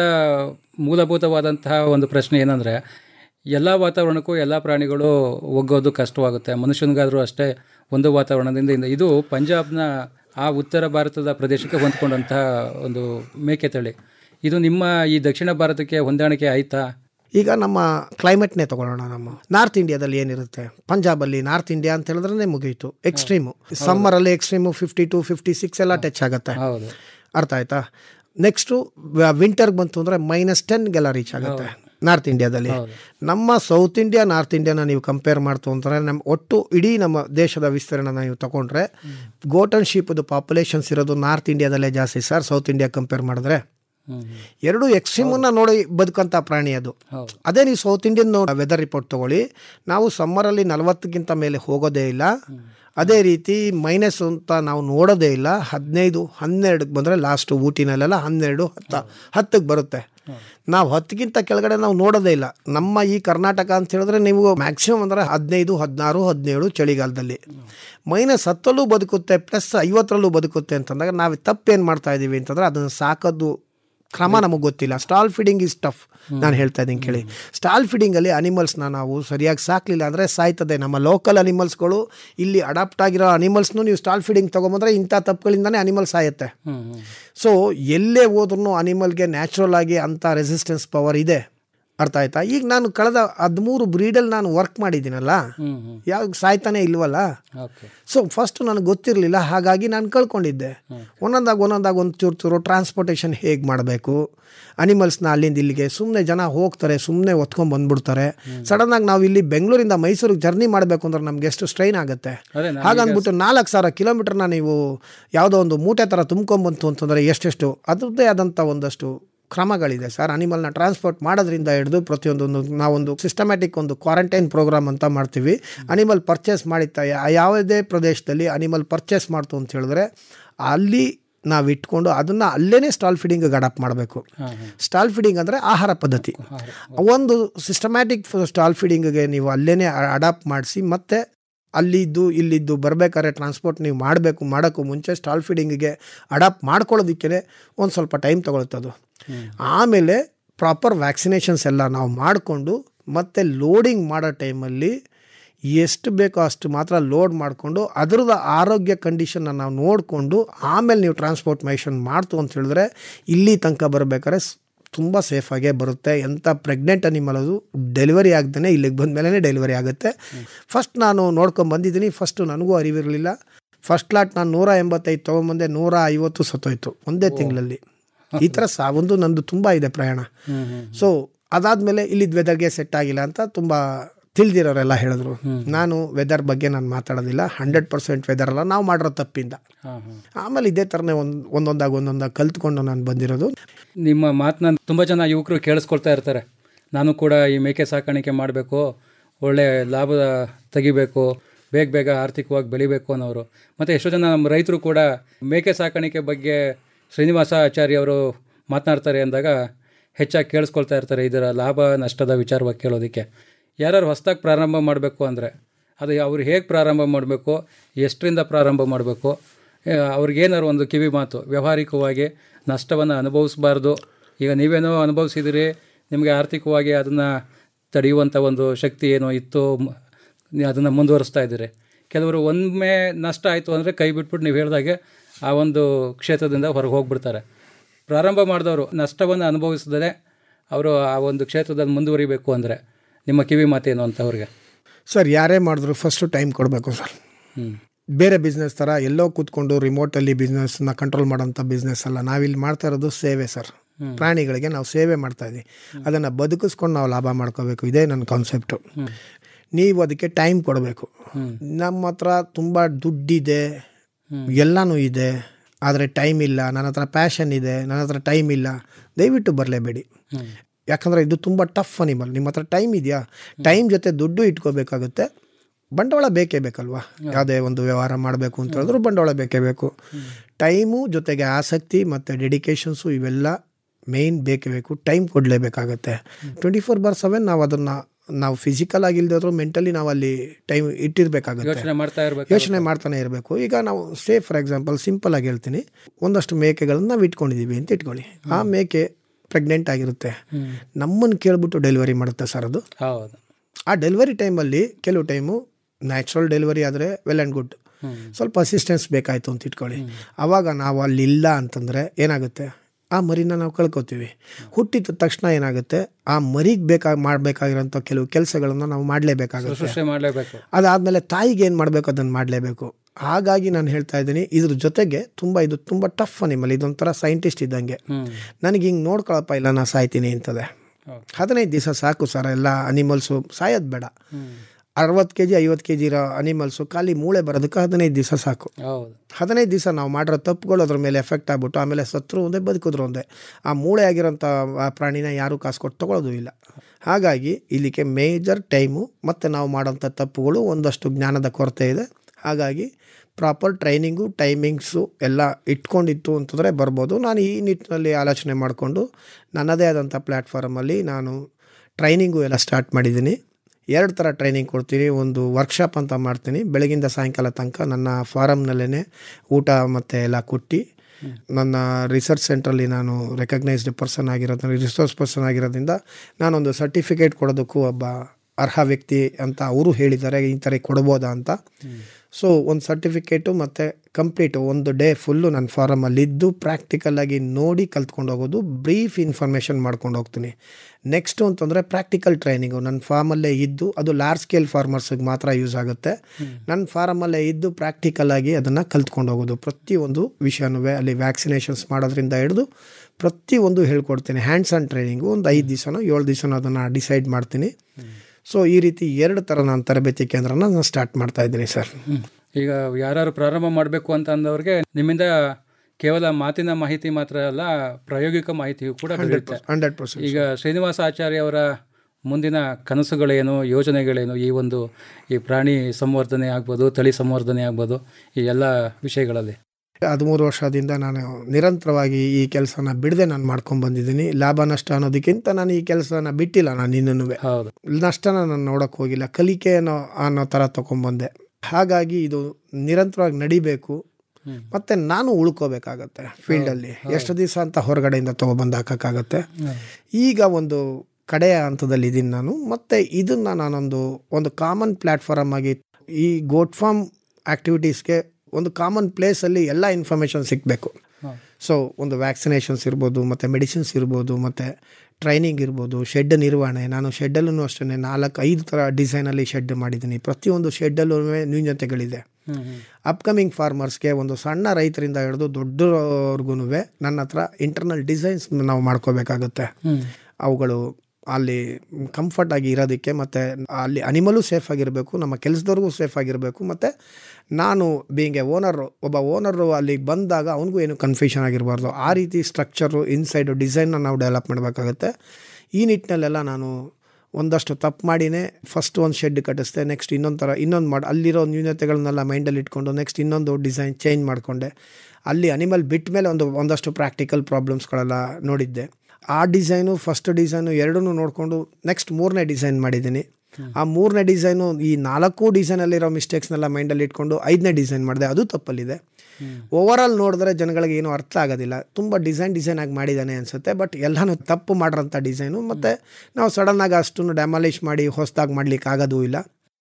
Speaker 11: ಮೂಲಭೂತವಾದಂತಹ ಒಂದು ಪ್ರಶ್ನೆ ಏನಂದ್ರೆ ಎಲ್ಲ ವಾತಾವರಣಕ್ಕೂ ಎಲ್ಲ ಪ್ರಾಣಿಗಳು ಒಗ್ಗೋದು ಕಷ್ಟವಾಗುತ್ತೆ ಮನುಷ್ಯನಿಗಾದರೂ ಅಷ್ಟೇ ಒಂದು ವಾತಾವರಣದಿಂದ ಇಂದ- ಇದು ಪಂಜಾಬ್ನ ಆ ಉತ್ತರ ಭಾರತದ ಪ್ರದೇಶಕ್ಕೆ ಹೊಂದ್ಕೊಂಡಂತಹ ಒಂದು ಮೇಕೆ ತಳಿ ಇದು ನಿಮ್ಮ ಈ ದಕ್ಷಿಣ ಭಾರತಕ್ಕೆ ಹೊಂದಾಣಿಕೆ ಆಯ್ತಾ
Speaker 12: ಈಗ ನಮ್ಮ ಕ್ಲೈಮೇಟ್ನೇ ತಗೊಳ್ಳೋಣ ನಮ್ಮ ನಾರ್ತ್ ಇಂಡಿಯಾದಲ್ಲಿ ಏನಿರುತ್ತೆ ಪಂಜಾಬಲ್ಲಿ ನಾರ್ತ್ ಇಂಡಿಯಾ ಅಂತ ಹೇಳಿದ್ರೆ ಮುಗೀತು ಎಕ್ಸ್ಟ್ರೀಮು ಸಮ್ಮರಲ್ಲಿ extreme fifty to fifty six ಎಲ್ಲ ಟಚ್ ಆಗುತ್ತೆ
Speaker 11: ಹೌದು
Speaker 12: ಅರ್ಥ ಆಯ್ತಾ ನೆಕ್ಸ್ಟು ವಿಂಟರ್ಗೆ ಬಂತು ಅಂದರೆ ಮೈನಸ್ ಟೆನ್ಗೆಲ್ಲ ರೀಚ್ ಆಗುತ್ತೆ ನಾರ್ತ್ ಇಂಡಿಯಾದಲ್ಲಿ ನಮ್ಮ ಸೌತ್ ಇಂಡಿಯಾ ನಾರ್ತ್ ಇಂಡಿಯಾನ ನೀವು ಕಂಪೇರ್ ಮಾಡ್ತು ಅಂತಂದರೆ ನಮ್ಮ ಒಟ್ಟು ಇಡೀ ನಮ್ಮ ದೇಶದ ವಿಸ್ತೀರ್ಣ ನೀವು ತಗೊಂಡ್ರೆ ಗೋಟನ್ ಶೀಪ್ದು ಪಾಪ್ಯುಲೇಷನ್ಸ್ ಇರೋದು ನಾರ್ತ್ ಇಂಡಿಯಾದಲ್ಲೇ ಜಾಸ್ತಿ ಸರ್ ಸೌತ್ ಇಂಡಿಯಾ ಕಂಪೇರ್ ಮಾಡಿದ್ರೆ ಎರಡು ಎಕ್ಸ್ಟ್ರೀಮನ್ನ ನೋಡಿ ಬದುಕಂತ ಪ್ರಾಣಿ ಅದು ಅದೇ ನೀವು ಸೌತ್ ಇಂಡಿಯನ್ ವೆದರ್ ರಿಪೋರ್ಟ್ ತಗೊಳ್ಳಿ ನಾವು ಸಮ್ಮರಲ್ಲಿ ನಲವತ್ತಕ್ಕಿಂತ ಮೇಲೆ ಹೋಗೋದೇ ಇಲ್ಲ ಅದೇ ರೀತಿ ಮೈನಸ್ ಅಂತ ನಾವು ನೋಡೋದೇ ಇಲ್ಲ ಹದಿನೈದು ಹನ್ನೆರಡಕ್ಕೆ ಬಂದರೆ ಲಾಸ್ಟು ಊಟಿನಲ್ಲೆಲ್ಲ ಹನ್ನೆರಡು ಹತ್ತ ಹತ್ತಕ್ಕೆ ಬರುತ್ತೆ ನಾವು ಹತ್ತಕ್ಕಿಂತ ಕೆಳಗಡೆ ನಾವು ನೋಡೋದೇ ಇಲ್ಲ ನಮ್ಮ ಈ ಕರ್ನಾಟಕ ಅಂತ ಹೇಳಿದ್ರೆ ನೀವು ಮ್ಯಾಕ್ಸಿಮಮ್ ಅಂದರೆ ಹದಿನೈದು ಹದಿನಾರು ಹದಿನೇಳು ಚಳಿಗಾಲದಲ್ಲಿ ಮೈನಸ್ ಹತ್ತಲ್ಲೂ ಬದುಕುತ್ತೆ ಪ್ಲಸ್ ಐವತ್ತರಲ್ಲೂ ಬದುಕುತ್ತೆ ಅಂತಂದಾಗ ನಾವು ತಪ್ಪೇನು ಮಾಡ್ತಾ ಇದ್ದೀವಿ ಅಂತಂದ್ರೆ ಅದನ್ನು ಸಾಕೋದು ಕ್ರಮ ನಮಗೆ ಗೊತ್ತಿಲ್ಲ ಸ್ಟಾಲ್ ಫೀಡಿಂಗ್ ಇಸ್ ಟಫ್ ನಾನು ಹೇಳ್ತಾ ಇದ್ದೀನಿ ಕೇಳಿ ಸ್ಟಾಲ್ ಫೀಡಿಂಗಲ್ಲಿ ಅನಿಮಲ್ಸ್ನ ನಾವು ಸರಿಯಾಗಿ ಸಾಕಲಿಲ್ಲ ಅಂದರೆ ಸಾಯ್ತದೆ ನಮ್ಮ ಲೋಕಲ್ ಅನಿಮಲ್ಸ್ಗಳು ಇಲ್ಲಿ ಅಡಾಪ್ಟ್ ಆಗಿರೋ ಅನಿಮಲ್ಸ್ನು ನೀವು ಸ್ಟಾಲ್ ಫೀಡಿಂಗ್ ತೊಗೊಂಬಂದ್ರೆ ಇಂಥ ತಪ್ಪುಗಳಿಂದನೇ ಅನಿಮಲ್ ಸಾಯುತ್ತೆ ಸೊ ಎಲ್ಲೇ ಹೋದ್ರೂ ಅನಿಮಲ್ಗೆ ನ್ಯಾಚುರಲ್ ಆಗಿ ಅಂಥ ರೆಸಿಸ್ಟೆನ್ಸ್ ಪವರ್ ಇದೆ ಅರ್ಥ ಆಯ್ತಾ ಈಗ ನಾನು ಕಳೆದ ಹದಿಮೂರು ಬ್ರೀಡಲ್ಲಿ ನಾನು ವರ್ಕ್ ಮಾಡಿದ್ದೀನಲ್ಲ ಯಾವ ಸಾಯ್ತಾನೆ ಇಲ್ವಲ್ಲ
Speaker 11: ಓಕೆ
Speaker 12: ಸೊ ಫಸ್ಟ್ ನನಗೆ ಗೊತ್ತಿರಲಿಲ್ಲ ಹಾಗಾಗಿ ನಾನು ಕಳ್ಕೊಂಡಿದ್ದೆ ಒಂದೊಂದಾಗ ಒಂದೊಂದಾಗ ಒಂದು ಚೂರು ಚೂರು ಟ್ರಾನ್ಸ್ಪೋರ್ಟೇಷನ್ ಹೇಗೆ ಮಾಡಬೇಕು ಅನಿಮಲ್ಸ್ನ ಅಲ್ಲಿಂದ ಇಲ್ಲಿಗೆ ಸುಮ್ಮನೆ ಜನ ಹೋಗ್ತಾರೆ ಸುಮ್ಮನೆ ಒತ್ಕೊಂಡ್ ಬಂದ್ಬಿಡ್ತಾರೆ ಸಡನ್ನಾಗಿ ನಾವು ಇಲ್ಲಿ ಬೆಂಗಳೂರಿಂದ ಮೈಸೂರಿಗೆ ಜರ್ನಿ ಮಾಡಬೇಕು ಅಂದ್ರೆ ನಮ್ಗೆ ಎಷ್ಟು ಸ್ಟ್ರೈನ್ ಆಗುತ್ತೆ
Speaker 11: ಅದೇ ನಾನೀಗ
Speaker 12: ಹಾಗಂದ್ಬಿಟ್ಟು ನಾಲ್ಕು ಸಾವಿರ ಕಿಲೋಮೀಟರ್ನ ನೀವು ಯಾವುದೋ ಒಂದು ಮೂಟೆ ಥರ ತುಂಬ್ಕೊಂಬಂತು ಅಂತಂದರೆ ಎಷ್ಟೆಷ್ಟು ಅದರದ್ದೇ ಆದಂಥ ಒಂದಷ್ಟು ಕ್ರಮಗಳಿದೆ ಸರ್ ಅನಿಮಲ್ನ ಟ್ರಾನ್ಸ್ಪೋರ್ಟ್ ಮಾಡೋದ್ರಿಂದ ಹಿಡಿದು ಪ್ರತಿಯೊಂದೊಂದು ನಾವೊಂದು ಸಿಸ್ಟಮ್ಯಾಟಿಕ್ ಒಂದು ಕ್ವಾರಂಟೈನ್ ಪ್ರೋಗ್ರಾಮ್ ಅಂತ ಮಾಡ್ತೀವಿ ಅನಿಮಲ್ ಪರ್ಚೇಸ್ ಮಾಡಿತ್ತ ಯಾವುದೇ ಪ್ರದೇಶದಲ್ಲಿ ಅನಿಮಲ್ ಪರ್ಚೇಸ್ ಮಾಡ್ತು ಅಂತ ಹೇಳಿದ್ರೆ ಅಲ್ಲಿ ನಾವು ಇಟ್ಕೊಂಡು ಅದನ್ನು ಅಲ್ಲೇ ಸ್ಟಾಲ್ ಫೀಡಿಂಗ್ ಅಡಾಪ್ಟ್ ಮಾಡಬೇಕು ಸ್ಟಾಲ್ ಫೀಡಿಂಗ್ ಅಂದರೆ ಆಹಾರ ಪದ್ಧತಿ ಒಂದು ಸಿಸ್ಟಮ್ಯಾಟಿಕ್ ಸ್ಟಾಲ್ ಫೀಡಿಂಗ್ಗೆ ನೀವು ಅಲ್ಲೇ ಅಡಾಪ್ಟ್ ಮಾಡಿಸಿ ಮತ್ತೆ ಅಲ್ಲಿದ್ದು ಇಲ್ಲಿದ್ದು ಬರಬೇಕಾದ್ರೆ ಟ್ರಾನ್ಸ್ಪೋರ್ಟ್ ನೀವು ಮಾಡಬೇಕು ಮಾಡೋಕ್ಕೂ ಮುಂಚೆ ಸ್ಟಾಲ್ ಫೀಡಿಂಗಿಗೆ ಅಡಾಪ್ಟ್ ಮಾಡ್ಕೊಳ್ಳೋದಕ್ಕೆ ಒಂದು ಸ್ವಲ್ಪ ಟೈಮ್ ತೊಗೊಳುತ್ತೆ ಅದು ಆಮೇಲೆ ಪ್ರಾಪರ್ ವ್ಯಾಕ್ಸಿನೇಷನ್ಸ್ ಎಲ್ಲ ನಾವು ಮಾಡಿಕೊಂಡು ಮತ್ತು ಲೋಡಿಂಗ್ ಮಾಡೋ ಟೈಮಲ್ಲಿ ಎಷ್ಟು ಬೇಕೋ ಅಷ್ಟು ಮಾತ್ರ ಲೋಡ್ ಮಾಡಿಕೊಂಡು ಅದರದ್ದು ಆರೋಗ್ಯ ಕಂಡೀಷನ್ನ ನಾವು ನೋಡಿಕೊಂಡು ಆಮೇಲೆ ನೀವು ಟ್ರಾನ್ಸ್ಪೋರ್ಟೇಷನ್ ಮಾಡ್ತು ಅಂತ ಹೇಳಿದ್ರೆ ಇಲ್ಲಿ ತನಕ ಬರಬೇಕಾದ್ರೆ ತುಂಬ ಸೇಫಾಗೇ ಬರುತ್ತೆ ಎಂಥ ಪ್ರೆಗ್ನೆಂಟ್ ಅನಿಮಲ್ ಅದು ಡೆಲಿವರಿ ಆಗ್ದೇ ಇಲ್ಲಿಗೆ ಬಂದ ಮೇಲೆ ಡೆಲಿವರಿ ಆಗುತ್ತೆ ಫಸ್ಟ್ ನಾನು ನೋಡ್ಕೊಂಡು ಬಂದಿದ್ದೀನಿ ಫಸ್ಟು ನನಗೂ ಅರಿವಿರಲಿಲ್ಲ ಫಸ್ಟ್ ಲಾಟ್ ನಾನು ನೂರ ಎಂಬತ್ತೈದು ತೊಗೊಂಬಂದೆ ನೂರ ಐವತ್ತು ಸತ್ತೋಯ್ತು ಒಂದೇ ತಿಂಗಳಲ್ಲಿ ಈ ಥರ ಸಾವೊಂದು ನಂದು ತುಂಬ ಇದೆ ಪ್ರಯಾಣ ಸೊ ಅದಾದಮೇಲೆ ಇಲ್ಲಿದ್ದ ವೆದರ್ಗೆ ಸೆಟ್ ಆಗಿಲ್ಲ ಅಂತ ತುಂಬ ತಿಳಿದಿರೋರೆಲ್ಲ ಹೇಳಿದ್ರು ನಾನು ವೆದರ್ ಬಗ್ಗೆ ನಾನು ಮಾತಾಡೋದಿಲ್ಲ ಹಂಡ್ರೆಡ್ ಪರ್ಸೆಂಟ್ ವೆದರ್ ಅಲ್ಲ ನಾವು ಮಾಡಿರೋ ತಪ್ಪಿಂದ ಆಮೇಲೆ ಇದೇ ಥರನೇ ಒಂದು ಒಂದೊಂದಾಗ ಒಂದೊಂದಾಗ ಕಲ್ತ್ಕೊಂಡು ನಾನು ಬಂದಿರೋದು
Speaker 11: ನಿಮ್ಮ ಮಾತನ್ನ ತುಂಬ ಜನ ಯುವಕರು ಕೇಳಿಸ್ಕೊಳ್ತಾ ಇರ್ತಾರೆ ನಾನು ಕೂಡ ಈ ಮೇಕೆ ಸಾಕಾಣಿಕೆ ಮಾಡಬೇಕು ಒಳ್ಳೆ ಲಾಭ ತೆಗಿಬೇಕು ಬೇಗ ಬೇಗ ಆರ್ಥಿಕವಾಗಿ ಬೆಳಿಬೇಕು ಅನ್ನೋರು ಮತ್ತು ಎಷ್ಟೋ ಜನ ನಮ್ಮ ರೈತರು ಕೂಡ ಮೇಕೆ ಸಾಕಾಣಿಕೆ ಬಗ್ಗೆ ಶ್ರೀನಿವಾಸ ಆಚಾರ್ಯ ಅವರು ಮಾತನಾಡ್ತಾರೆ ಅಂದಾಗ ಹೆಚ್ಚಾಗಿ ಕೇಳಿಸ್ಕೊಳ್ತಾ ಇರ್ತಾರೆ ಇದರ ಲಾಭ ನಷ್ಟದ ವಿಚಾರವಾಗಿ ಕೇಳೋದಕ್ಕೆ ಯಾರು ಹೊಸ್ದಾಗಿ ಪ್ರಾರಂಭ ಮಾಡಬೇಕು ಅಂದರೆ ಅದು ಅವ್ರು ಹೇಗೆ ಪ್ರಾರಂಭ ಮಾಡಬೇಕು ಎಷ್ಟರಿಂದ ಪ್ರಾರಂಭ ಮಾಡಬೇಕು ಅವ್ರಿಗೇನಾರು ಒಂದು ಕಿವಿ ಮಾತು ವ್ಯಾವಹಾರಿಕವಾಗಿ ನಷ್ಟವನ್ನು ಅನುಭವಿಸಬಾರ್ದು ಈಗ ನೀವೇನೋ ಅನುಭವಿಸಿದಿರಿ ನಿಮಗೆ ಆರ್ಥಿಕವಾಗಿ ಅದನ್ನು ತಡೆಯುವಂಥ ಒಂದು ಶಕ್ತಿ ಏನೋ ಇತ್ತು ಅದನ್ನು ಮುಂದುವರಿಸ್ತಾ ಇದ್ದೀರಿ ಕೆಲವರು ಒಮ್ಮೆ ನಷ್ಟ ಆಯಿತು ಅಂದರೆ ಕೈ ಬಿಟ್ಬಿಟ್ಟು ನೀವು ಹೇಳಿದಾಗೆ ಆ ಒಂದು ಕ್ಷೇತ್ರದಿಂದ ಹೊರಗೆ ಹೋಗ್ಬಿಡ್ತಾರೆ ಪ್ರಾರಂಭ ಮಾಡಿದವರು ನಷ್ಟವನ್ನು ಅನುಭವಿಸಿದರೆ ಅವರು ಆ ಒಂದು ಕ್ಷೇತ್ರದಲ್ಲಿ ಮುಂದುವರಿಬೇಕು ಅಂದರೆ ನಿಮ್ಮ ಕಿವಿ ಮಾತೇನು ಅಂತ ಅವ್ರಿಗೆ
Speaker 12: ಸರ್ ಯಾರೇ ಮಾಡಿದ್ರು ಫಸ್ಟು ಟೈಮ್ ಕೊಡಬೇಕು ಸರ್ ಬೇರೆ ಬಿಸ್ನೆಸ್ ಥರ ಎಲ್ಲೋ ಕೂತ್ಕೊಂಡು ರಿಮೋಟಲ್ಲಿ ಬಿಸ್ನೆಸ್ನ ಕಂಟ್ರೋಲ್ ಮಾಡೋಂಥ ಬಿಸ್ನೆಸ್ ಅಲ್ಲ ನಾವಿಲ್ಲಿ ಮಾಡ್ತಾ ಇರೋದು ಸೇವೆ ಸರ್ ಪ್ರಾಣಿಗಳಿಗೆ ನಾವು ಸೇವೆ ಮಾಡ್ತಾ ಇದ್ದೀವಿ ಅದನ್ನು ಬದುಕಿಸ್ಕೊಂಡು ನಾವು ಲಾಭ ಮಾಡ್ಕೋಬೇಕು ಇದೇ ನನ್ನ ಕಾನ್ಸೆಪ್ಟು ನೀವು ಅದಕ್ಕೆ ಟೈಮ್ ಕೊಡಬೇಕು ನಮ್ಮ ಹತ್ರ ತುಂಬ ದುಡ್ಡಿದೆ ಎಲ್ಲನೂ ಇದೆ ಆದರೆ ಟೈಮ್ ಇಲ್ಲ ನನ್ನ ಹತ್ರ ಪ್ಯಾಷನ್ ಇದೆ ನನ್ನ ಹತ್ರ ಟೈಮ್ ಇಲ್ಲ ದಯವಿಟ್ಟು ಬರಲೇಬೇಡಿ ಯಾಕಂದರೆ ಇದು ತುಂಬ ಟಫ್ ಅನಿಮಲ್ ನಿಮ್ಮ ಹತ್ರ ಟೈಮ್ ಇದೆಯಾ ಟೈಮ್ ಜೊತೆ ದುಡ್ಡು ಇಟ್ಕೋಬೇಕಾಗುತ್ತೆ ಬಂಡವಾಳ ಬೇಕೇ ಬೇಕಲ್ವಾ ಯಾವುದೇ ಒಂದು ವ್ಯವಹಾರ ಮಾಡಬೇಕು ಅಂತ ಹೇಳಿದ್ರು ಬಂಡವಾಳ ಬೇಕೇ ಬೇಕು ಟೈಮು ಜೊತೆಗೆ ಆಸಕ್ತಿ ಮತ್ತು ಡೆಡಿಕೇಶನ್ಸು ಇವೆಲ್ಲ ಮೇಯ್ನ್ ಬೇಕೇ ಬೇಕು ಟೈಮ್ ಕೊಡಲೇಬೇಕಾಗತ್ತೆ ಟ್ವೆಂಟಿ ಫೋರ್ ಬಾರ್ ಸೆವೆನ್ ನಾವು ಅದನ್ನು ನಾವು ಫಿಸಿಕಲ್ ಆಗಿಲ್ದಾದ್ರೂ ಮೆಂಟಲಿ ನಾವು ಅಲ್ಲಿ ಟೈಮ್ ಇಟ್ಟಿರ್ಬೇಕಾಗುತ್ತೆ
Speaker 11: ಯೋಚನೆ ಮಾಡ್ತಾ ಇರಬೇಕು
Speaker 12: ಯೋಚನೆ ಮಾಡ್ತಾನೆ ಇರಬೇಕು ಈಗ ನಾವು ಸೇ ಫಾರ್ ಎಕ್ಸಾಂಪಲ್ ಸಿಂಪಲ್ ಆಗಿ ಹೇಳ್ತೀನಿ ಒಂದಷ್ಟು ಮೇಕೆಗಳನ್ನ ನಾವು ಇಟ್ಕೊಂಡಿದ್ದೀವಿ ಅಂತ ಇಟ್ಕೊಳ್ಳಿ ಆ ಮೇಕೆ ಪ್ರೆಗ್ನೆಂಟ್ ಆಗಿರುತ್ತೆ ನಮ್ಮನ್ನು ಕೇಳ್ಬಿಟ್ಟು ಡೆಲಿವರಿ ಮಾಡುತ್ತೆ ಸರ್ ಅದು
Speaker 11: ಹೌದು
Speaker 12: ಆ ಡೆಲಿವರಿ ಟೈಮಲ್ಲಿ ಕೆಲವು ಟೈಮು ನ್ಯಾಚುರಲ್ ಡೆಲಿವರಿ ಆದರೆ ವೆಲ್ ಆ್ಯಂಡ್ ಗುಡ್ ಸ್ವಲ್ಪ ಅಸಿಸ್ಟೆನ್ಸ್ ಬೇಕಾಯಿತು ಅಂತ ಇಟ್ಕೊಳ್ಳಿ ಆವಾಗ ನಾವು ಅಲ್ಲಿ ಇಲ್ಲ ಅಂತಂದರೆ ಏನಾಗುತ್ತೆ ಆ ಮರಿನ ನಾವು ಕಳ್ಕೊತೀವಿ ಹುಟ್ಟಿದ ತಕ್ಷಣ ಏನಾಗುತ್ತೆ ಆ ಮರಿಗೆ ಬೇಕಾಗಿ ಮಾಡಬೇಕಾಗಿರೋಂಥ ಕೆಲವು ಕೆಲಸಗಳನ್ನು ನಾವು ಮಾಡಲೇಬೇಕಾಗುತ್ತೆ
Speaker 11: ಸೃಷ್ಟಿ ಮಾಡಲೇಬೇಕು
Speaker 12: ಅದಾದಮೇಲೆ ತಾಯಿಗೆ ಏನು ಮಾಡಬೇಕು ಅದನ್ನು ಮಾಡಲೇಬೇಕು ಹಾಗಾಗಿ ನಾನು ಹೇಳ್ತಾ ಇದ್ದೀನಿ ಇದ್ರ ಜೊತೆಗೆ ತುಂಬ ಇದು ತುಂಬ ಟಫ್ ಅನಿಮಲ್ ಇದೊಂಥರ ಸೈಂಟಿಸ್ಟ್ ಇದ್ದಂಗೆ ನನಗೆ ಹಿಂಗೆ ನೋಡ್ಕೊಳಪ್ಪ ಇಲ್ಲ ನಾ ಸಾಯ್ತೀನಿ ಅಂತದೆ ಹದಿನೈದು ದಿವಸ ಸಾಕು ಸರ್ ಎಲ್ಲ ಅನಿಮಲ್ಸು ಸಾಯೋದು ಬೇಡ ಅರವತ್ತು ಕೆ ಜಿ ಐವತ್ತು ಕೆ ಜಿ ಇರೋ ಅನಿಮಲ್ಸು ಖಾಲಿ ಮೂಳೆ ಬರೋದಕ್ಕೆ ಹದಿನೈದು ದಿವಸ ಸಾಕು
Speaker 11: ಹೌದು
Speaker 12: ಹದಿನೈದು ದಿವಸ ನಾವು ಮಾಡಿರೋ ತಪ್ಪುಗಳು ಅದ್ರ ಮೇಲೆ ಎಫೆಕ್ಟ್ ಆಗ್ಬಿಟ್ಟು ಆಮೇಲೆ ಸತ್ರು ಒಂದೇ ಬದುಕಿದ್ರು ಒಂದೇ ಆ ಮೂಳೆ ಆಗಿರೋಂಥ ಆ ಪ್ರಾಣಿನ ಯಾರೂ ಕಾಸು ಕೊಟ್ಟು ತೊಗೊಳ್ಳೋದು ಇಲ್ಲ ಹಾಗಾಗಿ ಇಲ್ಲಿಗೆ ಮೇಜರ್ ಟೈಮು ಮತ್ತು ನಾವು ಮಾಡೋಂಥ ತಪ್ಪುಗಳು ಒಂದಷ್ಟು ಜ್ಞಾನದ ಕೊರತೆ ಇದೆ ಹಾಗಾಗಿ ಪ್ರಾಪರ್ ಟ್ರೈನಿಂಗು ಟೈಮಿಂಗ್ಸು ಎಲ್ಲ ಇಟ್ಕೊಂಡಿತ್ತು ಅಂತಂದರೆ ಬರ್ಬೋದು ನಾನು ಈ ನಿಟ್ಟಿನಲ್ಲಿ ಆಲೋಚನೆ ಮಾಡಿಕೊಂಡು ನನ್ನದೇ ಆದಂಥ ಪ್ಲ್ಯಾಟ್ಫಾರ್ಮಲ್ಲಿ ನಾನು ಟ್ರೈನಿಂಗು ಎಲ್ಲ ಸ್ಟಾರ್ಟ್ ಮಾಡಿದ್ದೀನಿ ಎರಡು ಥರ ಟ್ರೈನಿಂಗ್ ಕೊಡ್ತೀನಿ ಒಂದು ವರ್ಕ್ಶಾಪ್ ಅಂತ ಮಾಡ್ತೀನಿ ಬೆಳಗಿಂದ ಸಾಯಂಕಾಲ ತನಕ ನನ್ನ ಫಾರಮ್ನಲ್ಲೇ ಊಟ ಮತ್ತು ಎಲ್ಲ ಕೊಟ್ಟು ನನ್ನ ರಿಸರ್ಚ್ ಸೆಂಟ್ರಲ್ಲಿ ನಾನು ರೆಕಗ್ನೈಸ್ಡ್ ಪರ್ಸನ್ ಆಗಿರೋದ್ರಿಂದ ರಿಸೋರ್ಸ್ ಪರ್ಸನ್ ಆಗಿರೋದ್ರಿಂದ ನಾನೊಂದು ಸರ್ಟಿಫಿಕೇಟ್ ಕೊಡೋದಕ್ಕೂ ಒಬ್ಬ ಅರ್ಹ ವ್ಯಕ್ತಿ ಅಂತ ಅವರು ಹೇಳಿದ್ದಾರೆ ಈ ಥರ ಕೊಡ್ಬೋದಾ ಅಂತ ಸೊ ಒಂದು ಸರ್ಟಿಫಿಕೇಟು ಮತ್ತು ಕಂಪ್ಲೀಟು ಒಂದು ಡೇ ಫುಲ್ಲು ನನ್ನ ಫಾರಮಲ್ಲಿ ಇದ್ದು ಪ್ರಾಕ್ಟಿಕಲಾಗಿ ನೋಡಿ ಕಲ್ತ್ಕೊಂಡು ಹೋಗೋದು ಬ್ರೀಫ್ ಇನ್ಫಾರ್ಮೇಷನ್ ಮಾಡ್ಕೊಂಡು ಹೋಗ್ತೀನಿ ನೆಕ್ಸ್ಟು ಅಂತಂದರೆ ಪ್ರಾಕ್ಟಿಕಲ್ ಟ್ರೈನಿಂಗು ನನ್ನ ಫಾರ್ಮಲ್ಲೇ ಇದ್ದು ಅದು ಲಾರ್ಜ್ ಸ್ಕೇಲ್ ಫಾರ್ಮರ್ಸಿಗೆ ಮಾತ್ರ ಯೂಸ್ ಆಗುತ್ತೆ ನನ್ನ ಫಾರಮಲ್ಲೇ ಇದ್ದು ಪ್ರಾಕ್ಟಿಕಲಾಗಿ ಅದನ್ನು ಕಲ್ತ್ಕೊಂಡು ಹೋಗೋದು ಪ್ರತಿಯೊಂದು ವಿಷಯನೂ ಅಲ್ಲಿ ವ್ಯಾಕ್ಸಿನೇಷನ್ಸ್ ಮಾಡೋದ್ರಿಂದ ಹಿಡಿದು ಪ್ರತಿಯೊಂದು ಹೇಳ್ಕೊಡ್ತೀನಿ ಹ್ಯಾಂಡ್ಸ್ ಆನ್ ಟ್ರೈನಿಂಗು ಒಂದು ಐದು ದಿವಸನೋ ಏಳು ದಿವಸನೋ ಅದನ್ನು ಡಿಸೈಡ್ ಮಾಡ್ತೀನಿ ಸೊ ಈ ರೀತಿ ಎರಡು ಥರ ನಾನು ತರಬೇತಿ ಕೇಂದ್ರನ ನಾನು ಸ್ಟಾರ್ಟ್ ಮಾಡ್ತಾ ಇದ್ದೀನಿ ಸರ್
Speaker 11: ಈಗ ಯಾರು ಪ್ರಾರಂಭ ಮಾಡಬೇಕು ಅಂತ ಅಂದವ್ರಿಗೆ ನಿಮ್ಮಿಂದ ಕೇವಲ ಮಾತಿನ ಮಾಹಿತಿ ಮಾತ್ರ ಅಲ್ಲ ಪ್ರಾಯೋಗಿಕ ಮಾಹಿತಿಯು ಕೂಡ ದೊರೆಯುತ್ತೆ
Speaker 12: ಹಂಡ್ರೆಡ್ ಪರ್ಸೆಂಟ್
Speaker 11: ಈಗ ಶ್ರೀನಿವಾಸ ಆಚಾರ್ಯ ಅವರ ಮುಂದಿನ ಕನಸುಗಳೇನು ಯೋಜನೆಗಳೇನು ಈ ಒಂದು ಈ ಪ್ರಾಣಿ ಸಂವರ್ಧನೆ ಆಗ್ಬೋದು ತಳಿ ಸಂವರ್ಧನೆ ಆಗ್ಬೋದು ಈ ಎಲ್ಲ ವಿಷಯಗಳಲ್ಲಿ
Speaker 12: ಹದಿಮೂರು ವರ್ಷದಿಂದ ನಾನು ನಿರಂತರವಾಗಿ ಈ ಕೆಲಸನ ಬಿಡದೆ ನಾನು ಮಾಡ್ಕೊಂಡು ಬಂದಿದ್ದೀನಿ ಲಾಭ ನಷ್ಟ ಅನ್ನೋದಕ್ಕಿಂತ ನಾನು ಈ ಕೆಲಸನ ಬಿಟ್ಟಿಲ್ಲ ನಾನು ಇನ್ನೂ
Speaker 11: ಹೌದು
Speaker 12: ನಷ್ಟನ ನಾನು ನೋಡೋಕೆ ಹೋಗಿಲ್ಲ ಕಲಿಕೆ ಅನ್ನೋ ಅನ್ನೋ ಥರ ತೊಗೊಂಬಂದೆ ಹಾಗಾಗಿ ಇದು ನಿರಂತರವಾಗಿ ನಡಿಬೇಕು ಮತ್ತೆ ನಾನು ಉಳ್ಕೋಬೇಕಾಗತ್ತೆ ಫೀಲ್ಡಲ್ಲಿ ಎಷ್ಟು ದಿವಸ ಅಂತ ಹೊರಗಡೆಯಿಂದ ತೊಗೊಬಂದು ಹಾಕೋಕ್ಕಾಗತ್ತೆ ಈಗ ಒಂದು ಕಡೆಯ ಹಂತದಲ್ಲಿ ಇದ್ದೀನಿ ನಾನು ಮತ್ತೆ ಇದನ್ನ ನಾನೊಂದು ಒಂದು ಕಾಮನ್ ಪ್ಲ್ಯಾಟ್ಫಾರ್ಮ್ ಆಗಿ ಈ ಗೋಟ್ ಫಾರ್ಮ್ ಆ್ಯಕ್ಟಿವಿಟೀಸ್ಗೆ ಒಂದು ಕಾಮನ್ ಪ್ಲೇಸಲ್ಲಿ ಎಲ್ಲ ಇನ್ಫಾರ್ಮೇಷನ್ ಸಿಗಬೇಕು ಸೊ ಒಂದು ವ್ಯಾಕ್ಸಿನೇಷನ್ಸ್ ಇರ್ಬೋದು ಮತ್ತು ಮೆಡಿಸಿನ್ಸ್ ಇರ್ಬೋದು ಮತ್ತು ಟ್ರೈನಿಂಗ್ ಇರ್ಬೋದು ಶೆಡ್ ನಿರ್ವಹಣೆ ನಾನು ಶೆಡ್ಡಲ್ಲೂ ಅಷ್ಟೇ ನಾಲ್ಕು ಐದು ಥರ ಡಿಸೈನಲ್ಲಿ ಶೆಡ್ ಮಾಡಿದ್ದೀನಿ ಪ್ರತಿಯೊಂದು ಶೆಡ್ಡಲ್ಲೂ ನ್ಯೂನತೆಗಳಿದೆ ಅಪ್ಕಮಿಂಗ್ ಫಾರ್ಮರ್ಸ್ಗೆ ಒಂದು ಸಣ್ಣ ರೈತರಿಂದ ಹಿಡಿದು ದೊಡ್ಡವ್ರಿಗೂ ನನ್ನ ಹತ್ರ ಇಂಟರ್ನಲ್ ಡಿಸೈನ್ಸ್ ನಾವು ಮಾಡ್ಕೋಬೇಕಾಗುತ್ತೆ ಅವುಗಳು ಅಲ್ಲಿ ಕಂಫರ್ಟ್ ಆಗಿ ಇರೋದಕ್ಕೆ ಮತ್ತು ಅಲ್ಲಿ ಅನಿಮಲು ಸೇಫ್ ಆಗಿರಬೇಕು ನಮ್ಮ ಕೆಲಸದವ್ರಿಗೂ ಸೇಫ್ ಆಗಿರಬೇಕು ಮತ್ತು ನಾನು ಬೀಂಗ್ ಎ ಓನರು ಒಬ್ಬ ಓನರು ಅಲ್ಲಿಗೆ ಬಂದಾಗ ಅವನಿಗೂ ಏನು ಕನ್ಫ್ಯೂಷನ್ ಆಗಿರಬಾರ್ದು ಆ ರೀತಿ ಸ್ಟ್ರಕ್ಚರು ಇನ್ಸೈಡು ಡಿಸೈನ್ನ ನಾವು ಡೆವಲಪ್ ಮಾಡಬೇಕಾಗುತ್ತೆ ಈ ನಿಟ್ಟಿನಲ್ಲೆಲ್ಲ ನಾನು ಒಂದಷ್ಟು ತಪ್ಪು ಮಾಡಿನೇ ಫಸ್ಟ್ ಒಂದು ಶೆಡ್ ಕಟ್ಟಿಸ್ದೆ ನೆಕ್ಸ್ಟ್ ಇನ್ನೊಂದು ಥರ ಇನ್ನೊಂದು ಮಾಡಿ ಅಲ್ಲಿರೋ ನ್ಯೂನತೆಗಳನ್ನೆಲ್ಲ ಮೈಂಡಲ್ಲಿ ಇಟ್ಕೊಂಡು ನೆಕ್ಸ್ಟ್ ಇನ್ನೊಂದು ಡಿಸೈನ್ ಚೇಂಜ್ ಮಾಡಿಕೊಂಡೆ ಅಲ್ಲಿ ಅನಿಮಲ್ ಬಿಟ್ಟ ಮೇಲೆ ಒಂದು ಒಂದಷ್ಟು ಪ್ರಾಕ್ಟಿಕಲ್ ಪ್ರಾಬ್ಲಮ್ಸ್ಗಳೆಲ್ಲ ನೋಡಿದ್ದೆ ಆ ಡಿಸೈನು ಫಸ್ಟ್ ಡಿಸೈನು ಎರಡೂ ನೋಡಿಕೊಂಡು ನೆಕ್ಸ್ಟ್ ಮೂರನೇ ಡಿಸೈನ್ ಮಾಡಿದ್ದೀನಿ ಆ ಮೂರನೇ ಡಿಸೈನು ಈ ನಾಲ್ಕು ಡಿಸೈನಲ್ಲಿರೋ ಮಿಸ್ಟೇಕ್ಸ್ನೆಲ್ಲ ಮೈಂಡಲ್ಲಿ ಇಟ್ಕೊಂಡು ಐದನೇ ಡಿಸೈನ್ ಮಾಡಿದೆ ಅದು ತಪ್ಪಲ್ಲಿದೆ ಓವರಾಲ್ ನೋಡಿದ್ರೆ ಜನಗಳಿಗೆ ಏನೂ ಅರ್ಥ ಆಗೋದಿಲ್ಲ ತುಂಬ ಡಿಸೈನ್ ಡಿಸೈನ್ ಆಗಿ ಮಾಡಿದ್ದಾನೆ ಅನಿಸುತ್ತೆ ಬಟ್ ಎಲ್ಲನೂ ತಪ್ಪು ಮಾಡಿರೋಂಥ ಡಿಸೈನು ಮತ್ತು ನಾವು ಸಡನ್ನಾಗಿ ಅಷ್ಟನ್ನು ಡ್ಯಾಮಾಲಿಷ್ ಮಾಡಿ ಹೊಸದಾಗಿ ಮಾಡ್ಲಿಕ್ಕೆ ಆಗೋದೂ ಇಲ್ಲ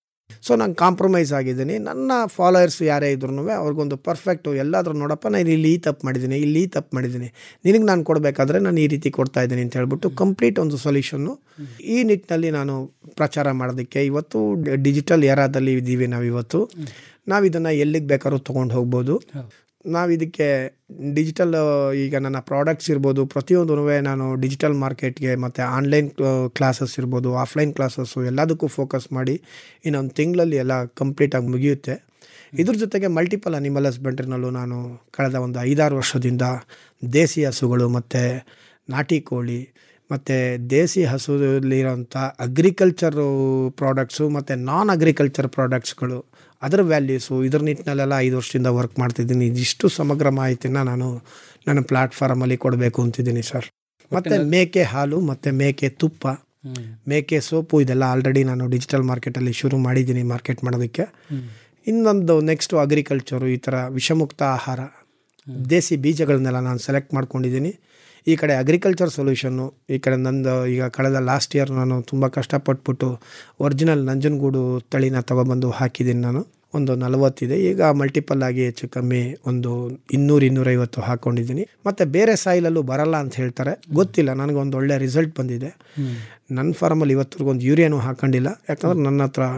Speaker 12: ಸೊ ನಾನು ಕಾಂಪ್ರಮೈಸ್ ಆಗಿದ್ದೀನಿ ನನ್ನ ಫಾಲೋಯರ್ಸ್ ಯಾರೇ ಇದ್ರೂ ಅವ್ರಿಗೊಂದು ಪರ್ಫೆಕ್ಟು ಎಲ್ಲಾದರೂ ನೋಡಪ್ಪ ನಾನು ಇಲ್ಲಿ ಈ ತಪ್ಪು ಮಾಡಿದ್ದೀನಿ ಇಲ್ಲಿ ಈ ತಪ್ಪು ಮಾಡಿದ್ದೀನಿ ನಿನಗೆ ನಾನು ಕೊಡಬೇಕಾದ್ರೆ ನಾನು ಈ ರೀತಿ ಕೊಡ್ತಾ ಇದ್ದೀನಿ ಅಂತ ಹೇಳ್ಬಿಟ್ಟು ಕಂಪ್ಲೀಟ್ ಒಂದು ಸೊಲ್ಯೂಷನ್ನು ಈ ನಿಟ್ಟಿನಲ್ಲಿ ನಾನು ಪ್ರಚಾರ ಮಾಡೋದಕ್ಕೆ ಇವತ್ತು ಡಿಜಿಟಲ್ ಎರಾದಲ್ಲಿ ಇದ್ದೀವಿ ನಾವು ಇವತ್ತು ನಾವು ಇದನ್ನು ಎಲ್ಲಿಗೆ ಬೇಕಾದ್ರೂ ತೊಗೊಂಡು ಹೋಗ್ಬೋದು ನಾವು ಇದಕ್ಕೆ ಡಿಜಿಟಲ್ ಈಗ ನನ್ನ ಪ್ರಾಡಕ್ಟ್ಸ್ ಇರ್ಬೋದು ಪ್ರತಿಯೊಂದೂ ನಾನು ಡಿಜಿಟಲ್ ಮಾರ್ಕೆಟ್ಗೆ ಮತ್ತು ಆನ್ಲೈನ್ ಕ್ಲಾಸಸ್ ಇರ್ಬೋದು ಆಫ್ಲೈನ್ ಕ್ಲಾಸಸ್ಸು ಎಲ್ಲದಕ್ಕೂ ಫೋಕಸ್ ಮಾಡಿ ಇನ್ನೊಂದು ತಿಂಗಳಲ್ಲಿ ಎಲ್ಲ ಕಂಪ್ಲೀಟಾಗಿ ಮುಗಿಯುತ್ತೆ ಇದ್ರ ಜೊತೆಗೆ ಮಲ್ಟಿಪಲ್ ಅನಿಮಲ್ ಹಸ್ಬೆಂಡ್ರಿನಲ್ಲೂ ನಾನು ಕಳೆದ ಒಂದು ಐದಾರು ವರ್ಷದಿಂದ ದೇಸಿ ಹಸುಗಳು ಮತ್ತು ನಾಟಿ ಕೋಳಿ ಮತ್ತು ದೇಸಿ ಹಸುಲಿರೋಂಥ ಅಗ್ರಿಕಲ್ಚರು ಪ್ರಾಡಕ್ಟ್ಸು ಮತ್ತು ನಾನ್ ಅಗ್ರಿಕಲ್ಚರ್ ಪ್ರಾಡಕ್ಟ್ಸ್ಗಳು ಅದರ ವ್ಯಾಲ್ಯೂಸು ಇದ್ರ ನಿಟ್ಟಿನಲ್ಲೆಲ್ಲ ಐದು ವರ್ಷದಿಂದ ವರ್ಕ್ ಮಾಡ್ತಿದ್ದೀನಿ ಇದಿಷ್ಟು ಸಮಗ್ರ ಮಾಹಿತಿನ ನಾನು ನನ್ನ ಪ್ಲ್ಯಾಟ್ಫಾರ್ಮಲ್ಲಿ ಕೊಡಬೇಕು ಅಂತಿದ್ದೀನಿ ಸರ್ ಮತ್ತು ಮೇಕೆ ಹಾಲು ಮತ್ತು ಮೇಕೆ ತುಪ್ಪ ಮೇಕೆ ಸೋಪು ಇದೆಲ್ಲ ಆಲ್ರೆಡಿ ನಾನು ಡಿಜಿಟಲ್ ಮಾರ್ಕೆಟಲ್ಲಿ ಶುರು ಮಾಡಿದ್ದೀನಿ ಮಾರ್ಕೆಟ್ ಮಾಡೋದಕ್ಕೆ ಇನ್ನೊಂದು ನೆಕ್ಸ್ಟು ಅಗ್ರಿಕಲ್ಚರು ಈ ಥರ ವಿಷಮುಕ್ತ ಆಹಾರ ದೇಸಿ ಬೀಜಗಳನ್ನೆಲ್ಲ ನಾನು ಸೆಲೆಕ್ಟ್ ಮಾಡ್ಕೊಂಡಿದ್ದೀನಿ ಈ ಕಡೆ ಅಗ್ರಿಕಲ್ಚರ್ ಸೊಲ್ಯೂಷನ್ನು ಈ ಕಡೆ ನಂದು ಈಗ ಕಳೆದ ಲಾಸ್ಟ್ ಇಯರ್ ನಾನು ತುಂಬ ಕಷ್ಟಪಟ್ಬಿಟ್ಟು ಒರಿಜಿನಲ್ ನಂಜನಗೂಡು ತಳಿನ ತೊಗೊಬಂದು ಹಾಕಿದ್ದೀನಿ ನಾನು ಒಂದು ನಲವತ್ತಿದೆ ಈಗ ಮಲ್ಟಿಪಲ್ ಆಗಿ ಹೆಚ್ಚು ಕಮ್ಮಿ ಒಂದು ಇನ್ನೂರು ಇನ್ನೂರೈವತ್ತು ಹಾಕ್ಕೊಂಡಿದ್ದೀನಿ ಮತ್ತು ಬೇರೆ ಸಾಯಿಲಲ್ಲೂ ಬರಲ್ಲ ಅಂತ ಹೇಳ್ತಾರೆ ಗೊತ್ತಿಲ್ಲ ನನಗೊಂದು ಒಳ್ಳೆ ರಿಸಲ್ಟ್ ಬಂದಿದೆ ನನ್ನ ಫಾರ್ಮಲ್ಲಿ ಇವತ್ತಿಗೂ ಒಂದು ಯೂರಿಯಾನು ಹಾಕೊಂಡಿಲ್ಲ ಯಾಕಂದ್ರೆ ನನ್ನ ಹತ್ರ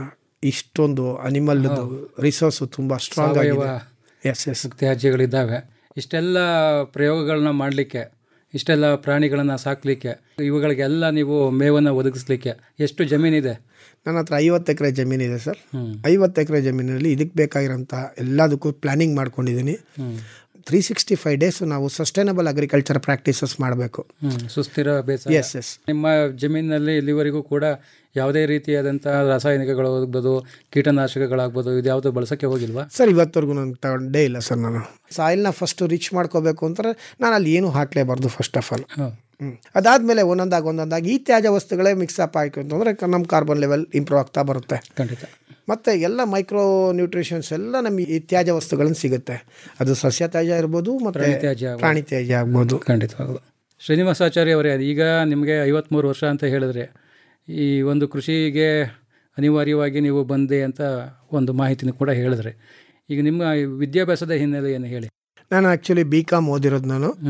Speaker 12: ಇಷ್ಟೊಂದು ಅನಿಮಲ್ ರಿಸೋರ್ಸ್ ತುಂಬ ಸ್ಟ್ರಾಂಗ್
Speaker 11: ಸಾವಯವ
Speaker 12: ಆಗಿದೆ ಎಸ್ ಎಸ್
Speaker 11: ತ್ಯಾಜ್ಯಗಳಿದ್ದಾವೆ ಇಷ್ಟೆಲ್ಲ ಪ್ರಯೋಗಗಳನ್ನ ಮಾಡಲಿಕ್ಕೆ ಇಷ್ಟೆಲ್ಲ ಪ್ರಾಣಿಗಳನ್ನು ಸಾಕಲಿಕ್ಕೆ ಇವುಗಳಿಗೆಲ್ಲ ನೀವು ಮೇವನ್ನು ಒದಗಿಸ್ಲಿಕ್ಕೆ ಎಷ್ಟು ಜಮೀನಿದೆ
Speaker 12: ನನ್ನ ಹತ್ರ ಐವತ್ತು ಎಕರೆ ಜಮೀನಿದೆ ಸರ್ ಐವತ್ತು ಎಕರೆ ಜಮೀನಲ್ಲಿ ಇದಕ್ಕೆ ಬೇಕಾಗಿರೋಂಥ ಎಲ್ಲದಕ್ಕೂ ಪ್ಲಾನಿಂಗ್ ಮಾಡ್ಕೊಂಡಿದ್ದೀನಿ ತ್ರೀ ಸಿಕ್ಸ್ಟಿ ಫೈವ್ ಡೇಸ್ ನಾವು ಸಸ್ಟೈನಬಲ್ ಅಗ್ರಿಕಲ್ಚರ್ ಪ್ರಾಕ್ಟೀಸಸ್ ಮಾಡಬೇಕು
Speaker 11: ಹ್ಮ್, ಸುಸ್ಥಿರ ಬೇಸಾಯ
Speaker 12: ಎಸ್ ಎಸ್
Speaker 11: ನಿಮ್ಮ ಜಮೀನಿನಲ್ಲಿ ಇಲ್ಲಿವರೆಗೂ ಕೂಡ ಯಾವುದೇ ರೀತಿಯಾದಂಥ ರಾಸಾಯನಿಕಗಳಾಗ್ಬೋದು ಕೀಟನಾಶಕಗಳಾಗ್ಬೋದು ಇದು ಯಾವುದು ಬಳಸೋಕ್ಕೆ ಹೋಗಿಲ್ವಾ
Speaker 12: ಸರ್ ಇವತ್ತವರೆಗೂ ನಾನು ತಗೊಂಡೇ ಇಲ್ಲ ಸರ್ ನಾನು ಸಾಯಿಲ್ನ ಫಸ್ಟು ರಿಚ್ ಮಾಡ್ಕೋಬೇಕು ಅಂತಾರೆ ನಾನು ಅಲ್ಲಿ ಏನೂ ಹಾಕಲೇಬಾರ್ದು ಫಸ್ಟ್ ಆಫ್ ಆಲ್ ಅದಾದಮೇಲೆ ಒಂದೊಂದಾಗಿ ಒಂದೊಂದಾಗಿ ಈ ತ್ಯಾಜ್ಯ ವಸ್ತುಗಳೇ ಮಿಕ್ಸ್ ಅಪ್ ಆಯಿತು ಅಂತಂದರೆ ನಮ್ಮ ಕಾರ್ಬನ್ ಲೆವೆಲ್ ಇಂಪ್ರೂವ್ ಆಗ್ತಾ ಬರುತ್ತೆ
Speaker 11: ಖಂಡಿತ
Speaker 12: ಮತ್ತು ಎಲ್ಲ ಮೈಕ್ರೋ ನ್ಯೂಟ್ರಿಷನ್ಸ್ ಎಲ್ಲ ನಮಗೆ ಈ ತ್ಯಾಜ್ಯ ವಸ್ತುಗಳನ್ನು ಸಿಗುತ್ತೆ ಅದು ಸಸ್ಯ ತ್ಯಾಜ್ಯ ಇರ್ಬೋದು ಮತ್ತು
Speaker 11: ಪ್ರಾಣಿ ತ್ಯಾಜ್ಯ ಆಗ್ಬೋದು.
Speaker 12: ಪ್ರಾಣಿ ತ್ಯಾಜ್ಯ ಆಗ್ಬೋದು
Speaker 11: ಖಂಡಿತವಾಗಲು ಶ್ರೀನಿವಾಸಾಚಾರ್ಯ ಅವರೇ ಈಗ ನಿಮಗೆ ಐವತ್ತ್ಮೂರು ವರ್ಷ ಅಂತ ಹೇಳಿದ್ರೆ ಈ ಒಂದು ಕೃಷಿಗೆ ಅನಿವಾರ್ಯವಾಗಿ ನೀವು ಬಂದೆ ಅಂತ ಒಂದು ಮಾಹಿತಿನೂ ಕೂಡ ಹೇಳಿದ್ರೆ ಈಗ ನಿಮ್ಮ ವಿದ್ಯಾಭ್ಯಾಸದ ಹಿನ್ನೆಲೆ ಏನು ಹೇಳಿ
Speaker 12: ನಾನು ಆ್ಯಕ್ಚುಲಿ ಬಿ ಕಾಮ್ ಓದಿರೋದು ನಾನು